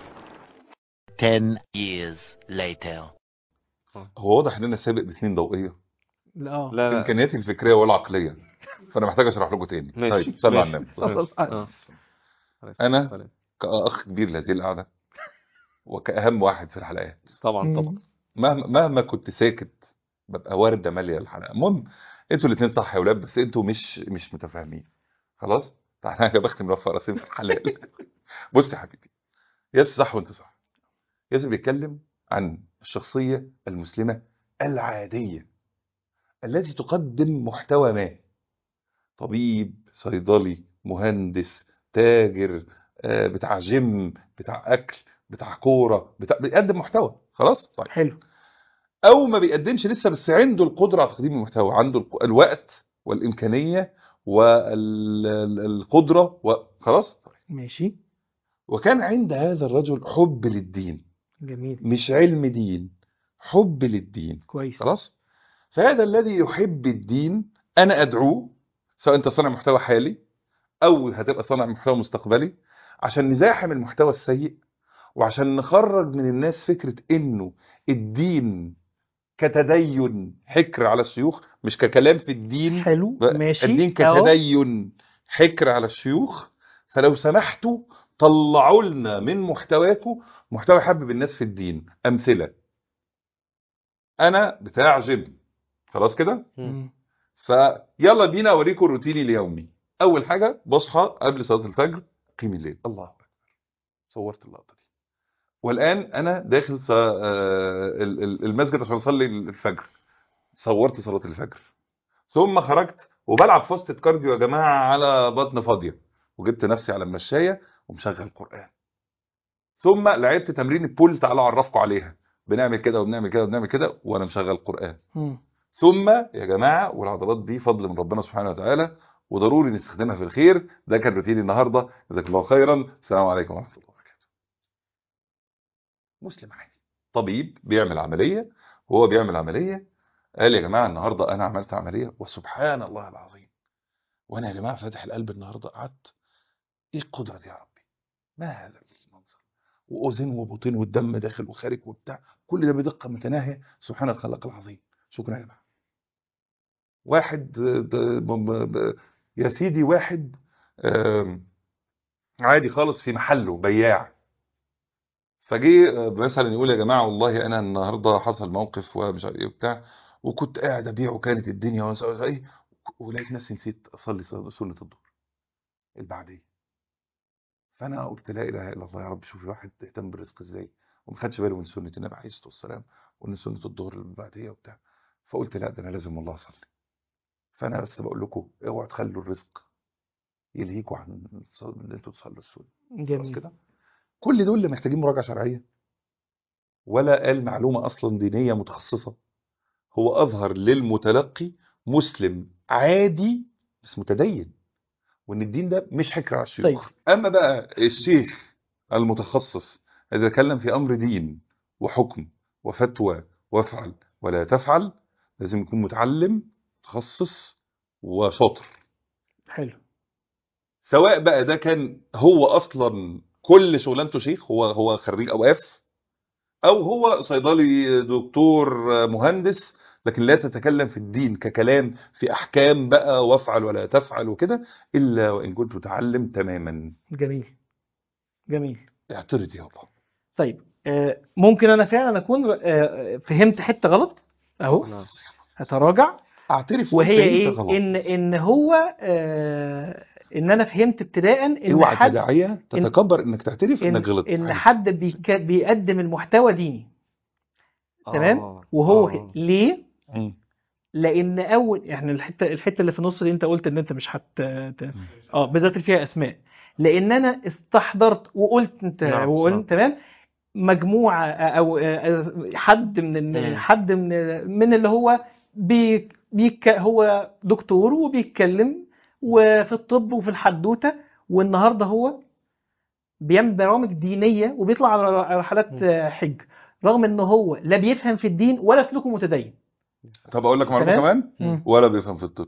10 years later. هو واضح ان انا سابق بسنين ضوئيه لا اه في لا لا امكانياتي الفكريه والعقليه فانا محتاج اشرح لكم تاني ماشي، طيب صلوا على ماشي. النبي صلى الله عليه آه. أنا؟ كاخ كبير لهذه القعده وكاهم واحد في الحلقات طبعا طبعا مم. مهما مهما كنت ساكت ببقى ورده ماليه الحلقه المهم انتوا الاثنين صح يا ولاد بس انتوا مش مش متفاهمين خلاص تعالى يا بختي مرفع راسين في الحلال بص يا حبيبي ياسر صح وانت صح ياسر بيتكلم عن الشخصيه المسلمه العاديه التي تقدم محتوى ما طبيب صيدلي مهندس تاجر آه، بتاع جيم بتاع اكل بتاع كوره بتاع بيقدم محتوى خلاص طيب حلو او ما بيقدمش لسه بس عنده القدره على تقديم المحتوى عنده الق- الوقت والامكانيه والقدره وخلاص ماشي وكان عند هذا الرجل حب للدين جميل مش علم دين حب للدين كويس خلاص فهذا الذي يحب الدين انا ادعوه سواء انت صانع محتوى حالي او هتبقى صانع محتوى مستقبلي عشان نزاحم المحتوى السيء وعشان نخرج من الناس فكرة انه الدين كتدين حكر على الشيوخ مش ككلام في الدين حلو ب- ماشي الدين أهو. كتدين حكر على الشيوخ فلو سمحتوا طلعوا لنا من محتواكم محتوى يحبب الناس في الدين امثله انا بتاع جيم خلاص كده مم. فيلا بينا اوريكم روتيني اليومي اول حاجه بصحى قبل صلاه الفجر قيم الليل الله اكبر صورت اللقطه دي والان انا داخل ص- آه، ال- ال- المسجد عشان اصلي الفجر صورت صلاه الفجر ثم خرجت وبلعب فاستة كارديو يا جماعه على بطن فاضيه وجبت نفسي على المشايه ومشغل قران ثم لعبت تمرين البول تعالوا اعرفكم عليها بنعمل كده وبنعمل كده وبنعمل كده وانا مشغل قران مم. ثم يا جماعه والعضلات دي فضل من ربنا سبحانه وتعالى وضروري نستخدمها في الخير ده كان روتيني النهارده جزاك الله خيرا السلام عليكم ورحمه الله وبركاته مسلم عادي طبيب بيعمل عمليه وهو بيعمل عمليه قال يا جماعه النهارده انا عملت عمليه وسبحان الله العظيم وانا يا جماعه فاتح القلب النهارده قعدت ايه القدره دي يا ربي ما هذا المنظر واذن وبطين والدم داخل وخارج وبتاع كل ده بدقه متناهيه سبحان الخلاق العظيم شكرا يا جماعه واحد د- ب- ب- يا سيدي واحد آم، عادي خالص في محله بياع فجه آه، مثلا يقول يا جماعه والله انا النهارده حصل موقف ومش عارف ايه وبتاع وكنت قاعد ابيع وكانت الدنيا ومش عارف ايه ولقيت نفسي نسيت اصلي صل- سنه الظهر البعديه فانا قلت لا اله الا الله يا رب شوف الواحد تهتم بالرزق ازاي وما خدش باله من سنه النبي عليه الصلاه والسلام وان سنه الظهر البعديه وبتاع فقلت لا ده انا لازم والله اصلي فانا بس بقول لكم اوعوا تخلوا الرزق يلهيكوا عن الص- ان انتوا تصلوا السنه خلاص جميل كده كل دول اللي محتاجين مراجعه شرعيه ولا قال معلومه اصلا دينيه متخصصه هو اظهر للمتلقي مسلم عادي بس متدين وان الدين ده مش حكر على الشيوخ اما بقى الشيخ المتخصص اذا تكلم في امر دين وحكم وفتوى وافعل ولا تفعل لازم يكون متعلم متخصص وشاطر حلو سواء بقى ده كان هو اصلا كل شغلانته شيخ هو هو خريج اوقاف او هو صيدلي دكتور مهندس لكن لا تتكلم في الدين ككلام في احكام بقى وافعل ولا تفعل وكده الا وان كنت متعلم تماما جميل جميل اعترض يابا طيب آه، ممكن انا فعلا اكون آه، فهمت حته غلط اهو نعم. هتراجع اعترف وهي فهمت ايه غلط. ان ان هو آه، ان انا فهمت ابتداء ان اوعى حد كداعيه تتكبر انك تعترف ان انك غلطت ان عادي. حد بيك- بيقدم المحتوى ديني تمام آه. وهو آه. ليه مم. لان اول احنا الحته الحته اللي في النص دي انت قلت ان انت مش هت ت- اه بالذات اللي فيها اسماء لان انا استحضرت وقلت انت نعم، وقلت نعم. تمام مجموعه او آه، حد من مم. ال- حد من من اللي هو بي بيك هو دكتور وبيتكلم وفي الطب وفي الحدوته والنهارده هو بيعمل برامج دينيه وبيطلع على رحلات آه، حج رغم ان هو لا بيفهم في الدين ولا سلوكه متدين طب اقول لك معلومه تمام؟ كمان مم. ولا بيفهم في الطب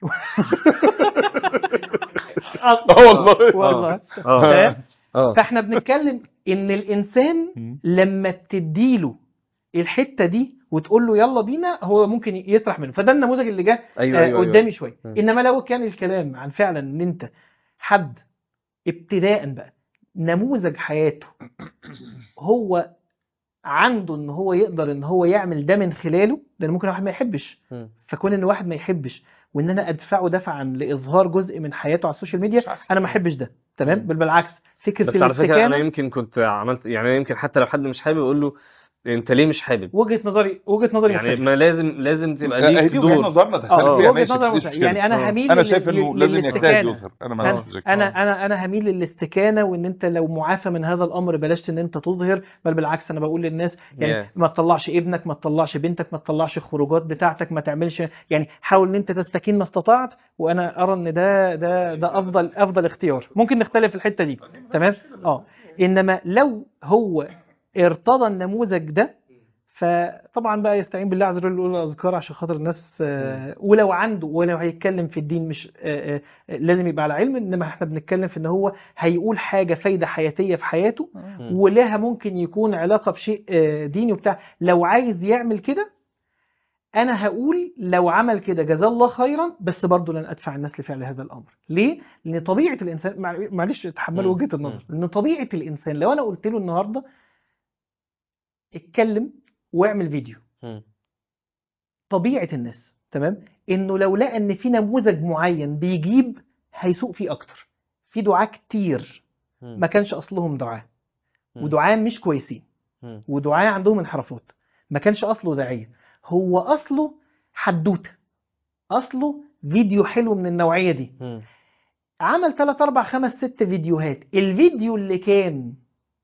اه اه والله والله اه تمام؟ اه فاحنا بنتكلم ان الانسان مم. لما بتديله الحته دي وتقول له يلا بينا هو ممكن يسرح منه فده النموذج اللي جه ايوه آه، ايوه أيوة. قدامي شويه مم. انما لو كان الكلام عن فعلا ان انت حد ابتداء بقى نموذج حياته هو عنده ان هو يقدر ان هو يعمل ده من خلاله لان ممكن واحد ما يحبش مم. فكون ان واحد ما يحبش وان انا ادفعه دفعا لاظهار جزء من حياته على السوشيال ميديا مش عارف. انا ما احبش ده تمام مم. بل بالعكس فكره بس على فكره انا الاستكانه يمكن كنت عملت يعني أنا يمكن حتى لو حد مش حابب اقول له انت ليه مش حابب وجهه نظري وجهه نظري يعني مختلفة. ما لازم لازم تبقى لا، هي ليك دي وجهه دور نظرنا اه تختلف فيها وجهه ماشي نظر مفيش مختلفة. مشكله يعني انا آه. هميل انا لل- شايف انه لل- لازم يجتهد للاستكانة. يظهر انا ما انا عنديش مشاكل انا انا انا هميل للاستكانه وان انت لو معافى من هذا الامر بلاش ان انت تظهر بل بالعكس انا بقول للناس يعني Yeah. ما تطلعش ابنك ما تطلعش بنتك ما تطلعش الخروجات بتاعتك ما تعملش يعني حاول ان انت تستكين ما استطعت وانا ارى ان ده ده ده افضل افضل اختيار ممكن نختلف في الحته دي تمام اه انما لو هو ارتضى النموذج ده فطبعا بقى يستعين بالله عز وجل ويقول الاذكار عشان خاطر الناس آه، ولو عنده ولو هيتكلم في الدين مش آه، آه، لازم يبقى على علم انما احنا بنتكلم في ان هو هيقول حاجه فايده حياتيه في حياته مم. ولها ممكن يكون علاقه بشيء آه، ديني وبتاع لو عايز يعمل كده انا هقول لو عمل كده جزاه الله خيرا بس برضه لن ادفع الناس لفعل هذا الامر ليه لان طبيعه الانسان مع- معلش تحملوا مم. وجهه النظر لان طبيعه الانسان لو انا قلت له النهارده اتكلم واعمل فيديو مم. طبيعه الناس تمام انه لو لقى ان في نموذج معين بيجيب هيسوق فيه اكتر في دعاة كتير مم. ما كانش اصلهم دعاة مم. ودعاة مش كويسين مم. ودعاة عندهم انحرافات ما كانش اصله داعية هو اصله حدوتة اصله فيديو حلو من النوعية دي مم. عمل 3 4 5 6 فيديوهات الفيديو اللي كان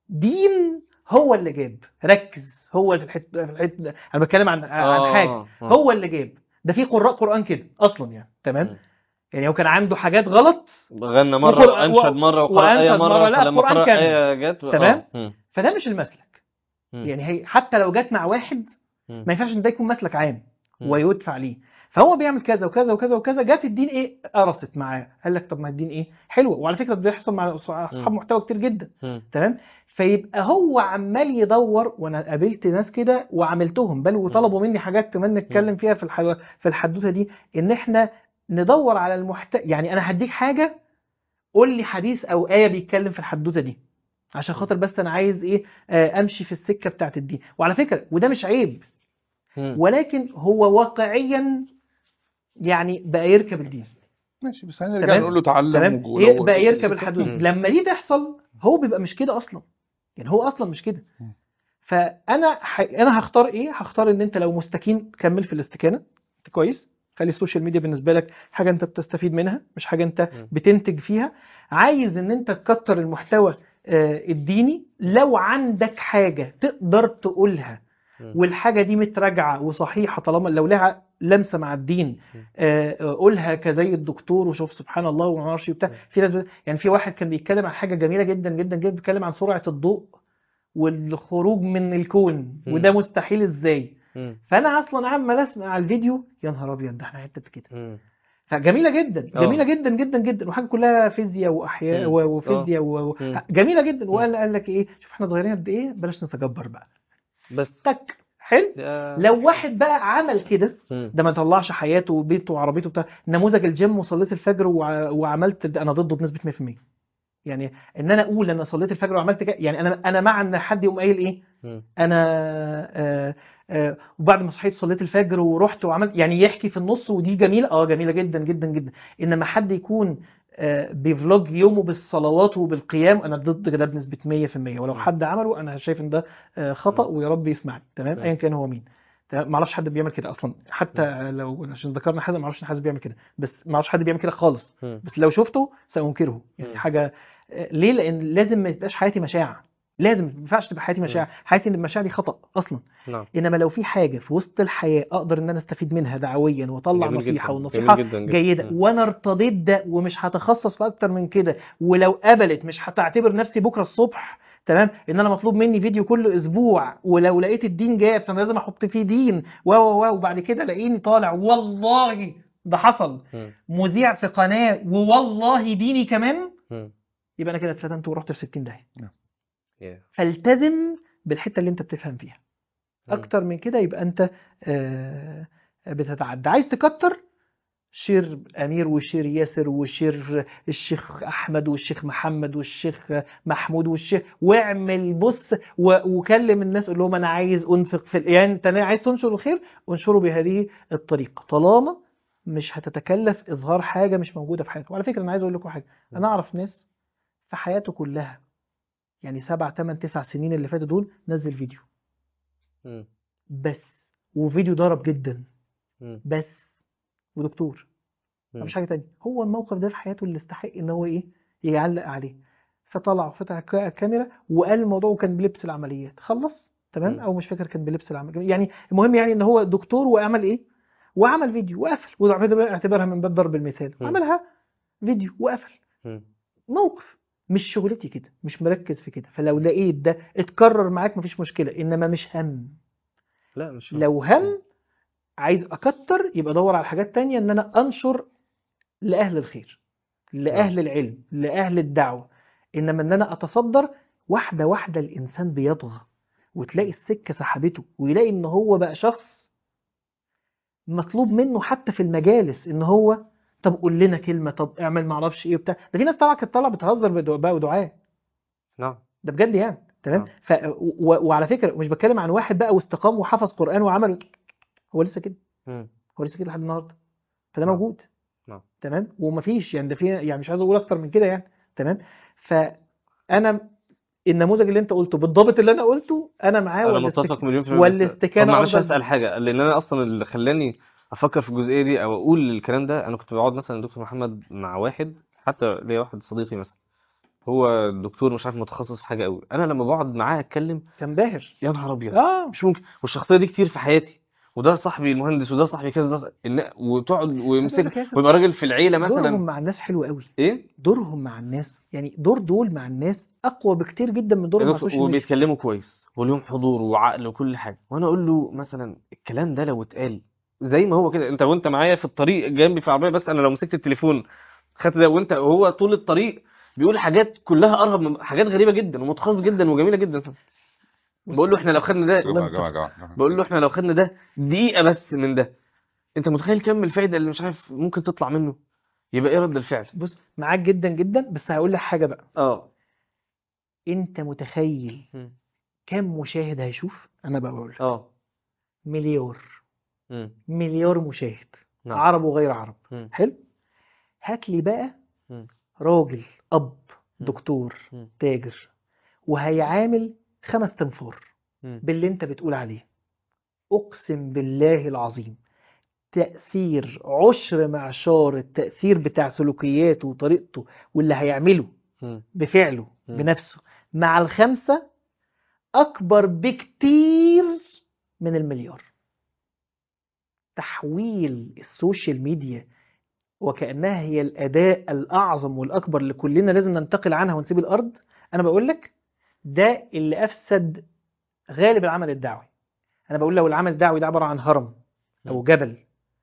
دين هو اللي جاب ركز هو في الحته في الحته انا بتكلم عن عن آه، حاجه آه. هو اللي جاب ده في قراء قران كده اصلا يعني تمام مم. يعني هو كان عنده حاجات غلط غنى مرة وقر- وأنشد مرة وقرأ وأنشد آية مرة، مرة لا، فلما القرآن قرأ كامل. آية جت تمام؟ آه. مم. فده مش المسلك مم. يعني هي حتى لو جت مع واحد مم. ما ينفعش ان ده يكون مسلك عام مم. ويدفع ليه فهو بيعمل كذا وكذا وكذا وكذا جت الدين ايه قرصت معاه قال لك طب ما الدين ايه حلو وعلى فكره ده بيحصل مع اصحاب مم. محتوى كتير جدا مم. تمام فيبقى هو عمال يدور وانا قابلت ناس كده وعملتهم بل وطلبوا مني حاجات كمان نتكلم فيها في الحلو في الحدوته دي ان احنا ندور على المحتوى يعني انا هديك حاجه قول لي حديث او ايه بيتكلم في الحدوته دي عشان خاطر بس انا عايز ايه آه، امشي في السكه بتاعت الدين وعلى فكره وده مش عيب مم. ولكن هو واقعيا يعني بقى يركب الدين ماشي بس هنرجع تمام؟ نقول له تعلم تمام وجو- ي- لو- بقى يركب السكة. الحدود مم. لما دي تحصل هو بيبقى مش كده اصلا يعني هو اصلا مش كده مم. فانا ح... انا هختار ايه هختار ان انت لو مستكين كمل في الاستكانه انت كويس خلي السوشيال ميديا بالنسبه لك حاجه انت بتستفيد منها مش حاجه انت مم. بتنتج فيها عايز ان انت تكتر المحتوى آه، الديني لو عندك حاجه تقدر تقولها مم. والحاجه دي متراجعه وصحيحه طالما لو لها لمسه مع الدين آه، آه، قولها كزي الدكتور وشوف سبحان الله وما اعرفش إيه وبتاع في ناس بت- يعني في واحد كان بيتكلم عن حاجه جميله جدا جدا جدا بيتكلم عن سرعه الضوء والخروج من الكون مم. وده مستحيل ازاي مم. فانا اصلا عمال اسمع الفيديو يا نهار ابيض ده احنا حته كده مم. فجميله جدا آه. جميله جدا جدا جدا وحاجه كلها فيزياء واحياء مم. و- وفيزياء و... و- مم. جميله جدا وقال قال لك ايه شوف احنا صغيرين قد ايه بلاش نتجبر بقى بس تك حلو يا- لو واحد بقى عمل كده مم. ده ما طلعش حياته وبيته وعربيته بتاع نموذج الجيم وصليت الفجر وع- وعملت ده انا ضده بنسبه 100% يعني ان انا اقول انا صليت الفجر وعملت كده يعني انا انا مع ان حد يقوم قايل ايه مم. انا آه آه وبعد ما صحيت صليت الفجر ورحت وعملت يعني يحكي في النص ودي جميله اه جميله جدا جدا جدا انما حد يكون آه بيفلوج يومه بالصلوات وبالقيام انا ضد ده بنسبه 100% ولو م. حد عمله انا شايف ان ده آه خطا ويا رب يسمعني تمام م. ايا كان هو مين تمام؟ ما اعرفش حد بيعمل كده اصلا حتى لو عشان ذكرنا حازم ما اعرفش ان حازم بيعمل كده بس ما اعرفش حد بيعمل كده خالص مم. بس لو شفته سأنكره يعني م. حاجة آه، ليه لأن لازم ما تبقاش حياتي مشاعة لازم ما ينفعش تبقى حياتي مشاعة حياتي ان المشاعة دي خطأ أصلا نعم إنما لو في حاجة في وسط الحياة أقدر إن أنا أستفيد منها دعويا وأطلع جميل نصيحة جدا. والنصيحة جميل جدا جدا. جيدة مم. وأنا ارتضيت ده ومش هتخصص في أكتر من كده ولو قبلت مش هتعتبر نفسي بكرة الصبح تمام ان انا مطلوب مني فيديو كل اسبوع ولو لقيت الدين جاب فانا لازم احط فيه دين و و و وبعد كده الاقيني طالع والله ده حصل مم. مذيع في قناه ووالله ديني كمان مم. يبقى انا كده اتفتنت ورحت في 60 داهيه يا. فالتزم بالحته اللي انت بتفهم فيها مم. اكتر من كده يبقى انت آه، بتتعدى عايز تكتر شير امير وشير ياسر وشير الشيخ احمد والشيخ محمد والشيخ محمود والشيخ واعمل بص و- وكلم الناس قول لهم انا عايز انفق في ال- يعني انت عايز تنشر الخير انشره بهذه الطريقه طالما مش هتتكلف اظهار حاجه مش موجوده في حياتك وعلى فكره انا عايز اقول لكم حاجه انا اعرف ناس في حياته كلها يعني سبع ثمان تسع سنين اللي فاتوا دول نزل فيديو مم. بس وفيديو ضرب جدا مم. بس ودكتور مم. مفيش حاجه تانية هو الموقف ده في حياته اللي استحق ان هو ايه يعلق عليه فطلع فتح الك- الكاميرا وقال الموضوع كان بلبس العمليات خلص تمام مم. او مش فاكر كان بلبس العمليات يعني المهم يعني ان هو دكتور وعمل ايه وعمل فيديو وقفل واعتبرها من باب ضرب المثال مم. عملها فيديو وقفل مم. موقف مش شغلتي كده مش مركز في كده فلو لقيت ده اتكرر معاك مفيش مشكله انما مش هم لا مش لو هم عايز اكتر يبقى ادور على حاجات تانية ان انا انشر لاهل الخير لاهل العلم لاهل الدعوه انما ان انا اتصدر واحده واحده الانسان بيطغى وتلاقي السكه سحبته ويلاقي ان هو بقى شخص مطلوب منه حتى في المجالس ان هو طب قول لنا كلمه طب اعمل معرفش ايه وبتاع ده في ناس طالعه كانت طالعه بتهزر بدعاء بقى ودعاء نعم ده بجد يعني تمام آه. ف و... وعلى فكره مش بتكلم عن واحد بقى واستقام وحفظ قران وعمل هو لسه كده مم. هو لسه كده لحد النهارده فده نعم. موجود نعم. تمام ومفيش يعني ده في يعني مش عايز اقول اكتر من كده يعني تمام فانا النموذج اللي انت قلته بالضبط اللي انا قلته انا معاه انا والاستك- متفق مليون في المية بس- والاستكانه طب معلش أفضل. اسال حاجه لان انا اصلا اللي خلاني افكر في الجزئيه دي او اقول الكلام ده انا كنت بقعد مثلا دكتور محمد مع واحد حتى ليا واحد صديقي مثلا هو دكتور مش عارف متخصص في حاجه قوي انا لما بقعد معاه اتكلم كان باهر يا نهار ابيض اه مش ممكن والشخصيه دي كتير في حياتي وده صاحبي المهندس وده صاحبي كذا ده صاحبي- إن- وتقعد عايز أقول لك ويمسك يا أخي، ويبقى راجل في العيله دورهم مثلا مع الناس حلو قوي ايه دورهم مع الناس يعني دور دول مع الناس اقوى بكتير جدا من دورهم مع السوشيال ميديا وبيتكلموا كويس وليهم حضور وعقل وكل حاجه وانا اقول له مثلا الكلام ده لو اتقال زي ما هو كده انت وانت معايا في الطريق جنبي في العربيه بس انا لو مسكت التليفون خدت ده وانت وهو طول الطريق بيقول حاجات كلها قرب من حاجات غريبه جدا ومتخصص جدا وجميله جدا بقول له احنا لو خدنا ده يا جماعه يا جماعه بقول له احنا لو خدنا ده دقيقه بس من ده انت متخيل كم الفايده اللي مش عارف ممكن تطلع منه يبقى ايه رد الفعل بص معاك جدا جدا بس هقول لك حاجه بقى اه انت متخيل مم. كم مشاهد هيشوف انا بقى بقول لك اه مليار مم. مليار مشاهد نعم. عرب وغير عرب مم. حلو هات لي بقى مم. راجل اب مم. دكتور مم. تاجر وهيعامل خمس تنفور مم. باللي انت بتقول عليه اقسم بالله العظيم تأثير عشر معشار التأثير بتاع سلوكياته وطريقته واللي هيعمله مم. بفعله مم. بنفسه مع الخمسة أكبر بكتير من المليار تحويل السوشيال ميديا وكأنها هي الأداة الأعظم والأكبر اللي كلنا لازم ننتقل عنها ونسيب الأرض أنا بقول لك ده اللي أفسد غالب العمل الدعوي أنا بقول لو العمل الدعوي ده عبارة عن هرم أو م. جبل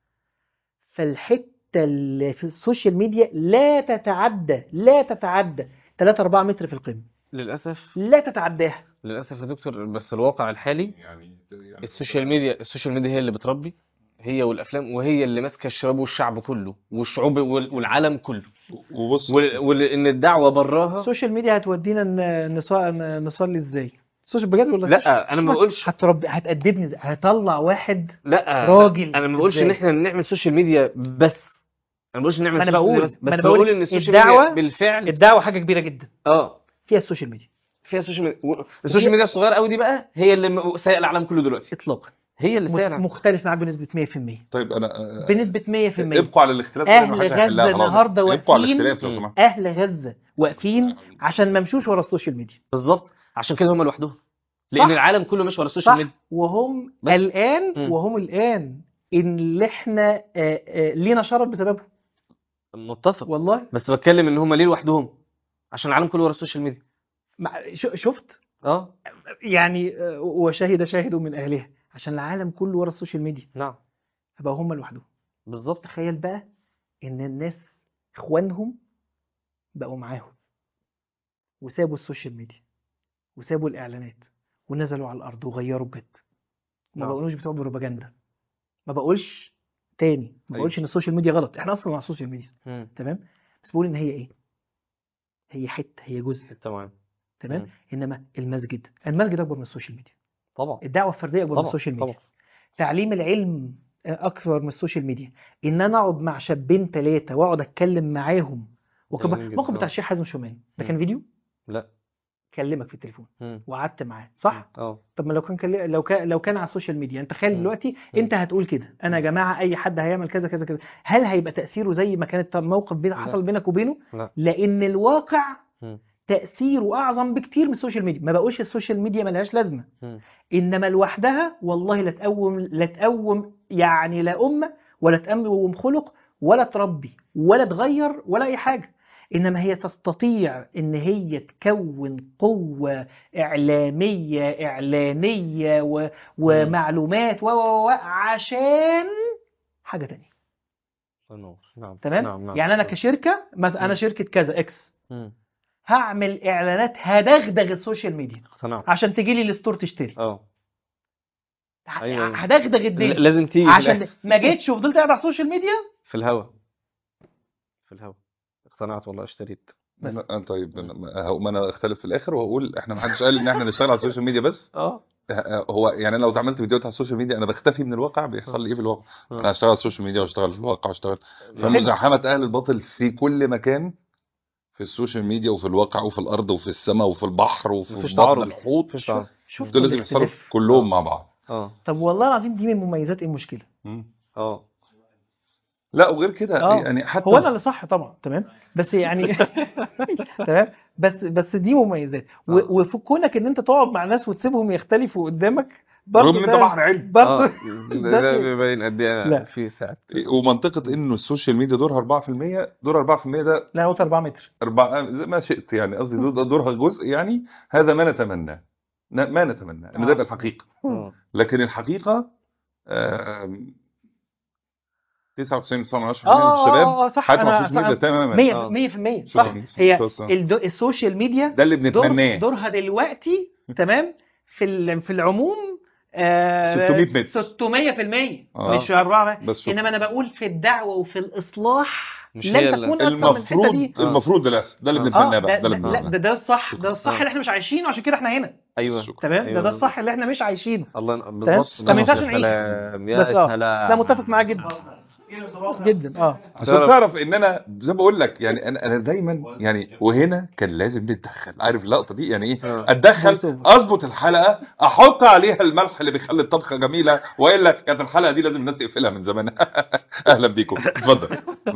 فالحتة اللي في السوشيال ميديا لا تتعدى لا تتعدى 3 4 متر في القمة للاسف لا تتعداها للاسف يا دكتور بس الواقع الحالي يعني السوشيال ميديا السوشيال ميديا هي اللي بتربي هي والافلام وهي اللي ماسكه الشباب والشعب كله والشعوب وال- والعالم كله وبص وان الدعوه براها السوشيال ميديا هتودينا ن- نص- نصلي ازاي السوشيال بجد ولا السوشيال- لا انا ما بقولش هترب هتأدبني ازاي هطلع واحد لا راجل انا ما بقولش ان إزاي؟ احنا نعمل سوشيال ميديا بس انا ما بقولش نعمل ما أنا سوشيال بقول- ميديا بس ما أنا بس بقول بقول ان السوشيال الدعوة- ميديا بالفعل الدعوة حاجة كبيرة جدا اه فيها السوشيال ميديا فيها السوشيال ميديا و- السوشيال ميديا الصغيره قوي دي بقى هي اللي م- سايقه العالم كله دلوقتي اطلاقا هي اللي سايقه مت- العالم مختلف معاك بنسبة 100% طيب انا آه، بنسبة 100% ابقوا على الاختلاف أهل ده، محدش غزة هيحلها خلاص. النهاردة ابقوا على واقفين- الاختلاف لو مم. سمحت أهل غزة واقفين عشان ما مشوش ورا السوشيال ميديا بالظبط عشان كده هم لوحدهم لان صح. العالم كله ماشي ورا السوشيال صح ميديا وهم بس. الآن مم. وهم الآن إن اللي إحنا آه، آه، لينا شرف بسببه متفق والله بس بتكلم ان هم ليه لوحدهم عشان العالم كله ورا السوشيال ميديا مع- ش- شفت اه يعني آه، وشهد شاهد من أهلها عشان العالم كله ورا السوشيال ميديا نعم فبقوا هم لوحدهم بالظبط تخيل بقى إن الناس إخوانهم بقوا معاهم وسابوا السوشيال ميديا وسابوا الإعلانات ونزلوا على الأرض وغيروا بجد ما نعم. بقولوش بتوع بروباجندا ما بقولش تاني ما أيوة. بقولش ان السوشيال ميديا غلط احنا اصلا على السوشيال ميديا مم. تمام بس بقول ان هي ايه هي حته هي جزء تمام تمام مم. انما المسجد المسجد اكبر من السوشيال ميديا طبعا الدعوه الفرديه اكبر من طبعا السوشيال ميديا طبعا تعليم العلم اكثر من السوشيال ميديا ان انا اقعد مع شابين ثلاثه واقعد اتكلم معاهم وكمان جميل جدا. الموقف بتاع آه. الشيخ حازم شومان ده مم. كان فيديو لا كلمك في التليفون مم. وقعدت معاه صح اه طب ما لو كان كلم... لو كان لو كان على السوشيال ميديا انت تخيل مم. دلوقتي مم. انت هتقول كده انا يا جماعه اي حد هيعمل كذا كذا كذا هل هيبقى تاثيره زي ما كانت موقف بين لا. حصل بينك وبينه لا. لان الواقع مم. تاثيره اعظم بكتير من السوشيال ميديا ما بقولش السوشيال ميديا ملهاش لازمه مم. انما لوحدها والله لا تقوم لا تقوم يعني لا امه ولا تقوم خلق ولا تربي ولا تغير ولا اي حاجه انما هي تستطيع ان هي تكون قوه اعلاميه اعلانيه و... ومعلومات و و و عشان حاجه تانية الله ينور نعم تمام نعم نعم يعني انا كشركه مثلا انا مم. شركه كذا اكس مم. هعمل اعلانات هدغدغ السوشيال ميديا اقتنعت عشان تجي لي الستور تشتري اه ه- أيوة. هدغدغ الدنيا ل- لازم تيجي في عشان الآخر. ما جيتش وفضلت قاعد على السوشيال ميديا في الهوا في الهوا اقتنعت والله اشتريت بس. أنا- طيب أنا- هو- ما انا اختلف في الاخر واقول احنا ما حدش قال ان احنا نشتغل على السوشيال ميديا بس اه هو يعني أنا لو عملت فيديوهات على السوشيال ميديا انا بختفي من الواقع بيحصل لي ايه في الواقع آه. انا هشتغل على السوشيال ميديا واشتغل في الواقع واشتغل فمزاحمه اهل الباطل في كل مكان في السوشيال ميديا وفي الواقع وفي الارض وفي السماء وفي البحر وفي مفيش بطن تعارض. الحوت مفيش تعارض. شوف دول لازم يحصلوا الاختلاف. كلهم مع بعض اه طب والله العظيم دي من مميزات ايه المشكله اه لا وغير كده آه. يعني حتى هو انا اللي صح طبعا تمام بس يعني تمام بس بس دي مميزات و- آه. وفي كونك ان انت تقعد مع ناس وتسيبهم يختلفوا قدامك برضه رغم ان انت ده- بحر علم برضه اه ده ده شيء. بيبين قد ايه لا. أنا في ساعات ومنطقه انه السوشيال ميديا دورها 4% دور 4% ده لا هو 4 متر أربعة زي ما شئت يعني قصدي دور- دورها جزء يعني هذا ما نتمناه ن- ما نتمناه ان ده يبقى الحقيقه آه. لكن الحقيقه آم، 99 من اه الشباب اه اه صح حياتهم على انا السوشيال ميديا تماما 100 آه. 100% صح شكراً. هي توصل. الدو- السوشيال ميديا ده اللي دور بنتمناه دورها دلوقتي تمام في ال- في العموم آه 600 متر. 600% آه. مش 4 بس شكراً. انما انا بقول في الدعوه وفي الاصلاح مش لن هي ال- تكون اكثر من الحته المفروض دي آه. المفروض ده الأس- ده اللي آه. بنتمناه اه بقى ده, ده اللي ده, لا بنتمناه ده, ده الصح ده شكراً. الصح آه. اللي احنا مش عايشينه عشان كده احنا هنا ايوه شكراً. تمام أيوة ده ده بالظبط. الصح اللي احنا مش عايشينه الله تمام؟ بالظبط فما ينفعش يا نعيش. سلام يا بس اه سلام لا متفق معاه جدا جدا اه عشان تعرف- تعرف ان انا زي ما بقول لك يعني انا انا دايما يعني وهنا كان لازم نتدخل عارف اللقطه دي يعني ايه آه. اتدخل voice over. اظبط الحلقه احط عليها الملح اللي بيخلي الطبخه جميله والا كانت الحلقه دي لازم الناس تقفلها من زمان اهلا بيكم اتفضل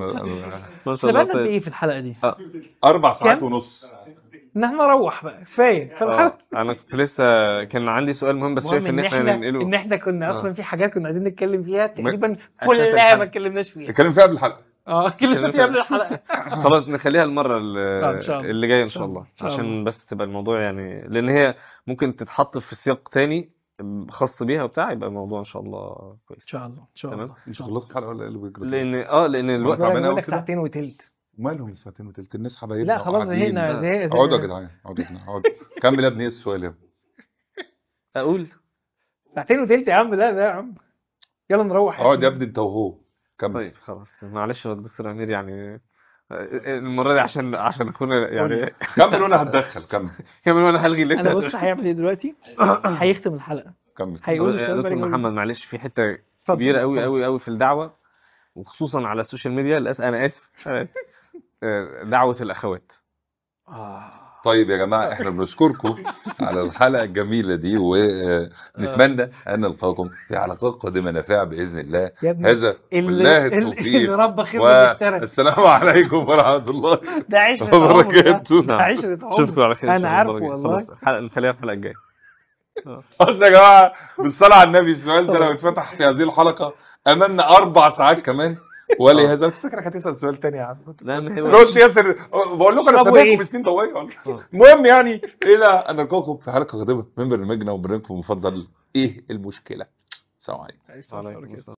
ما شاء احنا الله بقالنا قد طيب. ايه في الحلقه دي؟ اربع ساعات كام؟ ونص ان احنا نروح بقى كفايه آه. فالحلقه انا كنت لسه كان عندي سؤال مهم بس المهم شايف ان ان احنا احنا ننقله ان احنا كنا آه. اصلا في حاجات كنا عايزين نتكلم فيها تقريبا أساس كلها الحلقة. ما اتكلمناش فيها اتكلم فيها قبل الحلقه اه اتكلمنا فيها قبل الحلقه خلاص نخليها المره ال- آه، إن شاء الله. اللي جايه ان إن شاء شاء الله. الله إن شاء عشان الله. بس تبقى الموضوع يعني لان هي ممكن تتحط في سياق تاني خاص بيها وبتاع يبقى الموضوع ان شاء الله كويس ان شاء الله ان شاء تمام. الله ان مش شاء الله خلصت الحلقه ولا ايه اللي بيجري لان اه لان الوقت تعبان بقول أوي لك كده؟ ساعتين وتلت مالهم ساعتين وتلت الناس حبايبنا لا خلاص وقاعدين. زهقنا زهق زهق- اقعدوا يا جدعان اقعدوا يا جدعان اقعدوا كمل يا ابني ايه السؤال يا ابني اقول ساعتين وتلت يا عم لا لا يا عم يلا نروح اقعد يا ابني انت وهو كمل طيب خلاص معلش يا دكتور امير يعني المره دي عشان عشان اكون يعني كمل وانا هتدخل كمل كمان وانا هلغي اللي انت انا بص هيعمل ايه دلوقتي هيختم الحلقه كمل هيقول يا السؤال دكتور بقى محمد معلش في حته اتفضل، كبيره قوي خلاص. قوي قوي في الدعوه وخصوصا على السوشيال ميديا للاسف انا اسف أنا آسف. آه، دعوه الاخوات اه طيب يا جماعه احنا بنشكركم على الحلقه الجميله دي ونتمنى ان نلقاكم في حلقات قادمه نافعه باذن الله يا ابني هذا اللي بالله اللي التوفيق رب خير اشترى والسلام عليكم ورحمه الله ده عشرة عمر ده. وبركاته ده عشرة عمر اشوفكم على خير إن انا شاء الله عارفه المرة الجاية. والله خلاص الحلقه نخليها الحلقه الجايه اصل يا جماعه بالصلاه على النبي السؤال ده لو اتفتح في هذه الحلقه امامنا اربع ساعات كمان ولهذا كنت فاكرك هتسال سؤال تاني يا عم لا ما هي رد ياسر بقول لكم انا اشربوا إيه؟ سامعكم بسنين طويله والله المهم يعني الى ان نلقاكم في حلقه قادمه من برنامجنا وبرنامجكم المفضل ايه المشكله؟ السلام عليكم عليكم السلام